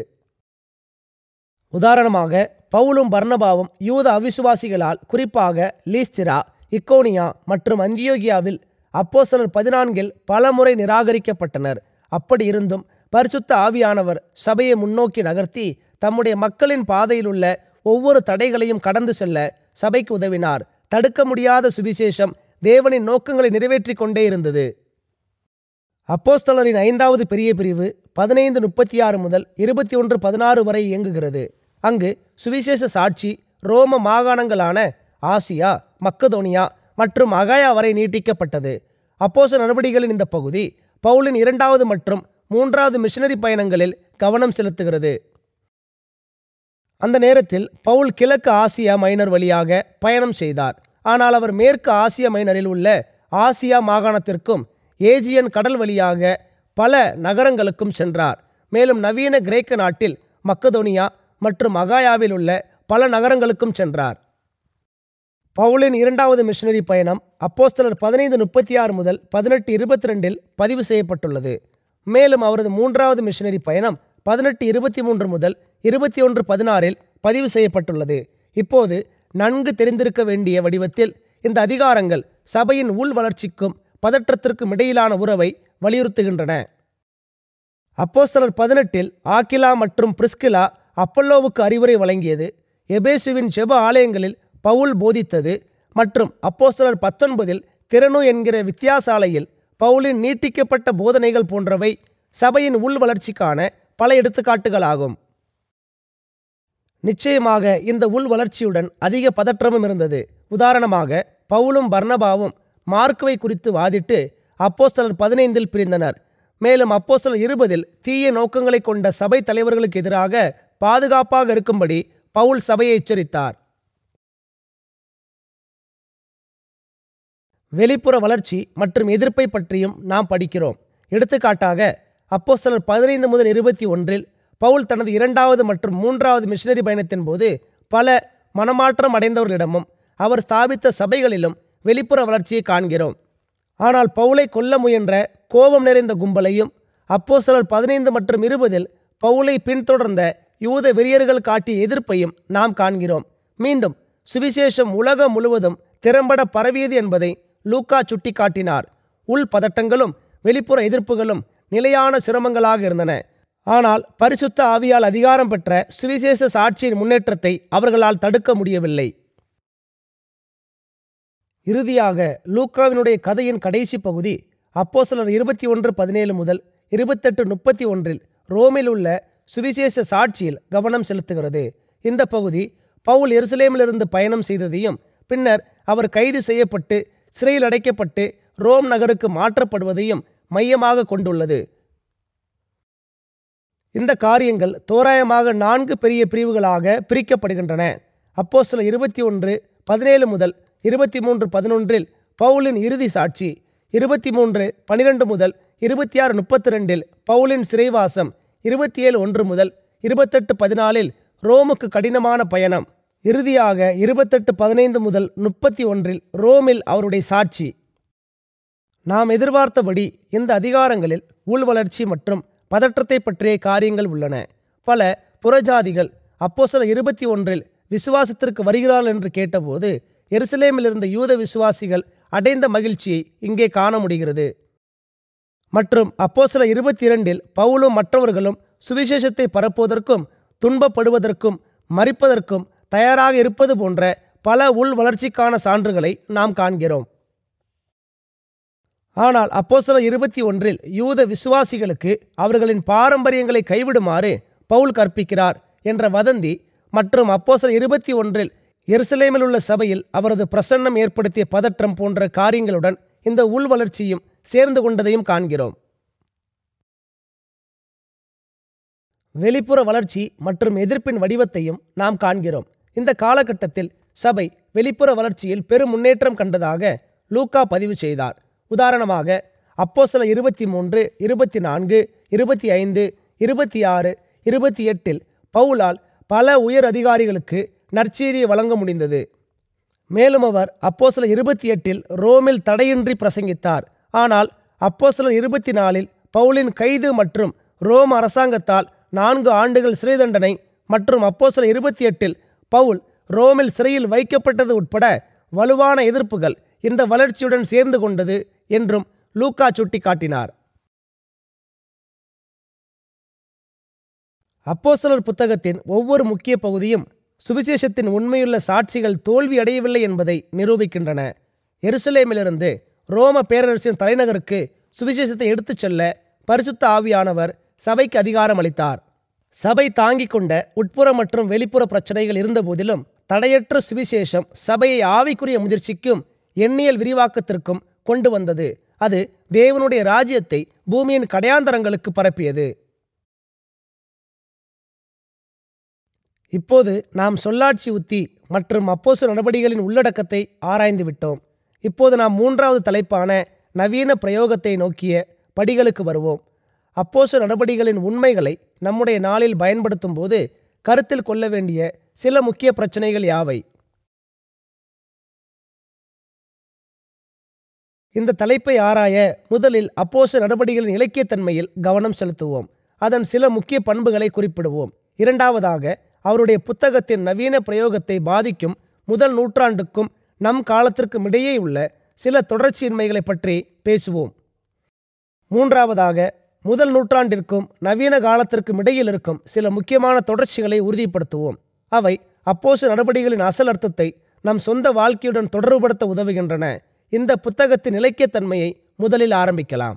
உதாரணமாக பவுலும் பர்னபாவும் யூத அவிசுவாசிகளால் குறிப்பாக லீஸ்திரா இக்கோனியா மற்றும் அந்தியோகியாவில் அப்போஸ்தலர் பதினான்கில் பலமுறை நிராகரிக்கப்பட்டனர் அப்படி இருந்தும் பரிசுத்த ஆவியானவர் சபையை முன்னோக்கி நகர்த்தி தம்முடைய மக்களின் பாதையில் உள்ள ஒவ்வொரு தடைகளையும் கடந்து செல்ல சபைக்கு உதவினார் தடுக்க முடியாத சுவிசேஷம் தேவனின் நோக்கங்களை நிறைவேற்றிக் கொண்டே இருந்தது அப்போஸ்தலரின் ஐந்தாவது பெரிய பிரிவு பதினைந்து முப்பத்தி ஆறு முதல் இருபத்தி ஒன்று பதினாறு வரை இயங்குகிறது அங்கு சுவிசேஷ சாட்சி ரோம மாகாணங்களான ஆசியா மக்கதோனியா மற்றும் அகாயா வரை நீட்டிக்கப்பட்டது அப்போச நடவடிக்கைகளின் இந்த பகுதி பவுலின் இரண்டாவது மற்றும் மூன்றாவது மிஷனரி பயணங்களில் கவனம் செலுத்துகிறது அந்த நேரத்தில் பவுல் கிழக்கு ஆசியா மைனர் வழியாக பயணம் செய்தார் ஆனால் அவர் மேற்கு ஆசிய மைனரில் உள்ள ஆசியா மாகாணத்திற்கும் ஏஜியன் கடல் வழியாக பல நகரங்களுக்கும் சென்றார் மேலும் நவீன கிரேக்க நாட்டில் மக்கதோனியா மற்றும் அகாயாவில் உள்ள பல நகரங்களுக்கும் சென்றார் பவுலின் இரண்டாவது மிஷனரி பயணம் அப்போஸ்தலர் பதினைந்து முப்பத்தி ஆறு முதல் பதினெட்டு இருபத்தி ரெண்டில் பதிவு செய்யப்பட்டுள்ளது மேலும் அவரது மூன்றாவது மிஷனரி பயணம் பதினெட்டு இருபத்தி மூன்று முதல் இருபத்தி ஒன்று பதினாறில் பதிவு செய்யப்பட்டுள்ளது இப்போது நன்கு தெரிந்திருக்க வேண்டிய வடிவத்தில் இந்த அதிகாரங்கள் சபையின் உள் வளர்ச்சிக்கும் பதற்றத்திற்கும் இடையிலான உறவை வலியுறுத்துகின்றன அப்போஸ்தலர் பதினெட்டில் ஆக்கிலா மற்றும் பிரிஸ்கிலா அப்பல்லோவுக்கு அறிவுரை வழங்கியது எபேசுவின் ஜெப ஆலயங்களில் பவுல் போதித்தது மற்றும் அப்போஸ்தலர் பத்தொன்பதில் திறனு என்கிற வித்தியாசாலையில் பவுலின் நீட்டிக்கப்பட்ட போதனைகள் போன்றவை சபையின் உள் வளர்ச்சிக்கான பல எடுத்துக்காட்டுகளாகும் நிச்சயமாக இந்த உள் வளர்ச்சியுடன் அதிக பதற்றமும் இருந்தது உதாரணமாக பவுலும் பர்னபாவும் மார்க்குவை குறித்து வாதிட்டு அப்போஸ்தலர் பதினைந்தில் பிரிந்தனர் மேலும் அப்போஸ்தலர் இருபதில் தீய நோக்கங்களை கொண்ட சபை தலைவர்களுக்கு எதிராக பாதுகாப்பாக இருக்கும்படி பவுல் சபையை எச்சரித்தார் வெளிப்புற வளர்ச்சி மற்றும் எதிர்ப்பை பற்றியும் நாம் படிக்கிறோம் எடுத்துக்காட்டாக அப்போஸ்தலர் பதினைந்து முதல் இருபத்தி ஒன்றில் பவுல் தனது இரண்டாவது மற்றும் மூன்றாவது மிஷனரி பயணத்தின் போது பல மனமாற்றம் அடைந்தவர்களிடமும் அவர் ஸ்தாபித்த சபைகளிலும் வெளிப்புற வளர்ச்சியை காண்கிறோம் ஆனால் பவுலை கொல்ல முயன்ற கோபம் நிறைந்த கும்பலையும் அப்போஸ்தலர் பதினைந்து மற்றும் இருபதில் பவுலை பின்தொடர்ந்த யூத வெறியர்கள் காட்டிய எதிர்ப்பையும் நாம் காண்கிறோம் மீண்டும் சுவிசேஷம் உலகம் முழுவதும் திறம்பட பரவியது என்பதை லூக்கா சுட்டிக்காட்டினார் உள் பதட்டங்களும் வெளிப்புற எதிர்ப்புகளும் நிலையான சிரமங்களாக இருந்தன ஆனால் பரிசுத்த ஆவியால் அதிகாரம் பெற்ற சுவிசேஷ சாட்சியின் முன்னேற்றத்தை அவர்களால் தடுக்க முடியவில்லை இறுதியாக லூக்காவினுடைய கதையின் கடைசி பகுதி அப்போஸ்தலர் இருபத்தி ஒன்று பதினேழு முதல் இருபத்தெட்டு முப்பத்தி ஒன்றில் ரோமில் உள்ள சுவிசேஷ சாட்சியில் கவனம் செலுத்துகிறது இந்த பகுதி பவுல் எருசலேமிலிருந்து பயணம் செய்ததையும் பின்னர் அவர் கைது செய்யப்பட்டு சிறையில் அடைக்கப்பட்டு ரோம் நகருக்கு மாற்றப்படுவதையும் மையமாக கொண்டுள்ளது இந்த காரியங்கள் தோராயமாக நான்கு பெரிய பிரிவுகளாக பிரிக்கப்படுகின்றன அப்போ சில இருபத்தி ஒன்று பதினேழு முதல் இருபத்தி மூன்று பதினொன்றில் பவுலின் இறுதி சாட்சி இருபத்தி மூன்று பனிரெண்டு முதல் இருபத்தி ஆறு முப்பத்தி ரெண்டில் பவுலின் சிறைவாசம் இருபத்தி ஏழு ஒன்று முதல் இருபத்தெட்டு பதினாலில் ரோமுக்கு கடினமான பயணம் இறுதியாக இருபத்தெட்டு பதினைந்து முதல் முப்பத்தி ஒன்றில் ரோமில் அவருடைய சாட்சி நாம் எதிர்பார்த்தபடி இந்த அதிகாரங்களில் உள்வளர்ச்சி மற்றும் பதற்றத்தை பற்றிய காரியங்கள் உள்ளன பல புறஜாதிகள் அப்போ சில இருபத்தி ஒன்றில் விசுவாசத்திற்கு வருகிறார்கள் என்று கேட்டபோது எருசலேமில் இருந்த யூத விசுவாசிகள் அடைந்த மகிழ்ச்சியை இங்கே காண முடிகிறது மற்றும் அப்போ சில இருபத்தி இரண்டில் பவுலும் மற்றவர்களும் சுவிசேஷத்தை பரப்புவதற்கும் துன்பப்படுவதற்கும் மறிப்பதற்கும் தயாராக இருப்பது போன்ற பல உள் வளர்ச்சிக்கான சான்றுகளை நாம் காண்கிறோம் ஆனால் அப்போஸ்தல இருபத்தி ஒன்றில் யூத விசுவாசிகளுக்கு அவர்களின் பாரம்பரியங்களை கைவிடுமாறு பவுல் கற்பிக்கிறார் என்ற வதந்தி மற்றும் அப்போஸ்தல இருபத்தி ஒன்றில் எருசலேமில் உள்ள சபையில் அவரது பிரசன்னம் ஏற்படுத்திய பதற்றம் போன்ற காரியங்களுடன் இந்த உள் வளர்ச்சியும் சேர்ந்து கொண்டதையும் காண்கிறோம் வெளிப்புற வளர்ச்சி மற்றும் எதிர்ப்பின் வடிவத்தையும் நாம் காண்கிறோம் இந்த காலகட்டத்தில் சபை வெளிப்புற வளர்ச்சியில் பெரும் முன்னேற்றம் கண்டதாக லூக்கா பதிவு செய்தார் உதாரணமாக அப்போ சில இருபத்தி மூன்று இருபத்தி நான்கு இருபத்தி ஐந்து இருபத்தி ஆறு இருபத்தி எட்டில் பவுலால் பல உயர் அதிகாரிகளுக்கு நற்செய்தியை வழங்க முடிந்தது மேலும் அவர் அப்போ சில இருபத்தி எட்டில் ரோமில் தடையின்றி பிரசங்கித்தார் ஆனால் அப்போ சில இருபத்தி நாலில் பவுலின் கைது மற்றும் ரோம் அரசாங்கத்தால் நான்கு ஆண்டுகள் சிறை தண்டனை மற்றும் அப்போ சில இருபத்தி எட்டில் பவுல் ரோமில் சிறையில் வைக்கப்பட்டது உட்பட வலுவான எதிர்ப்புகள் இந்த வளர்ச்சியுடன் சேர்ந்து கொண்டது என்றும் லூக்கா சுட்டிக்காட்டினார் அப்போஸ்தலர் புத்தகத்தின் ஒவ்வொரு முக்கிய பகுதியும் சுவிசேஷத்தின் உண்மையுள்ள சாட்சிகள் தோல்வி அடையவில்லை என்பதை நிரூபிக்கின்றன எருசலேமிலிருந்து ரோம பேரரசின் தலைநகருக்கு சுவிசேஷத்தை எடுத்துச் செல்ல பரிசுத்த ஆவியானவர் சபைக்கு அதிகாரம் அளித்தார் சபை தாங்கிக் கொண்ட உட்புற மற்றும் வெளிப்புற பிரச்சனைகள் இருந்தபோதிலும் தடையற்ற சுவிசேஷம் சபையை ஆவிக்குரிய முதிர்ச்சிக்கும் எண்ணியல் விரிவாக்கத்திற்கும் கொண்டு வந்தது அது தேவனுடைய ராஜ்யத்தை பூமியின் கடையாந்தரங்களுக்கு பரப்பியது இப்போது நாம் சொல்லாட்சி உத்தி மற்றும் அப்போசு நடவடிக்கைகளின் உள்ளடக்கத்தை ஆராய்ந்து விட்டோம் இப்போது நாம் மூன்றாவது தலைப்பான நவீன பிரயோகத்தை நோக்கிய படிகளுக்கு வருவோம் அப்போசு நடவடிக்கைகளின் உண்மைகளை நம்முடைய நாளில் பயன்படுத்தும் போது கருத்தில் கொள்ள வேண்டிய சில முக்கிய பிரச்சனைகள் யாவை இந்த தலைப்பை ஆராய முதலில் அப்போசு நடவடிக்கைகளின் இலக்கியத்தன்மையில் கவனம் செலுத்துவோம் அதன் சில முக்கிய பண்புகளை குறிப்பிடுவோம் இரண்டாவதாக அவருடைய புத்தகத்தின் நவீன பிரயோகத்தை பாதிக்கும் முதல் நூற்றாண்டுக்கும் நம் காலத்திற்கும் இடையே உள்ள சில தொடர்ச்சியின்மைகளை பற்றி பேசுவோம் மூன்றாவதாக முதல் நூற்றாண்டிற்கும் நவீன காலத்திற்கும் இடையில் இருக்கும் சில முக்கியமான தொடர்ச்சிகளை உறுதிப்படுத்துவோம் அவை அப்போசு நடவடிக்கைகளின் அசல் அர்த்தத்தை நம் சொந்த வாழ்க்கையுடன் தொடர்புபடுத்த உதவுகின்றன இந்த புத்தகத்தின் இலக்கியத்தன்மையை முதலில் ஆரம்பிக்கலாம்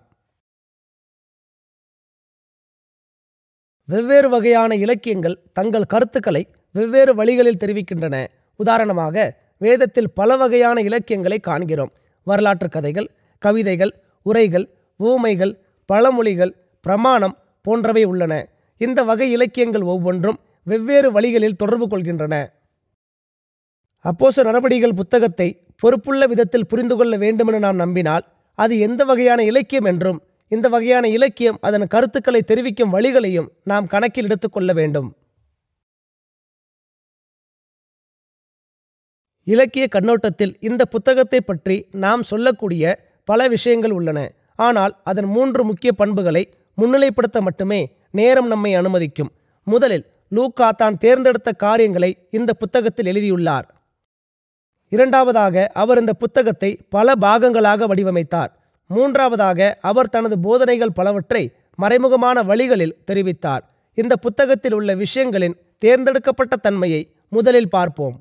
வெவ்வேறு வகையான இலக்கியங்கள் தங்கள் கருத்துக்களை வெவ்வேறு வழிகளில் தெரிவிக்கின்றன உதாரணமாக வேதத்தில் பல வகையான இலக்கியங்களை காண்கிறோம் வரலாற்று கதைகள் கவிதைகள் உரைகள் ஊமைகள் பழமொழிகள் பிரமாணம் போன்றவை உள்ளன இந்த வகை இலக்கியங்கள் ஒவ்வொன்றும் வெவ்வேறு வழிகளில் தொடர்பு கொள்கின்றன அப்போச நடவடிக்கைகள் புத்தகத்தை பொறுப்புள்ள விதத்தில் புரிந்து கொள்ள வேண்டுமென நாம் நம்பினால் அது எந்த வகையான இலக்கியம் என்றும் இந்த வகையான இலக்கியம் அதன் கருத்துக்களை தெரிவிக்கும் வழிகளையும் நாம் கணக்கில் எடுத்துக்கொள்ள வேண்டும் இலக்கிய கண்ணோட்டத்தில் இந்த புத்தகத்தை பற்றி நாம் சொல்லக்கூடிய பல விஷயங்கள் உள்ளன ஆனால் அதன் மூன்று முக்கிய பண்புகளை முன்னிலைப்படுத்த மட்டுமே நேரம் நம்மை அனுமதிக்கும் முதலில் லூக்கா தான் தேர்ந்தெடுத்த காரியங்களை இந்த புத்தகத்தில் எழுதியுள்ளார் இரண்டாவதாக அவர் இந்த புத்தகத்தை பல பாகங்களாக வடிவமைத்தார் மூன்றாவதாக அவர் தனது போதனைகள் பலவற்றை மறைமுகமான வழிகளில் தெரிவித்தார் இந்த புத்தகத்தில் உள்ள விஷயங்களின் தேர்ந்தெடுக்கப்பட்ட தன்மையை முதலில் பார்ப்போம்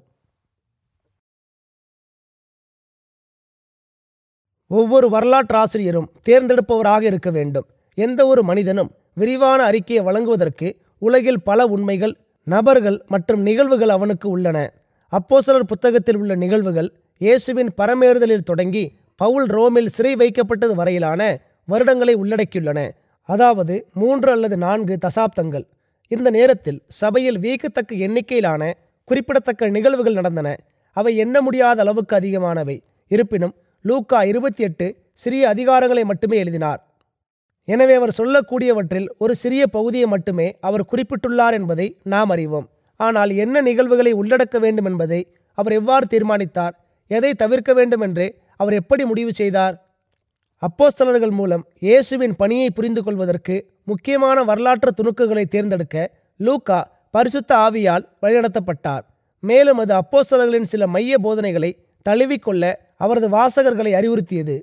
ஒவ்வொரு வரலாற்றாசிரியரும் தேர்ந்தெடுப்பவராக இருக்க வேண்டும் எந்த ஒரு மனிதனும் விரிவான அறிக்கையை வழங்குவதற்கு உலகில் பல உண்மைகள் நபர்கள் மற்றும் நிகழ்வுகள் அவனுக்கு உள்ளன அப்போசலர் புத்தகத்தில் உள்ள நிகழ்வுகள் இயேசுவின் பரமேறுதலில் தொடங்கி பவுல் ரோமில் சிறை வைக்கப்பட்டது வரையிலான வருடங்களை உள்ளடக்கியுள்ளன அதாவது மூன்று அல்லது நான்கு தசாப்தங்கள் இந்த நேரத்தில் சபையில் வியக்கத்தக்க எண்ணிக்கையிலான குறிப்பிடத்தக்க நிகழ்வுகள் நடந்தன அவை எண்ண முடியாத அளவுக்கு அதிகமானவை இருப்பினும் லூக்கா இருபத்தி எட்டு சிறிய அதிகாரங்களை மட்டுமே எழுதினார் எனவே அவர் சொல்லக்கூடியவற்றில் ஒரு சிறிய பகுதியை மட்டுமே அவர் குறிப்பிட்டுள்ளார் என்பதை நாம் அறிவோம் ஆனால் என்ன நிகழ்வுகளை உள்ளடக்க வேண்டும் என்பதை அவர் எவ்வாறு தீர்மானித்தார் எதை தவிர்க்க வேண்டும் என்று அவர் எப்படி முடிவு செய்தார் அப்போஸ்தலர்கள் மூலம் இயேசுவின் பணியை புரிந்து கொள்வதற்கு முக்கியமான வரலாற்று துணுக்குகளை தேர்ந்தெடுக்க லூக்கா பரிசுத்த ஆவியால் வழிநடத்தப்பட்டார் மேலும் அது அப்போஸ்தலர்களின் சில மைய போதனைகளை தழுவிக்கொள்ள அவரது வாசகர்களை அறிவுறுத்தியது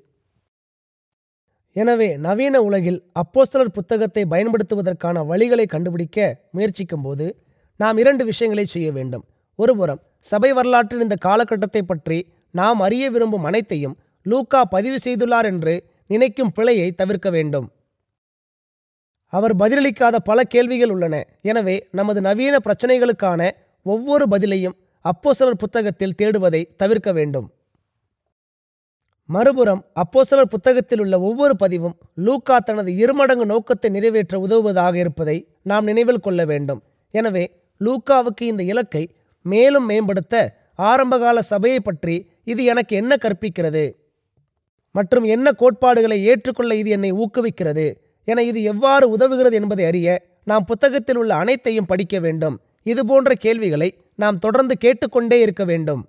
எனவே நவீன உலகில் அப்போஸ்தலர் புத்தகத்தை பயன்படுத்துவதற்கான வழிகளை கண்டுபிடிக்க முயற்சிக்கும்போது நாம் இரண்டு விஷயங்களை செய்ய வேண்டும் ஒருபுறம் சபை வரலாற்றின் இந்த காலகட்டத்தை பற்றி நாம் அறிய விரும்பும் அனைத்தையும் லூக்கா பதிவு செய்துள்ளார் என்று நினைக்கும் பிழையை தவிர்க்க வேண்டும் அவர் பதிலளிக்காத பல கேள்விகள் உள்ளன எனவே நமது நவீன பிரச்சனைகளுக்கான ஒவ்வொரு பதிலையும் அப்போஸ்தலர் புத்தகத்தில் தேடுவதை தவிர்க்க வேண்டும் மறுபுறம் அப்போஸ்தலர் புத்தகத்தில் உள்ள ஒவ்வொரு பதிவும் லூக்கா தனது இருமடங்கு நோக்கத்தை நிறைவேற்ற உதவுவதாக இருப்பதை நாம் நினைவில் கொள்ள வேண்டும் எனவே லூக்காவுக்கு இந்த இலக்கை மேலும் மேம்படுத்த ஆரம்பகால சபையை பற்றி இது எனக்கு என்ன கற்பிக்கிறது மற்றும் என்ன கோட்பாடுகளை ஏற்றுக்கொள்ள இது என்னை ஊக்குவிக்கிறது என இது எவ்வாறு உதவுகிறது என்பதை அறிய நாம் புத்தகத்தில் உள்ள அனைத்தையும் படிக்க வேண்டும் இது போன்ற கேள்விகளை நாம் தொடர்ந்து கேட்டுக்கொண்டே இருக்க வேண்டும்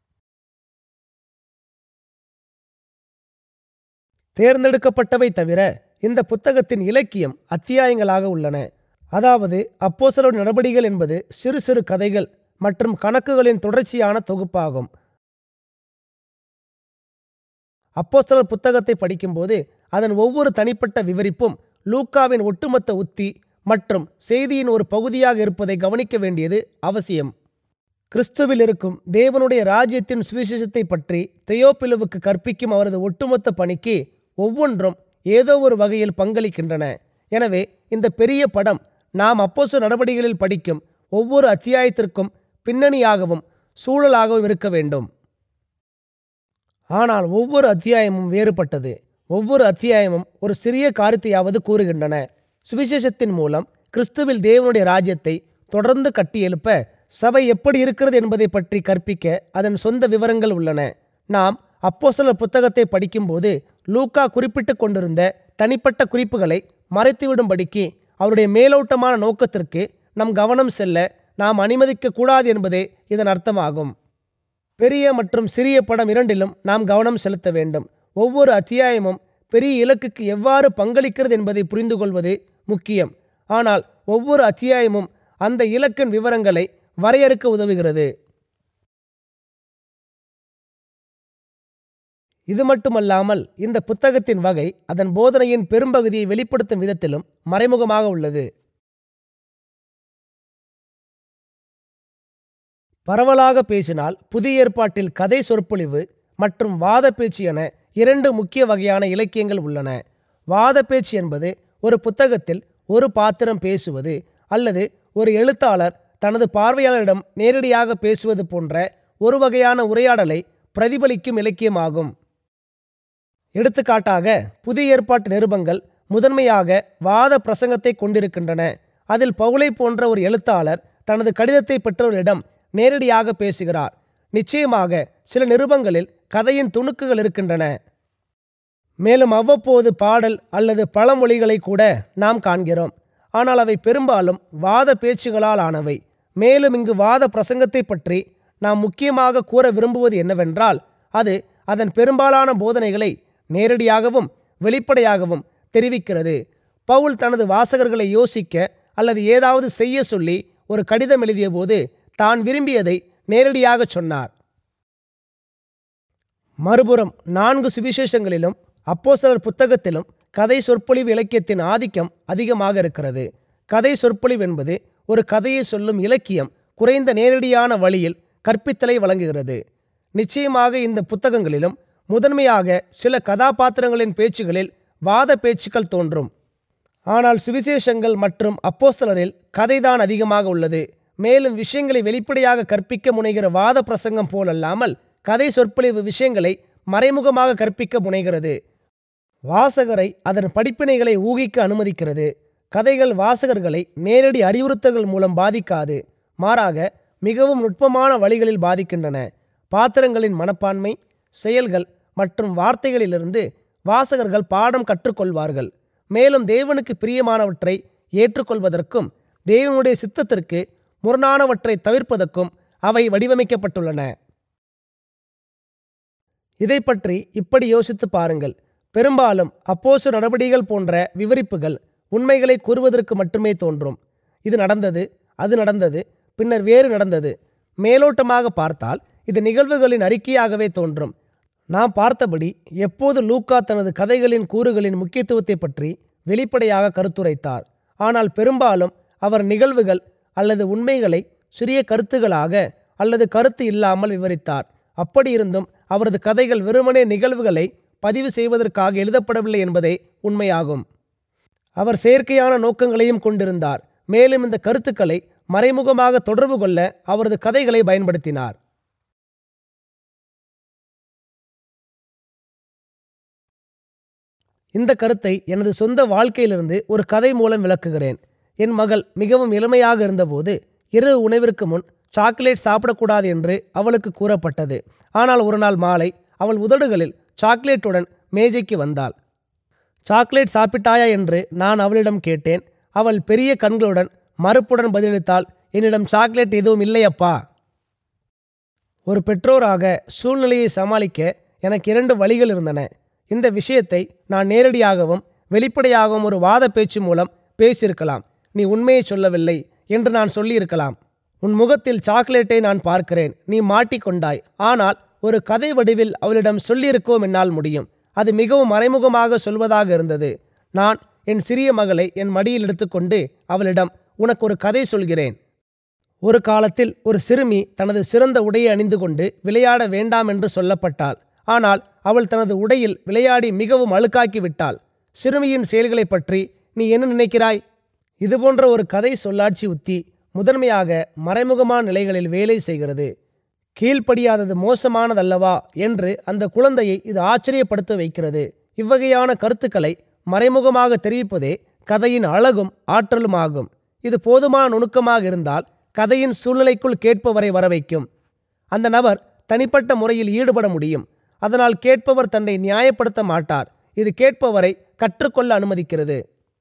தேர்ந்தெடுக்கப்பட்டவை தவிர இந்த புத்தகத்தின் இலக்கியம் அத்தியாயங்களாக உள்ளன அதாவது அப்போசலோட நடவடிக்கைகள் என்பது சிறு சிறு கதைகள் மற்றும் கணக்குகளின் தொடர்ச்சியான தொகுப்பாகும் அப்போஸ்தலர் புத்தகத்தை படிக்கும்போது அதன் ஒவ்வொரு தனிப்பட்ட விவரிப்பும் லூக்காவின் ஒட்டுமொத்த உத்தி மற்றும் செய்தியின் ஒரு பகுதியாக இருப்பதை கவனிக்க வேண்டியது அவசியம் கிறிஸ்துவில் இருக்கும் தேவனுடைய ராஜ்யத்தின் சுவிசேஷத்தை பற்றி தெயோப்பிலுவுக்கு கற்பிக்கும் அவரது ஒட்டுமொத்த பணிக்கு ஒவ்வொன்றும் ஏதோ ஒரு வகையில் பங்களிக்கின்றன எனவே இந்த பெரிய படம் நாம் அப்போசு நடவடிக்கைகளில் படிக்கும் ஒவ்வொரு அத்தியாயத்திற்கும் பின்னணியாகவும் சூழலாகவும் இருக்க வேண்டும் ஆனால் ஒவ்வொரு அத்தியாயமும் வேறுபட்டது ஒவ்வொரு அத்தியாயமும் ஒரு சிறிய காரியத்தையாவது கூறுகின்றன சுவிசேஷத்தின் மூலம் கிறிஸ்துவில் தேவனுடைய ராஜ்யத்தை தொடர்ந்து கட்டியெழுப்ப சபை எப்படி இருக்கிறது என்பதை பற்றி கற்பிக்க அதன் சொந்த விவரங்கள் உள்ளன நாம் அப்போஸ்தலர் புத்தகத்தை படிக்கும்போது லூக்கா குறிப்பிட்டு கொண்டிருந்த தனிப்பட்ட குறிப்புகளை மறைத்துவிடும்படிக்கு அவருடைய மேலோட்டமான நோக்கத்திற்கு நம் கவனம் செல்ல நாம் அனுமதிக்க கூடாது என்பதே இதன் அர்த்தமாகும் பெரிய மற்றும் சிறிய படம் இரண்டிலும் நாம் கவனம் செலுத்த வேண்டும் ஒவ்வொரு அத்தியாயமும் பெரிய இலக்குக்கு எவ்வாறு பங்களிக்கிறது என்பதை புரிந்து கொள்வது முக்கியம் ஆனால் ஒவ்வொரு அத்தியாயமும் அந்த இலக்கின் விவரங்களை வரையறுக்க உதவுகிறது இது மட்டுமல்லாமல் இந்த புத்தகத்தின் வகை அதன் போதனையின் பெரும்பகுதியை வெளிப்படுத்தும் விதத்திலும் மறைமுகமாக உள்ளது பரவலாக பேசினால் புதிய ஏற்பாட்டில் கதை சொற்பொழிவு மற்றும் வாத பேச்சு என இரண்டு முக்கிய வகையான இலக்கியங்கள் உள்ளன வாத பேச்சு என்பது ஒரு புத்தகத்தில் ஒரு பாத்திரம் பேசுவது அல்லது ஒரு எழுத்தாளர் தனது பார்வையாளரிடம் நேரடியாக பேசுவது போன்ற ஒரு வகையான உரையாடலை பிரதிபலிக்கும் இலக்கியமாகும் எடுத்துக்காட்டாக புதிய ஏற்பாட்டு நிருபங்கள் முதன்மையாக வாத பிரசங்கத்தை கொண்டிருக்கின்றன அதில் பவுலை போன்ற ஒரு எழுத்தாளர் தனது கடிதத்தை பெற்றவர்களிடம் நேரடியாக பேசுகிறார் நிச்சயமாக சில நிருபங்களில் கதையின் துணுக்குகள் இருக்கின்றன மேலும் அவ்வப்போது பாடல் அல்லது பழமொழிகளை கூட நாம் காண்கிறோம் ஆனால் அவை பெரும்பாலும் வாத பேச்சுகளால் ஆனவை மேலும் இங்கு வாத பிரசங்கத்தை பற்றி நாம் முக்கியமாக கூற விரும்புவது என்னவென்றால் அது அதன் பெரும்பாலான போதனைகளை நேரடியாகவும் வெளிப்படையாகவும் தெரிவிக்கிறது பவுல் தனது வாசகர்களை யோசிக்க அல்லது ஏதாவது செய்ய சொல்லி ஒரு கடிதம் எழுதியபோது தான் விரும்பியதை நேரடியாக சொன்னார் மறுபுறம் நான்கு சுவிசேஷங்களிலும் அப்போஸ்தலர் புத்தகத்திலும் கதை சொற்பொழிவு இலக்கியத்தின் ஆதிக்கம் அதிகமாக இருக்கிறது கதை சொற்பொழிவு என்பது ஒரு கதையை சொல்லும் இலக்கியம் குறைந்த நேரடியான வழியில் கற்பித்தலை வழங்குகிறது நிச்சயமாக இந்த புத்தகங்களிலும் முதன்மையாக சில கதாபாத்திரங்களின் பேச்சுகளில் வாத பேச்சுக்கள் தோன்றும் ஆனால் சுவிசேஷங்கள் மற்றும் அப்போஸ்தலரில் கதைதான் அதிகமாக உள்ளது மேலும் விஷயங்களை வெளிப்படையாக கற்பிக்க முனைகிற வாத பிரசங்கம் போலல்லாமல் கதை சொற்பொழிவு விஷயங்களை மறைமுகமாக கற்பிக்க முனைகிறது வாசகரை அதன் படிப்பினைகளை ஊகிக்க அனுமதிக்கிறது கதைகள் வாசகர்களை நேரடி அறிவுறுத்தல்கள் மூலம் பாதிக்காது மாறாக மிகவும் நுட்பமான வழிகளில் பாதிக்கின்றன பாத்திரங்களின் மனப்பான்மை செயல்கள் மற்றும் வார்த்தைகளிலிருந்து வாசகர்கள் பாடம் கற்றுக்கொள்வார்கள் மேலும் தேவனுக்கு பிரியமானவற்றை ஏற்றுக்கொள்வதற்கும் தேவனுடைய சித்தத்திற்கு முரணானவற்றை தவிர்ப்பதற்கும் அவை வடிவமைக்கப்பட்டுள்ளன இதை பற்றி இப்படி யோசித்து பாருங்கள் பெரும்பாலும் அப்போசு நடவடிக்கைகள் போன்ற விவரிப்புகள் உண்மைகளை கூறுவதற்கு மட்டுமே தோன்றும் இது நடந்தது அது நடந்தது பின்னர் வேறு நடந்தது மேலோட்டமாக பார்த்தால் இது நிகழ்வுகளின் அறிக்கையாகவே தோன்றும் நாம் பார்த்தபடி எப்போது லூக்கா தனது கதைகளின் கூறுகளின் முக்கியத்துவத்தை பற்றி வெளிப்படையாக கருத்துரைத்தார் ஆனால் பெரும்பாலும் அவர் நிகழ்வுகள் அல்லது உண்மைகளை சிறிய கருத்துகளாக அல்லது கருத்து இல்லாமல் விவரித்தார் அப்படியிருந்தும் அவரது கதைகள் வெறுமனே நிகழ்வுகளை பதிவு செய்வதற்காக எழுதப்படவில்லை என்பதே உண்மையாகும் அவர் செயற்கையான நோக்கங்களையும் கொண்டிருந்தார் மேலும் இந்த கருத்துக்களை மறைமுகமாக தொடர்பு கொள்ள அவரது கதைகளை பயன்படுத்தினார் இந்த கருத்தை எனது சொந்த வாழ்க்கையிலிருந்து ஒரு கதை மூலம் விளக்குகிறேன் என் மகள் மிகவும் இளமையாக இருந்தபோது இரவு உணவிற்கு முன் சாக்லேட் சாப்பிடக்கூடாது என்று அவளுக்கு கூறப்பட்டது ஆனால் ஒரு நாள் மாலை அவள் உதடுகளில் சாக்லேட்டுடன் மேஜைக்கு வந்தாள் சாக்லேட் சாப்பிட்டாயா என்று நான் அவளிடம் கேட்டேன் அவள் பெரிய கண்களுடன் மறுப்புடன் பதிலளித்தாள் என்னிடம் சாக்லேட் எதுவும் இல்லையப்பா ஒரு பெற்றோராக சூழ்நிலையை சமாளிக்க எனக்கு இரண்டு வழிகள் இருந்தன இந்த விஷயத்தை நான் நேரடியாகவும் வெளிப்படையாகவும் ஒரு வாத பேச்சு மூலம் பேசியிருக்கலாம் நீ உண்மையை சொல்லவில்லை என்று நான் சொல்லியிருக்கலாம் உன் முகத்தில் சாக்லேட்டை நான் பார்க்கிறேன் நீ மாட்டிக்கொண்டாய் ஆனால் ஒரு கதை வடிவில் அவளிடம் சொல்லியிருக்கவும் என்னால் முடியும் அது மிகவும் மறைமுகமாக சொல்வதாக இருந்தது நான் என் சிறிய மகளை என் மடியில் எடுத்துக்கொண்டு அவளிடம் உனக்கு ஒரு கதை சொல்கிறேன் ஒரு காலத்தில் ஒரு சிறுமி தனது சிறந்த உடையை அணிந்து கொண்டு விளையாட வேண்டாம் என்று சொல்லப்பட்டாள் ஆனால் அவள் தனது உடையில் விளையாடி மிகவும் அழுக்காக்கி விட்டாள் சிறுமியின் செயல்களைப் பற்றி நீ என்ன நினைக்கிறாய் இதுபோன்ற ஒரு கதை சொல்லாட்சி உத்தி முதன்மையாக மறைமுகமான நிலைகளில் வேலை செய்கிறது கீழ்ப்படியாதது மோசமானதல்லவா என்று அந்த குழந்தையை இது ஆச்சரியப்படுத்த வைக்கிறது இவ்வகையான கருத்துக்களை மறைமுகமாக தெரிவிப்பதே கதையின் அழகும் ஆற்றலும் ஆகும் இது போதுமான நுணுக்கமாக இருந்தால் கதையின் சூழ்நிலைக்குள் கேட்பவரை வரவைக்கும் அந்த நபர் தனிப்பட்ட முறையில் ஈடுபட முடியும் அதனால் கேட்பவர் தன்னை நியாயப்படுத்த மாட்டார் இது கேட்பவரை கற்றுக்கொள்ள அனுமதிக்கிறது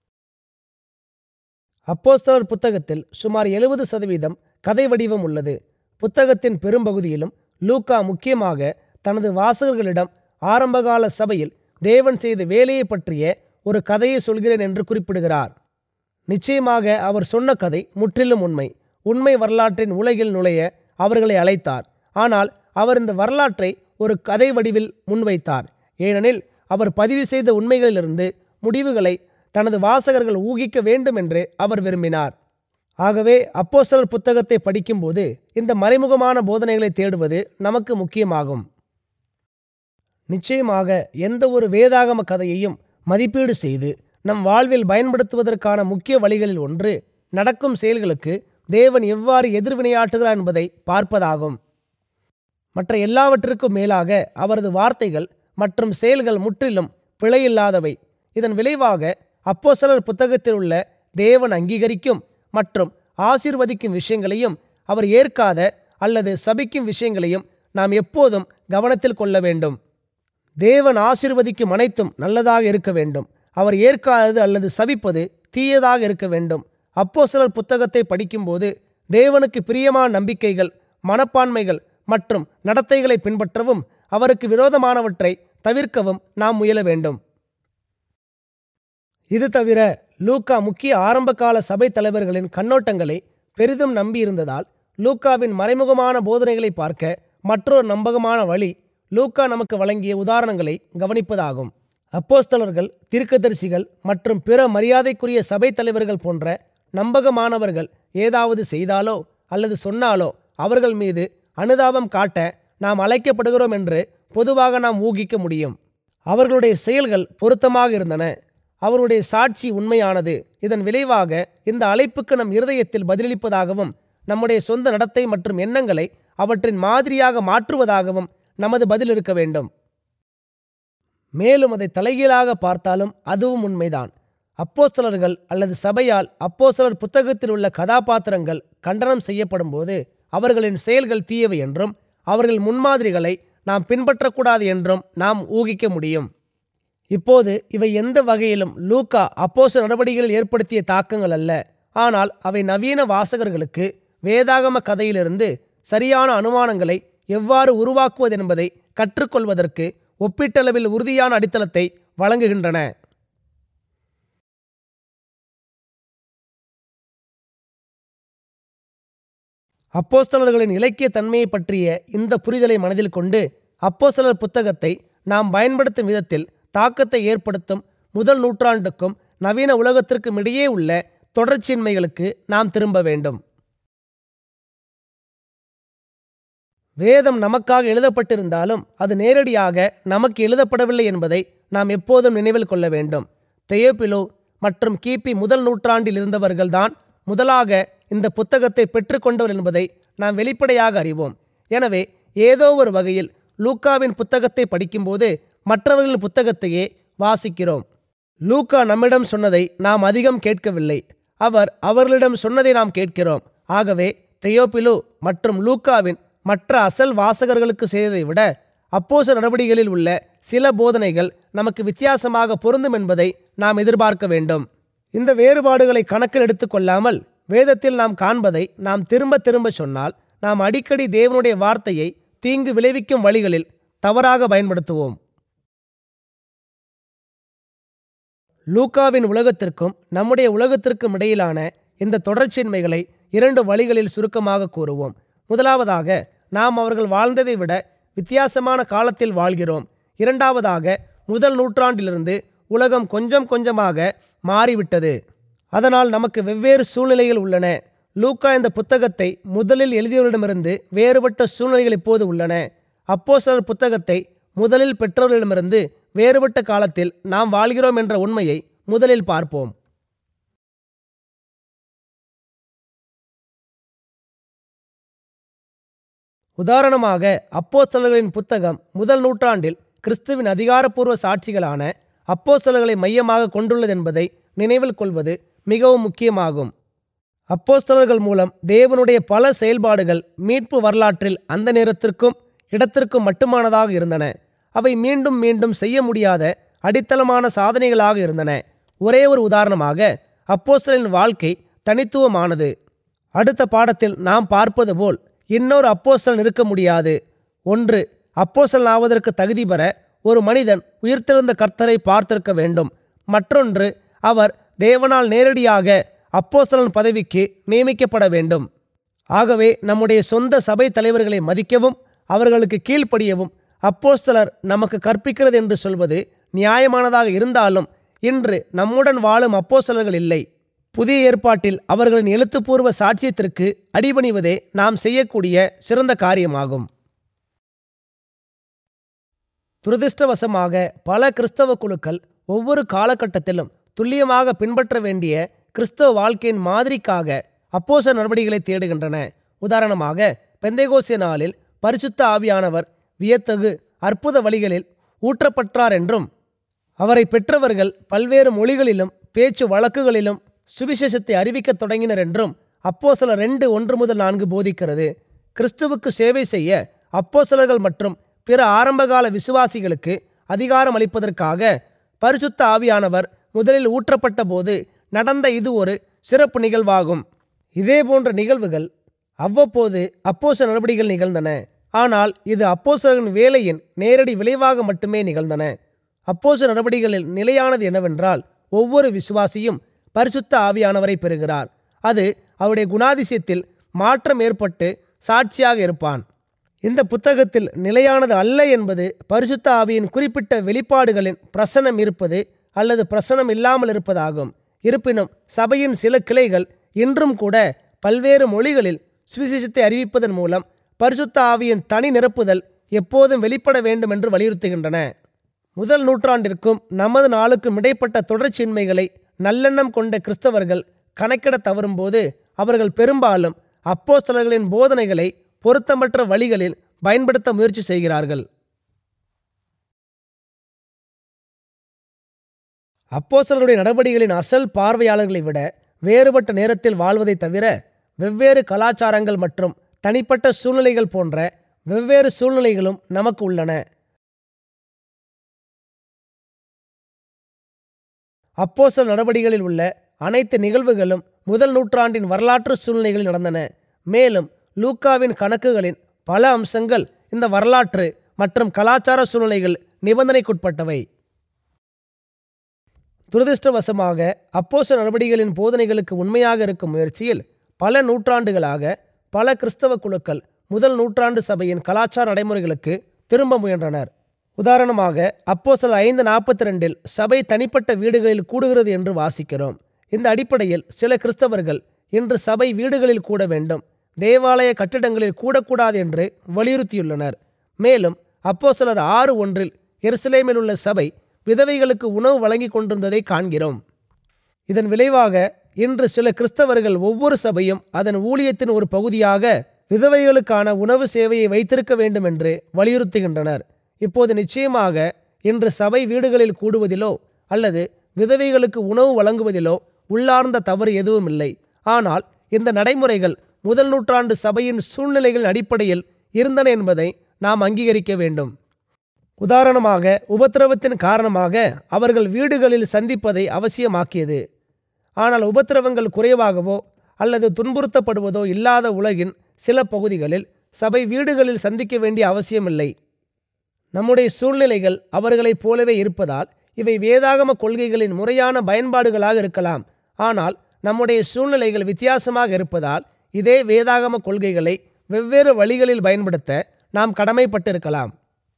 அப்போஸ்தலர் புத்தகத்தில் சுமார் எழுபது சதவீதம் கதை வடிவம் உள்ளது புத்தகத்தின் பெரும்பகுதியிலும் லூக்கா முக்கியமாக தனது வாசகர்களிடம் ஆரம்பகால சபையில் தேவன் செய்த வேலையை பற்றிய ஒரு கதையை சொல்கிறேன் என்று குறிப்பிடுகிறார் நிச்சயமாக அவர் சொன்ன கதை முற்றிலும் உண்மை உண்மை வரலாற்றின் உலகில் நுழைய அவர்களை அழைத்தார் ஆனால் அவர் இந்த வரலாற்றை ஒரு கதை வடிவில் முன்வைத்தார் ஏனெனில் அவர் பதிவு செய்த உண்மைகளிலிருந்து முடிவுகளை தனது வாசகர்கள் ஊகிக்க வேண்டும் என்று அவர் விரும்பினார் ஆகவே அப்போஸ்தலர் புத்தகத்தை படிக்கும்போது இந்த மறைமுகமான போதனைகளை தேடுவது நமக்கு முக்கியமாகும் நிச்சயமாக எந்த ஒரு வேதாகம கதையையும் மதிப்பீடு செய்து நம் வாழ்வில் பயன்படுத்துவதற்கான முக்கிய வழிகளில் ஒன்று நடக்கும் செயல்களுக்கு தேவன் எவ்வாறு எதிர்வினையாற்றுகிறார் என்பதை பார்ப்பதாகும் மற்ற எல்லாவற்றிற்கும் மேலாக அவரது வார்த்தைகள் மற்றும் செயல்கள் முற்றிலும் பிழையில்லாதவை இதன் விளைவாக அப்போஸ்தலர் புத்தகத்தில் உள்ள தேவன் அங்கீகரிக்கும் மற்றும் ஆசீர்வதிக்கும் விஷயங்களையும் அவர் ஏற்காத அல்லது சபிக்கும் விஷயங்களையும் நாம் எப்போதும் கவனத்தில் கொள்ள வேண்டும் தேவன் ஆசீர்வதிக்கும் அனைத்தும் நல்லதாக இருக்க வேண்டும் அவர் ஏற்காதது அல்லது சபிப்பது தீயதாக இருக்க வேண்டும் அப்போஸ்தலர் புத்தகத்தை படிக்கும்போது தேவனுக்கு பிரியமான நம்பிக்கைகள் மனப்பான்மைகள் மற்றும் நடத்தைகளை பின்பற்றவும் அவருக்கு விரோதமானவற்றை தவிர்க்கவும் நாம் முயல வேண்டும் இது தவிர லூக்கா முக்கிய ஆரம்பகால சபை தலைவர்களின் கண்ணோட்டங்களை பெரிதும் நம்பியிருந்ததால் லூக்காவின் மறைமுகமான போதனைகளை பார்க்க மற்றொரு நம்பகமான வழி லூக்கா நமக்கு வழங்கிய உதாரணங்களை கவனிப்பதாகும் அப்போஸ்தலர்கள் தீர்க்கதரிசிகள் மற்றும் பிற மரியாதைக்குரிய சபை தலைவர்கள் போன்ற நம்பகமானவர்கள் ஏதாவது செய்தாலோ அல்லது சொன்னாலோ அவர்கள் மீது அனுதாபம் காட்ட நாம் அழைக்கப்படுகிறோம் என்று பொதுவாக நாம் ஊகிக்க முடியும் அவர்களுடைய செயல்கள் பொருத்தமாக இருந்தன அவருடைய சாட்சி உண்மையானது இதன் விளைவாக இந்த அழைப்புக்கு நம் இருதயத்தில் பதிலளிப்பதாகவும் நம்முடைய சொந்த நடத்தை மற்றும் எண்ணங்களை அவற்றின் மாதிரியாக மாற்றுவதாகவும் நமது பதில் இருக்க வேண்டும் மேலும் அதை தலைகீழாக பார்த்தாலும் அதுவும் உண்மைதான் அப்போஸ்தலர்கள் அல்லது சபையால் அப்போஸ்தலர் புத்தகத்தில் உள்ள கதாபாத்திரங்கள் கண்டனம் செய்யப்படும் போது அவர்களின் செயல்கள் தீயவை என்றும் அவர்கள் முன்மாதிரிகளை நாம் பின்பற்றக்கூடாது என்றும் நாம் ஊகிக்க முடியும் இப்போது இவை எந்த வகையிலும் லூக்கா அப்போச நடவடிக்கைகளில் ஏற்படுத்திய தாக்கங்கள் அல்ல ஆனால் அவை நவீன வாசகர்களுக்கு வேதாகம கதையிலிருந்து சரியான அனுமானங்களை எவ்வாறு உருவாக்குவது என்பதை கற்றுக்கொள்வதற்கு ஒப்பீட்டளவில் உறுதியான அடித்தளத்தை வழங்குகின்றன அப்போஸ்தலர்களின் இலக்கிய தன்மையை பற்றிய இந்த புரிதலை மனதில் கொண்டு அப்போஸ்தலர் புத்தகத்தை நாம் பயன்படுத்தும் விதத்தில் தாக்கத்தை ஏற்படுத்தும் முதல் நூற்றாண்டுக்கும் நவீன உலகத்திற்கும் இடையே உள்ள தொடர்ச்சியின்மைகளுக்கு நாம் திரும்ப வேண்டும் வேதம் நமக்காக எழுதப்பட்டிருந்தாலும் அது நேரடியாக நமக்கு எழுதப்படவில்லை என்பதை நாம் எப்போதும் நினைவில் கொள்ள வேண்டும் தெயோபிலோ மற்றும் கிபி முதல் நூற்றாண்டில் இருந்தவர்கள்தான் முதலாக இந்த புத்தகத்தை பெற்றுக்கொண்டவர் என்பதை நாம் வெளிப்படையாக அறிவோம் எனவே ஏதோ ஒரு வகையில் லூக்காவின் புத்தகத்தை படிக்கும்போது மற்றவர்களின் புத்தகத்தையே வாசிக்கிறோம் லூக்கா நம்மிடம் சொன்னதை நாம் அதிகம் கேட்கவில்லை அவர் அவர்களிடம் சொன்னதை நாம் கேட்கிறோம் ஆகவே தெயோபிலு மற்றும் லூக்காவின் மற்ற அசல் வாசகர்களுக்கு செய்ததை விட அப்போச நடவடிக்கைகளில் உள்ள சில போதனைகள் நமக்கு வித்தியாசமாக பொருந்தும் என்பதை நாம் எதிர்பார்க்க வேண்டும் இந்த வேறுபாடுகளை கணக்கில் எடுத்துக்கொள்ளாமல் வேதத்தில் நாம் காண்பதை நாம் திரும்ப திரும்ப சொன்னால் நாம் அடிக்கடி தேவனுடைய வார்த்தையை தீங்கு விளைவிக்கும் வழிகளில் தவறாக பயன்படுத்துவோம் லூக்காவின் உலகத்திற்கும் நம்முடைய உலகத்திற்கும் இடையிலான இந்த தொடர்ச்சியின்மைகளை இரண்டு வழிகளில் சுருக்கமாக கூறுவோம் முதலாவதாக நாம் அவர்கள் வாழ்ந்ததை விட வித்தியாசமான காலத்தில் வாழ்கிறோம் இரண்டாவதாக முதல் நூற்றாண்டிலிருந்து உலகம் கொஞ்சம் கொஞ்சமாக மாறிவிட்டது அதனால் நமக்கு வெவ்வேறு சூழ்நிலைகள் உள்ளன லூக்கா இந்த புத்தகத்தை முதலில் எழுதியவர்களிடமிருந்து வேறுபட்ட சூழ்நிலைகள் இப்போது உள்ளன அப்போ சிலர் புத்தகத்தை முதலில் பெற்றவர்களிடமிருந்து வேறுபட்ட காலத்தில் நாம் வாழ்கிறோம் என்ற உண்மையை முதலில் பார்ப்போம் உதாரணமாக அப்போஸ்தலர்களின் புத்தகம் முதல் நூற்றாண்டில் கிறிஸ்துவின் அதிகாரப்பூர்வ சாட்சிகளான அப்போஸ்தலர்களை மையமாக கொண்டுள்ளது என்பதை நினைவில் கொள்வது மிகவும் முக்கியமாகும் அப்போஸ்தலர்கள் மூலம் தேவனுடைய பல செயல்பாடுகள் மீட்பு வரலாற்றில் அந்த நேரத்திற்கும் இடத்திற்கும் மட்டுமானதாக இருந்தன அவை மீண்டும் மீண்டும் செய்ய முடியாத அடித்தளமான சாதனைகளாக இருந்தன ஒரே ஒரு உதாரணமாக அப்போஸ்தலரின் வாழ்க்கை தனித்துவமானது அடுத்த பாடத்தில் நாம் பார்ப்பது போல் இன்னொரு அப்போஸ்தலன் இருக்க முடியாது ஒன்று அப்போஸ்தலன் ஆவதற்கு தகுதி பெற ஒரு மனிதன் உயிர்த்தெழுந்த கர்த்தரை பார்த்திருக்க வேண்டும் மற்றொன்று அவர் தேவனால் நேரடியாக அப்போஸ்தலன் பதவிக்கு நியமிக்கப்பட வேண்டும் ஆகவே நம்முடைய சொந்த சபை தலைவர்களை மதிக்கவும் அவர்களுக்கு கீழ்ப்படியவும் அப்போஸ்தலர் நமக்கு கற்பிக்கிறது என்று சொல்வது நியாயமானதாக இருந்தாலும் இன்று நம்முடன் வாழும் அப்போஸ்தலர்கள் இல்லை புதிய ஏற்பாட்டில் அவர்களின் எழுத்துப்பூர்வ சாட்சியத்திற்கு அடிபணிவதே நாம் செய்யக்கூடிய சிறந்த காரியமாகும் துரதிர்ஷ்டவசமாக பல கிறிஸ்தவ குழுக்கள் ஒவ்வொரு காலகட்டத்திலும் துல்லியமாக பின்பற்ற வேண்டிய கிறிஸ்தவ வாழ்க்கையின் மாதிரிக்காக அப்போச நடவடிக்கைகளை தேடுகின்றன உதாரணமாக பெந்தைகோசிய நாளில் பரிசுத்த ஆவியானவர் வியத்தகு அற்புத வழிகளில் ஊற்றப்பட்டார் என்றும் அவரை பெற்றவர்கள் பல்வேறு மொழிகளிலும் பேச்சு வழக்குகளிலும் சுவிசேஷத்தை அறிவிக்கத் தொடங்கினர் என்றும் அப்போசல ரெண்டு ஒன்று முதல் நான்கு போதிக்கிறது கிறிஸ்துவுக்கு சேவை செய்ய அப்போசலர்கள் மற்றும் பிற ஆரம்பகால விசுவாசிகளுக்கு அதிகாரம் அளிப்பதற்காக பரிசுத்த ஆவியானவர் முதலில் ஊற்றப்பட்ட போது நடந்த இது ஒரு சிறப்பு நிகழ்வாகும் இதேபோன்ற நிகழ்வுகள் அவ்வப்போது அப்போச நடவடிக்கைகள் நிகழ்ந்தன ஆனால் இது அப்போசலர்களின் வேலையின் நேரடி விளைவாக மட்டுமே நிகழ்ந்தன அப்போச நடவடிக்கைகளில் நிலையானது என்னவென்றால் ஒவ்வொரு விசுவாசியும் பரிசுத்த ஆவியானவரை பெறுகிறார் அது அவருடைய குணாதிசயத்தில் மாற்றம் ஏற்பட்டு சாட்சியாக இருப்பான் இந்த புத்தகத்தில் நிலையானது அல்ல என்பது பரிசுத்த ஆவியின் குறிப்பிட்ட வெளிப்பாடுகளின் பிரசனம் இருப்பது அல்லது பிரசனம் இல்லாமல் இருப்பதாகும் இருப்பினும் சபையின் சில கிளைகள் இன்றும் கூட பல்வேறு மொழிகளில் சுவிசேஷத்தை அறிவிப்பதன் மூலம் பரிசுத்த ஆவியின் தனி நிரப்புதல் எப்போதும் வெளிப்பட வேண்டும் என்று வலியுறுத்துகின்றன முதல் நூற்றாண்டிற்கும் நமது நாளுக்கும் இடைப்பட்ட தொடர்ச்சியின்மைகளை நல்லெண்ணம் கொண்ட கிறிஸ்தவர்கள் கணக்கிட தவறும்போது அவர்கள் பெரும்பாலும் அப்போஸ்தலர்களின் போதனைகளை பொருத்தமற்ற வழிகளில் பயன்படுத்த முயற்சி செய்கிறார்கள் அப்போஸ்தலருடைய நடவடிக்கைகளின் அசல் பார்வையாளர்களை விட வேறுபட்ட நேரத்தில் வாழ்வதைத் தவிர வெவ்வேறு கலாச்சாரங்கள் மற்றும் தனிப்பட்ட சூழ்நிலைகள் போன்ற வெவ்வேறு சூழ்நிலைகளும் நமக்கு உள்ளன அப்போஸ்தலர் நடவடிக்கைகளில் உள்ள அனைத்து நிகழ்வுகளும் முதல் நூற்றாண்டின் வரலாற்று சூழ்நிலைகளில் நடந்தன மேலும் லூக்காவின் கணக்குகளின் பல அம்சங்கள் இந்த வரலாற்று மற்றும் கலாச்சார சூழ்நிலைகள் நிபந்தனைக்குட்பட்டவை துரதிருஷ்டவசமாக அப்போச நடவடிக்கைகளின் போதனைகளுக்கு உண்மையாக இருக்கும் முயற்சியில் பல நூற்றாண்டுகளாக பல கிறிஸ்தவ குழுக்கள் முதல் நூற்றாண்டு சபையின் கலாச்சார நடைமுறைகளுக்கு திரும்ப முயன்றனர் உதாரணமாக அப்போஸ்தல ஐந்து நாற்பத்தி ரெண்டில் சபை தனிப்பட்ட வீடுகளில் கூடுகிறது என்று வாசிக்கிறோம் இந்த அடிப்படையில் சில கிறிஸ்தவர்கள் இன்று சபை வீடுகளில் கூட வேண்டும் தேவாலய கட்டிடங்களில் கூடக்கூடாது என்று வலியுறுத்தியுள்ளனர் மேலும் அப்போஸ்தலர் ஆறு ஒன்றில் எருசலேமில் உள்ள சபை விதவைகளுக்கு உணவு வழங்கி கொண்டிருந்ததை காண்கிறோம் இதன் விளைவாக இன்று சில கிறிஸ்தவர்கள் ஒவ்வொரு சபையும் அதன் ஊழியத்தின் ஒரு பகுதியாக விதவைகளுக்கான உணவு சேவையை வைத்திருக்க வேண்டும் என்று வலியுறுத்துகின்றனர் இப்போது நிச்சயமாக இன்று சபை வீடுகளில் கூடுவதிலோ அல்லது விதவைகளுக்கு உணவு வழங்குவதிலோ உள்ளார்ந்த தவறு எதுவும் இல்லை ஆனால் இந்த நடைமுறைகள் முதல் நூற்றாண்டு சபையின் சூழ்நிலைகளின் அடிப்படையில் இருந்தன என்பதை நாம் அங்கீகரிக்க வேண்டும் உதாரணமாக உபத்திரவத்தின் காரணமாக அவர்கள் வீடுகளில் சந்திப்பதை அவசியமாக்கியது ஆனால் உபத்திரவங்கள் குறைவாகவோ அல்லது துன்புறுத்தப்படுவதோ இல்லாத உலகின் சில பகுதிகளில் சபை வீடுகளில் சந்திக்க வேண்டிய அவசியமில்லை நம்முடைய சூழ்நிலைகள் அவர்களைப் போலவே இருப்பதால் இவை வேதாகம கொள்கைகளின் முறையான பயன்பாடுகளாக இருக்கலாம் ஆனால் நம்முடைய சூழ்நிலைகள் வித்தியாசமாக இருப்பதால் இதே வேதாகம கொள்கைகளை வெவ்வேறு வழிகளில் பயன்படுத்த நாம் கடமைப்பட்டிருக்கலாம்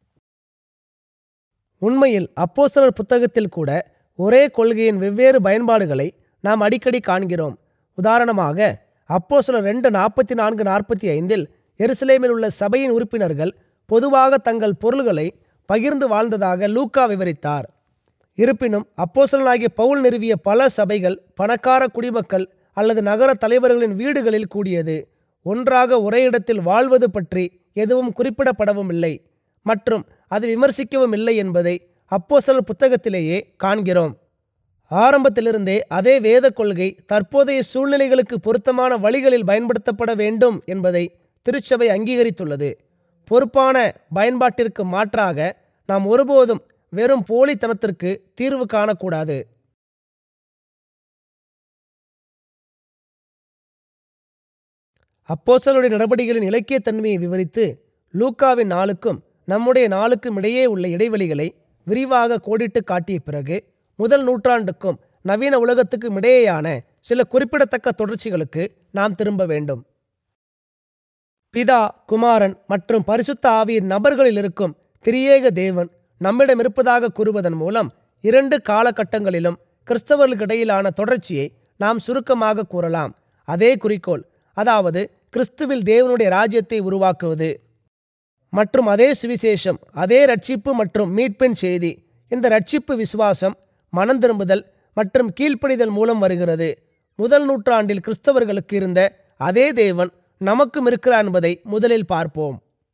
உண்மையில் அப்போஸ்தலர் புத்தகத்தில் கூட ஒரே கொள்கையின் வெவ்வேறு பயன்பாடுகளை நாம் அடிக்கடி காண்கிறோம் உதாரணமாக அப்போஸ்தலர் ரெண்டு நாற்பத்தி நான்கு நாற்பத்தி ஐந்தில் எருசலேமில் உள்ள சபையின் உறுப்பினர்கள் பொதுவாக தங்கள் பொருள்களை பகிர்ந்து வாழ்ந்ததாக லூக்கா விவரித்தார் இருப்பினும் அப்போஸ்தலனாகிய பவுல் நிறுவிய பல சபைகள் பணக்கார குடிமக்கள் அல்லது நகர தலைவர்களின் வீடுகளில் கூடியது ஒன்றாக ஒரே இடத்தில் வாழ்வது பற்றி எதுவும் குறிப்பிடப்படவும் இல்லை மற்றும் அது விமர்சிக்கவும் இல்லை என்பதை அப்போஸ்தலர் புத்தகத்திலேயே காண்கிறோம் ஆரம்பத்திலிருந்தே அதே வேத கொள்கை தற்போதைய சூழ்நிலைகளுக்கு பொருத்தமான வழிகளில் பயன்படுத்தப்பட வேண்டும் என்பதை திருச்சபை அங்கீகரித்துள்ளது பொறுப்பான பயன்பாட்டிற்கு மாற்றாக நாம் ஒருபோதும் வெறும் போலித்தனத்திற்கு தீர்வு காணக்கூடாது அப்போஸ்தலருடைய நடவடிக்கைகளின் இலக்கியத்தன்மையை விவரித்து லூக்காவின் நாளுக்கும் நம்முடைய நாளுக்கும் இடையே உள்ள இடைவெளிகளை விரிவாக கோடிட்டு காட்டிய பிறகு முதல் நூற்றாண்டுக்கும் நவீன உலகத்துக்கும் இடையேயான சில குறிப்பிடத்தக்க தொடர்ச்சிகளுக்கு நாம் திரும்ப வேண்டும் பிதா குமாரன் மற்றும் பரிசுத்த ஆவியின் நபர்களில் இருக்கும் திரியேக தேவன் நம்மிடம் இருப்பதாக கூறுவதன் மூலம் இரண்டு காலகட்டங்களிலும் கிறிஸ்தவர்களுக்கு இடையிலான தொடர்ச்சியை நாம் சுருக்கமாக கூறலாம் அதே குறிக்கோள் அதாவது கிறிஸ்துவில் தேவனுடைய ராஜ்யத்தை உருவாக்குவது மற்றும் அதே சுவிசேஷம் அதே ரட்சிப்பு மற்றும் மீட்பின் செய்தி இந்த ரட்சிப்பு விசுவாசம் மனம் திரும்புதல் மற்றும் கீழ்ப்படிதல் மூலம் வருகிறது முதல் நூற்றாண்டில் கிறிஸ்தவர்களுக்கு இருந்த அதே தேவன் நமக்கும் இருக்கிறார் என்பதை முதலில் பார்ப்போம்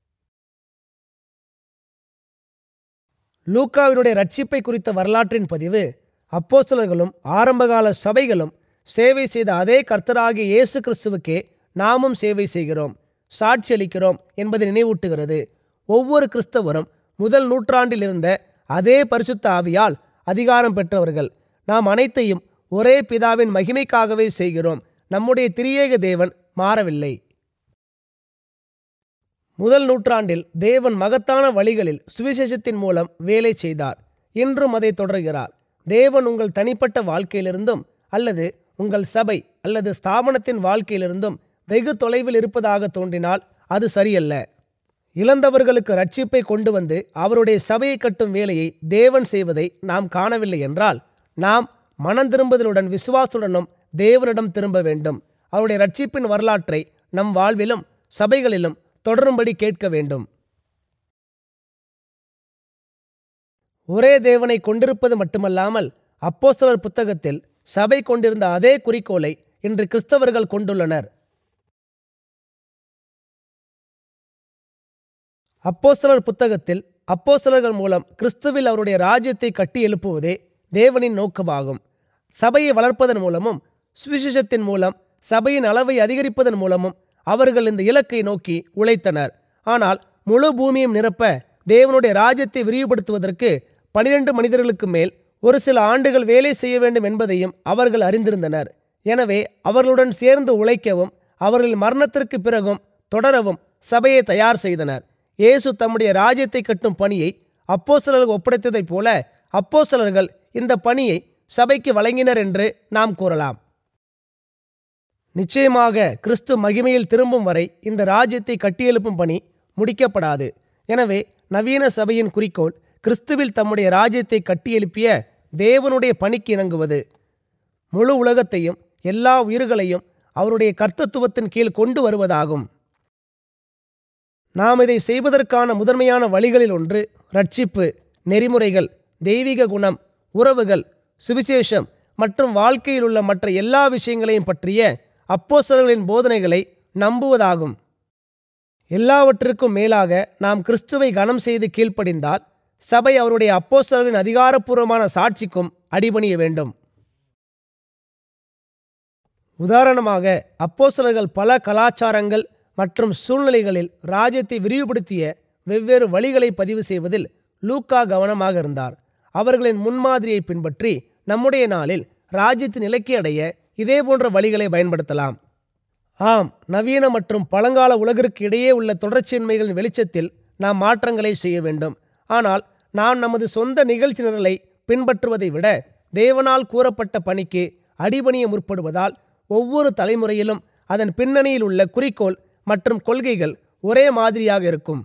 லூக்காவினுடைய ரட்சிப்பை குறித்த வரலாற்றின் பதிவு அப்போஸ்தலர்களும் ஆரம்பகால சபைகளும் சேவை செய்த அதே கர்த்தராகிய இயேசு கிறிஸ்துவுக்கே நாமும் சேவை செய்கிறோம் சாட்சி அளிக்கிறோம் என்பதை நினைவூட்டுகிறது ஒவ்வொரு கிறிஸ்தவரும் முதல் நூற்றாண்டில் இருந்த அதே பரிசுத்த ஆவியால் அதிகாரம் பெற்றவர்கள் நாம் அனைத்தையும் ஒரே பிதாவின் மகிமைக்காகவே செய்கிறோம் நம்முடைய திரியேக தேவன் மாறவில்லை முதல் நூற்றாண்டில் தேவன் மகத்தான வழிகளில் சுவிசேஷத்தின் மூலம் வேலை செய்தார் இன்றும் அதை தொடர்கிறார் தேவன் உங்கள் தனிப்பட்ட வாழ்க்கையிலிருந்தும் அல்லது உங்கள் சபை அல்லது ஸ்தாபனத்தின் வாழ்க்கையிலிருந்தும் வெகு தொலைவில் இருப்பதாக தோன்றினால் அது சரியல்ல இழந்தவர்களுக்கு ரட்சிப்பை கொண்டு வந்து அவருடைய சபையை கட்டும் வேலையை தேவன் செய்வதை நாம் காணவில்லை என்றால் நாம் மனம் திரும்புதலுடன் விசுவாசத்துடனும் தேவனிடம் திரும்ப வேண்டும் அவருடைய ரட்சிப்பின் வரலாற்றை நம் வாழ்விலும் சபைகளிலும் தொடரும்படி கேட்க வேண்டும் ஒரே தேவனை கொண்டிருப்பது மட்டுமல்லாமல் அப்போஸ்தலர் புத்தகத்தில் சபை கொண்டிருந்த அதே குறிக்கோளை இன்று கிறிஸ்தவர்கள் கொண்டுள்ளனர் அப்போஸ்தலர் புத்தகத்தில் அப்போஸ்தலர்கள் மூலம் கிறிஸ்துவில் அவருடைய ராஜ்யத்தை கட்டி எழுப்புவதே தேவனின் நோக்கமாகும் சபையை வளர்ப்பதன் மூலமும் சுவிசேஷத்தின் மூலம் சபையின் அளவை அதிகரிப்பதன் மூலமும் அவர்கள் இந்த இலக்கை நோக்கி உழைத்தனர் ஆனால் முழு பூமியும் நிரப்ப தேவனுடைய ராஜ்யத்தை விரிவுபடுத்துவதற்கு பனிரெண்டு மனிதர்களுக்கு மேல் ஒரு சில ஆண்டுகள் வேலை செய்ய வேண்டும் என்பதையும் அவர்கள் அறிந்திருந்தனர் எனவே அவர்களுடன் சேர்ந்து உழைக்கவும் அவர்கள் மரணத்திற்கு பிறகும் தொடரவும் சபையை தயார் செய்தனர் இயேசு தம்முடைய ராஜ்யத்தை கட்டும் பணியை அப்போஸ்தலர்கள் ஒப்படைத்ததைப் போல அப்போஸ்தலர்கள் இந்த பணியை சபைக்கு வழங்கினர் என்று நாம் கூறலாம் நிச்சயமாக கிறிஸ்து மகிமையில் திரும்பும் வரை இந்த ராஜ்யத்தை கட்டியெழுப்பும் பணி முடிக்கப்படாது எனவே நவீன சபையின் குறிக்கோள் கிறிஸ்துவில் தம்முடைய ராஜ்யத்தை கட்டியெழுப்பிய தேவனுடைய பணிக்கு இணங்குவது முழு உலகத்தையும் எல்லா உயிர்களையும் அவருடைய கர்த்தத்துவத்தின் கீழ் கொண்டு வருவதாகும் நாம் இதை செய்வதற்கான முதன்மையான வழிகளில் ஒன்று ரட்சிப்பு நெறிமுறைகள் தெய்வீக குணம் உறவுகள் சுவிசேஷம் மற்றும் வாழ்க்கையில் உள்ள மற்ற எல்லா விஷயங்களையும் பற்றிய அப்போஸ்தலர்களின் போதனைகளை நம்புவதாகும் எல்லாவற்றிற்கும் மேலாக நாம் கிறிஸ்துவை கனம் செய்து கீழ்ப்படிந்தால் சபை அவருடைய அப்போஸ்தலர்களின் அதிகாரப்பூர்வமான சாட்சிக்கும் அடிபணிய வேண்டும் உதாரணமாக அப்போஸ்தலர்கள் பல கலாச்சாரங்கள் மற்றும் சூழ்நிலைகளில் ராஜ்யத்தை விரிவுபடுத்திய வெவ்வேறு வழிகளை பதிவு செய்வதில் லூக்கா கவனமாக இருந்தார் அவர்களின் முன்மாதிரியை பின்பற்றி நம்முடைய நாளில் ராஜ்யத்தின் இலக்கை அடைய இதே போன்ற வழிகளை பயன்படுத்தலாம் ஆம் நவீன மற்றும் பழங்கால உலகிற்கு இடையே உள்ள தொடர்ச்சியின்மைகளின் வெளிச்சத்தில் நாம் மாற்றங்களை செய்ய வேண்டும் ஆனால் நாம் நமது சொந்த நிகழ்ச்சி நிரலை பின்பற்றுவதை விட தேவனால் கூறப்பட்ட பணிக்கு அடிபணிய முற்படுவதால் ஒவ்வொரு தலைமுறையிலும் அதன் பின்னணியில் உள்ள குறிக்கோள் மற்றும் கொள்கைகள் ஒரே மாதிரியாக இருக்கும்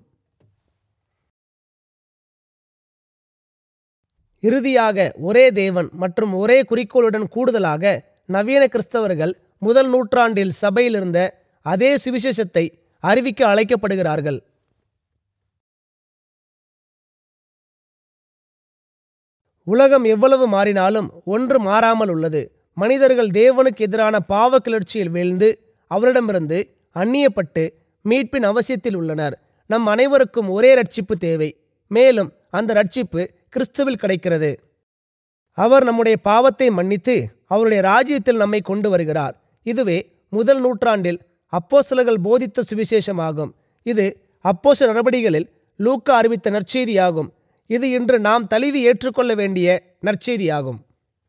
இறுதியாக ஒரே தேவன் மற்றும் ஒரே குறிக்கோளுடன் கூடுதலாக நவீன கிறிஸ்தவர்கள் முதல் நூற்றாண்டில் சபையில் இருந்த அதே சுவிசேஷத்தை அறிவிக்க அழைக்கப்படுகிறார்கள் உலகம் எவ்வளவு மாறினாலும் ஒன்று மாறாமல் உள்ளது மனிதர்கள் தேவனுக்கு எதிரான பாவ கிளர்ச்சியில் வீழ்ந்து அவரிடமிருந்து அந்நியப்பட்டு மீட்பின் அவசியத்தில் உள்ளனர் நம் அனைவருக்கும் ஒரே ரட்சிப்பு தேவை மேலும் அந்த ரட்சிப்பு கிறிஸ்துவில் கிடைக்கிறது அவர் நம்முடைய பாவத்தை மன்னித்து அவருடைய ராஜ்யத்தில் நம்மை கொண்டு வருகிறார் இதுவே முதல் நூற்றாண்டில் அப்போஸ்தலர்கள் போதித்த சுவிசேஷமாகும் இது அப்போஸ்தல நடவடிகளில் லூக்கா அறிவித்த நற்செய்தியாகும் இது இன்று நாம் தழுவி ஏற்றுக்கொள்ள வேண்டிய நற்செய்தியாகும்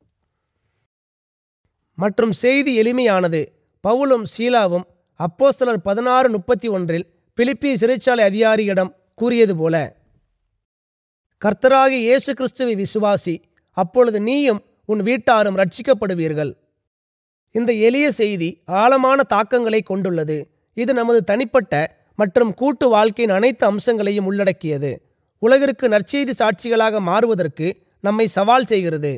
மற்றும் செய்தி எளிமையானது பவுலும் சீலாவும் அப்போஸ்தலர் பதினாறு முப்பத்தி ஒன்றில் பிலிப்பி சிறைச்சாலை அதிகாரியிடம் கூறியது போல கர்த்தராகிய இயேசு கிறிஸ்துவை விசுவாசி அப்பொழுது நீயும் உன் வீட்டாரும் ரட்சிக்கப்படுவீர்கள் இந்த எளிய செய்தி ஆழமான தாக்கங்களை கொண்டுள்ளது இது நமது தனிப்பட்ட மற்றும் கூட்டு வாழ்க்கையின் அனைத்து அம்சங்களையும் உள்ளடக்கியது உலகிற்கு நற்செய்தி சாட்சிகளாக மாறுவதற்கு நம்மை சவால் செய்கிறது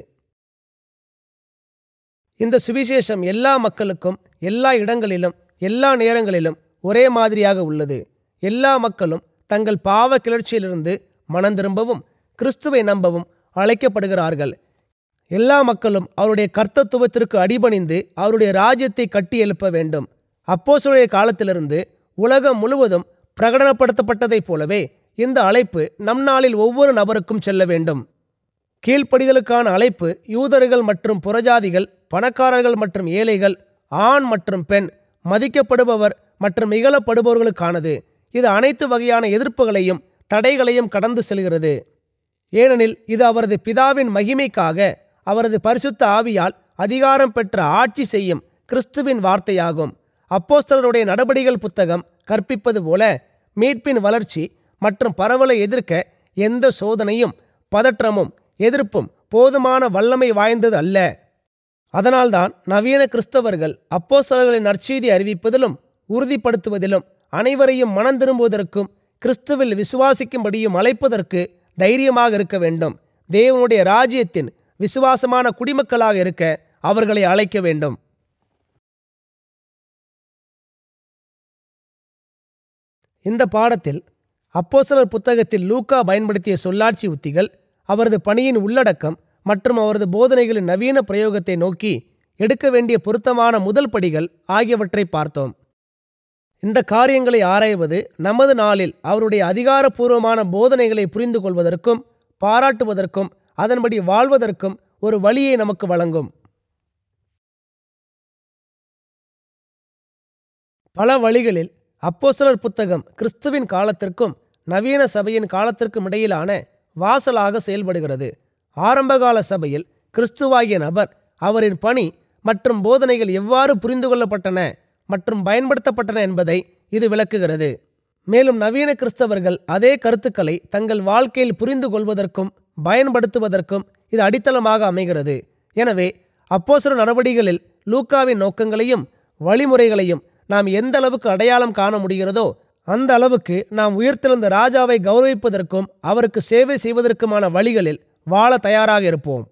இந்த சுவிசேஷம் எல்லா மக்களுக்கும் எல்லா இடங்களிலும் எல்லா நேரங்களிலும் ஒரே மாதிரியாக உள்ளது எல்லா மக்களும் தங்கள் பாவ கிளர்ச்சியிலிருந்து மனம் திரும்பவும் கிறிஸ்துவை நம்பவும் அழைக்கப்படுகிறார்கள் எல்லா மக்களும் அவருடைய கர்த்தத்துவத்திற்கு அடிபணிந்து அவருடைய ராஜ்யத்தை கட்டி எழுப்ப வேண்டும் அப்போஸ்தலருடைய காலத்திலிருந்து உலகம் முழுவதும் பிரகடனப்படுத்தப்பட்டதைப் போலவே இந்த அழைப்பு நம் நாளில் ஒவ்வொரு நபருக்கும் செல்ல வேண்டும் கீழ்ப்படிதலுக்கான அழைப்பு யூதர்கள் மற்றும் புறஜாதிகள் பணக்காரர்கள் மற்றும் ஏழைகள் ஆண் மற்றும் பெண் மதிக்கப்படுபவர் மற்றும் இகழப்படுபவர்களுக்கானது இது அனைத்து வகையான எதிர்ப்புகளையும் தடைகளையும் கடந்து செல்கிறது ஏனெனில் இது அவரது பிதாவின் மகிமைக்காக அவரது பரிசுத்த ஆவியால் அதிகாரம் பெற்ற ஆட்சி செய்யும் கிறிஸ்துவின் வார்த்தையாகும் அப்போஸ்தலருடைய நடபடிகள் புத்தகம் கற்பிப்பது போல மீட்பின் வளர்ச்சி மற்றும் பரவலை எதிர்க்க எந்த சோதனையும் பதற்றமும் எதிர்ப்பும் போதுமான வல்லமை வாய்ந்தது அல்ல அதனால்தான் நவீன கிறிஸ்தவர்கள் அப்போஸ்தலர்களின் நற்செய்தி அறிவிப்பதிலும் உறுதிப்படுத்துவதிலும் அனைவரையும் மனம் திரும்புவதற்கும் கிறிஸ்துவில் விசுவாசிக்கும்படியும் அழைப்பதற்கு தைரியமாக இருக்க வேண்டும் தேவனுடைய ராஜ்யத்தின் விசுவாசமான குடிமக்களாக இருக்க அவர்களை அழைக்க வேண்டும் இந்த பாடத்தில் அப்போஸ்தலர் புத்தகத்தில் லூக்கா பயன்படுத்திய சொல்லாட்சி உத்திகள் அவரது பணியின் உள்ளடக்கம் மற்றும் அவரது போதனைகளின் நவீன பிரயோகத்தை நோக்கி எடுக்க வேண்டிய பொருத்தமான முதல் படிகள் ஆகியவற்றை பார்த்தோம் இந்த காரியங்களை ஆராய்வது நமது நாளில் அவருடைய அதிகாரப்பூர்வமான போதனைகளை புரிந்து கொள்வதற்கும் பாராட்டுவதற்கும் அதன்படி வாழ்வதற்கும் ஒரு வழியை நமக்கு வழங்கும் பல வழிகளில் அப்போஸ்தலர் புத்தகம் கிறிஸ்துவின் காலத்திற்கும் நவீன சபையின் காலத்திற்கும் இடையிலான வாசலாக செயல்படுகிறது ஆரம்பகால சபையில் கிறிஸ்துவாகிய நபர் அவரின் பணி மற்றும் போதனைகள் எவ்வாறு புரிந்து கொள்ளப்பட்டன மற்றும் பயன்படுத்தப்பட்டன என்பதை இது விளக்குகிறது மேலும் நவீன கிறிஸ்தவர்கள் அதே கருத்துக்களை தங்கள் வாழ்க்கையில் புரிந்து கொள்வதற்கும் பயன்படுத்துவதற்கும் இது அடித்தளமாக அமைகிறது எனவே அப்போஸ்தலர் நடவடிக்கைகளில் லூக்காவின் நோக்கங்களையும் வழிமுறைகளையும் நாம் எந்த அளவுக்கு அடையாளம் காண முடிகிறதோ அந்த அளவுக்கு நாம் உயிர்த்தெழுந்த ராஜாவை கௌரவிப்பதற்கும் அவருக்கு சேவை செய்வதற்குமான வழிகளில் வாழ தயாராக இருப்போம்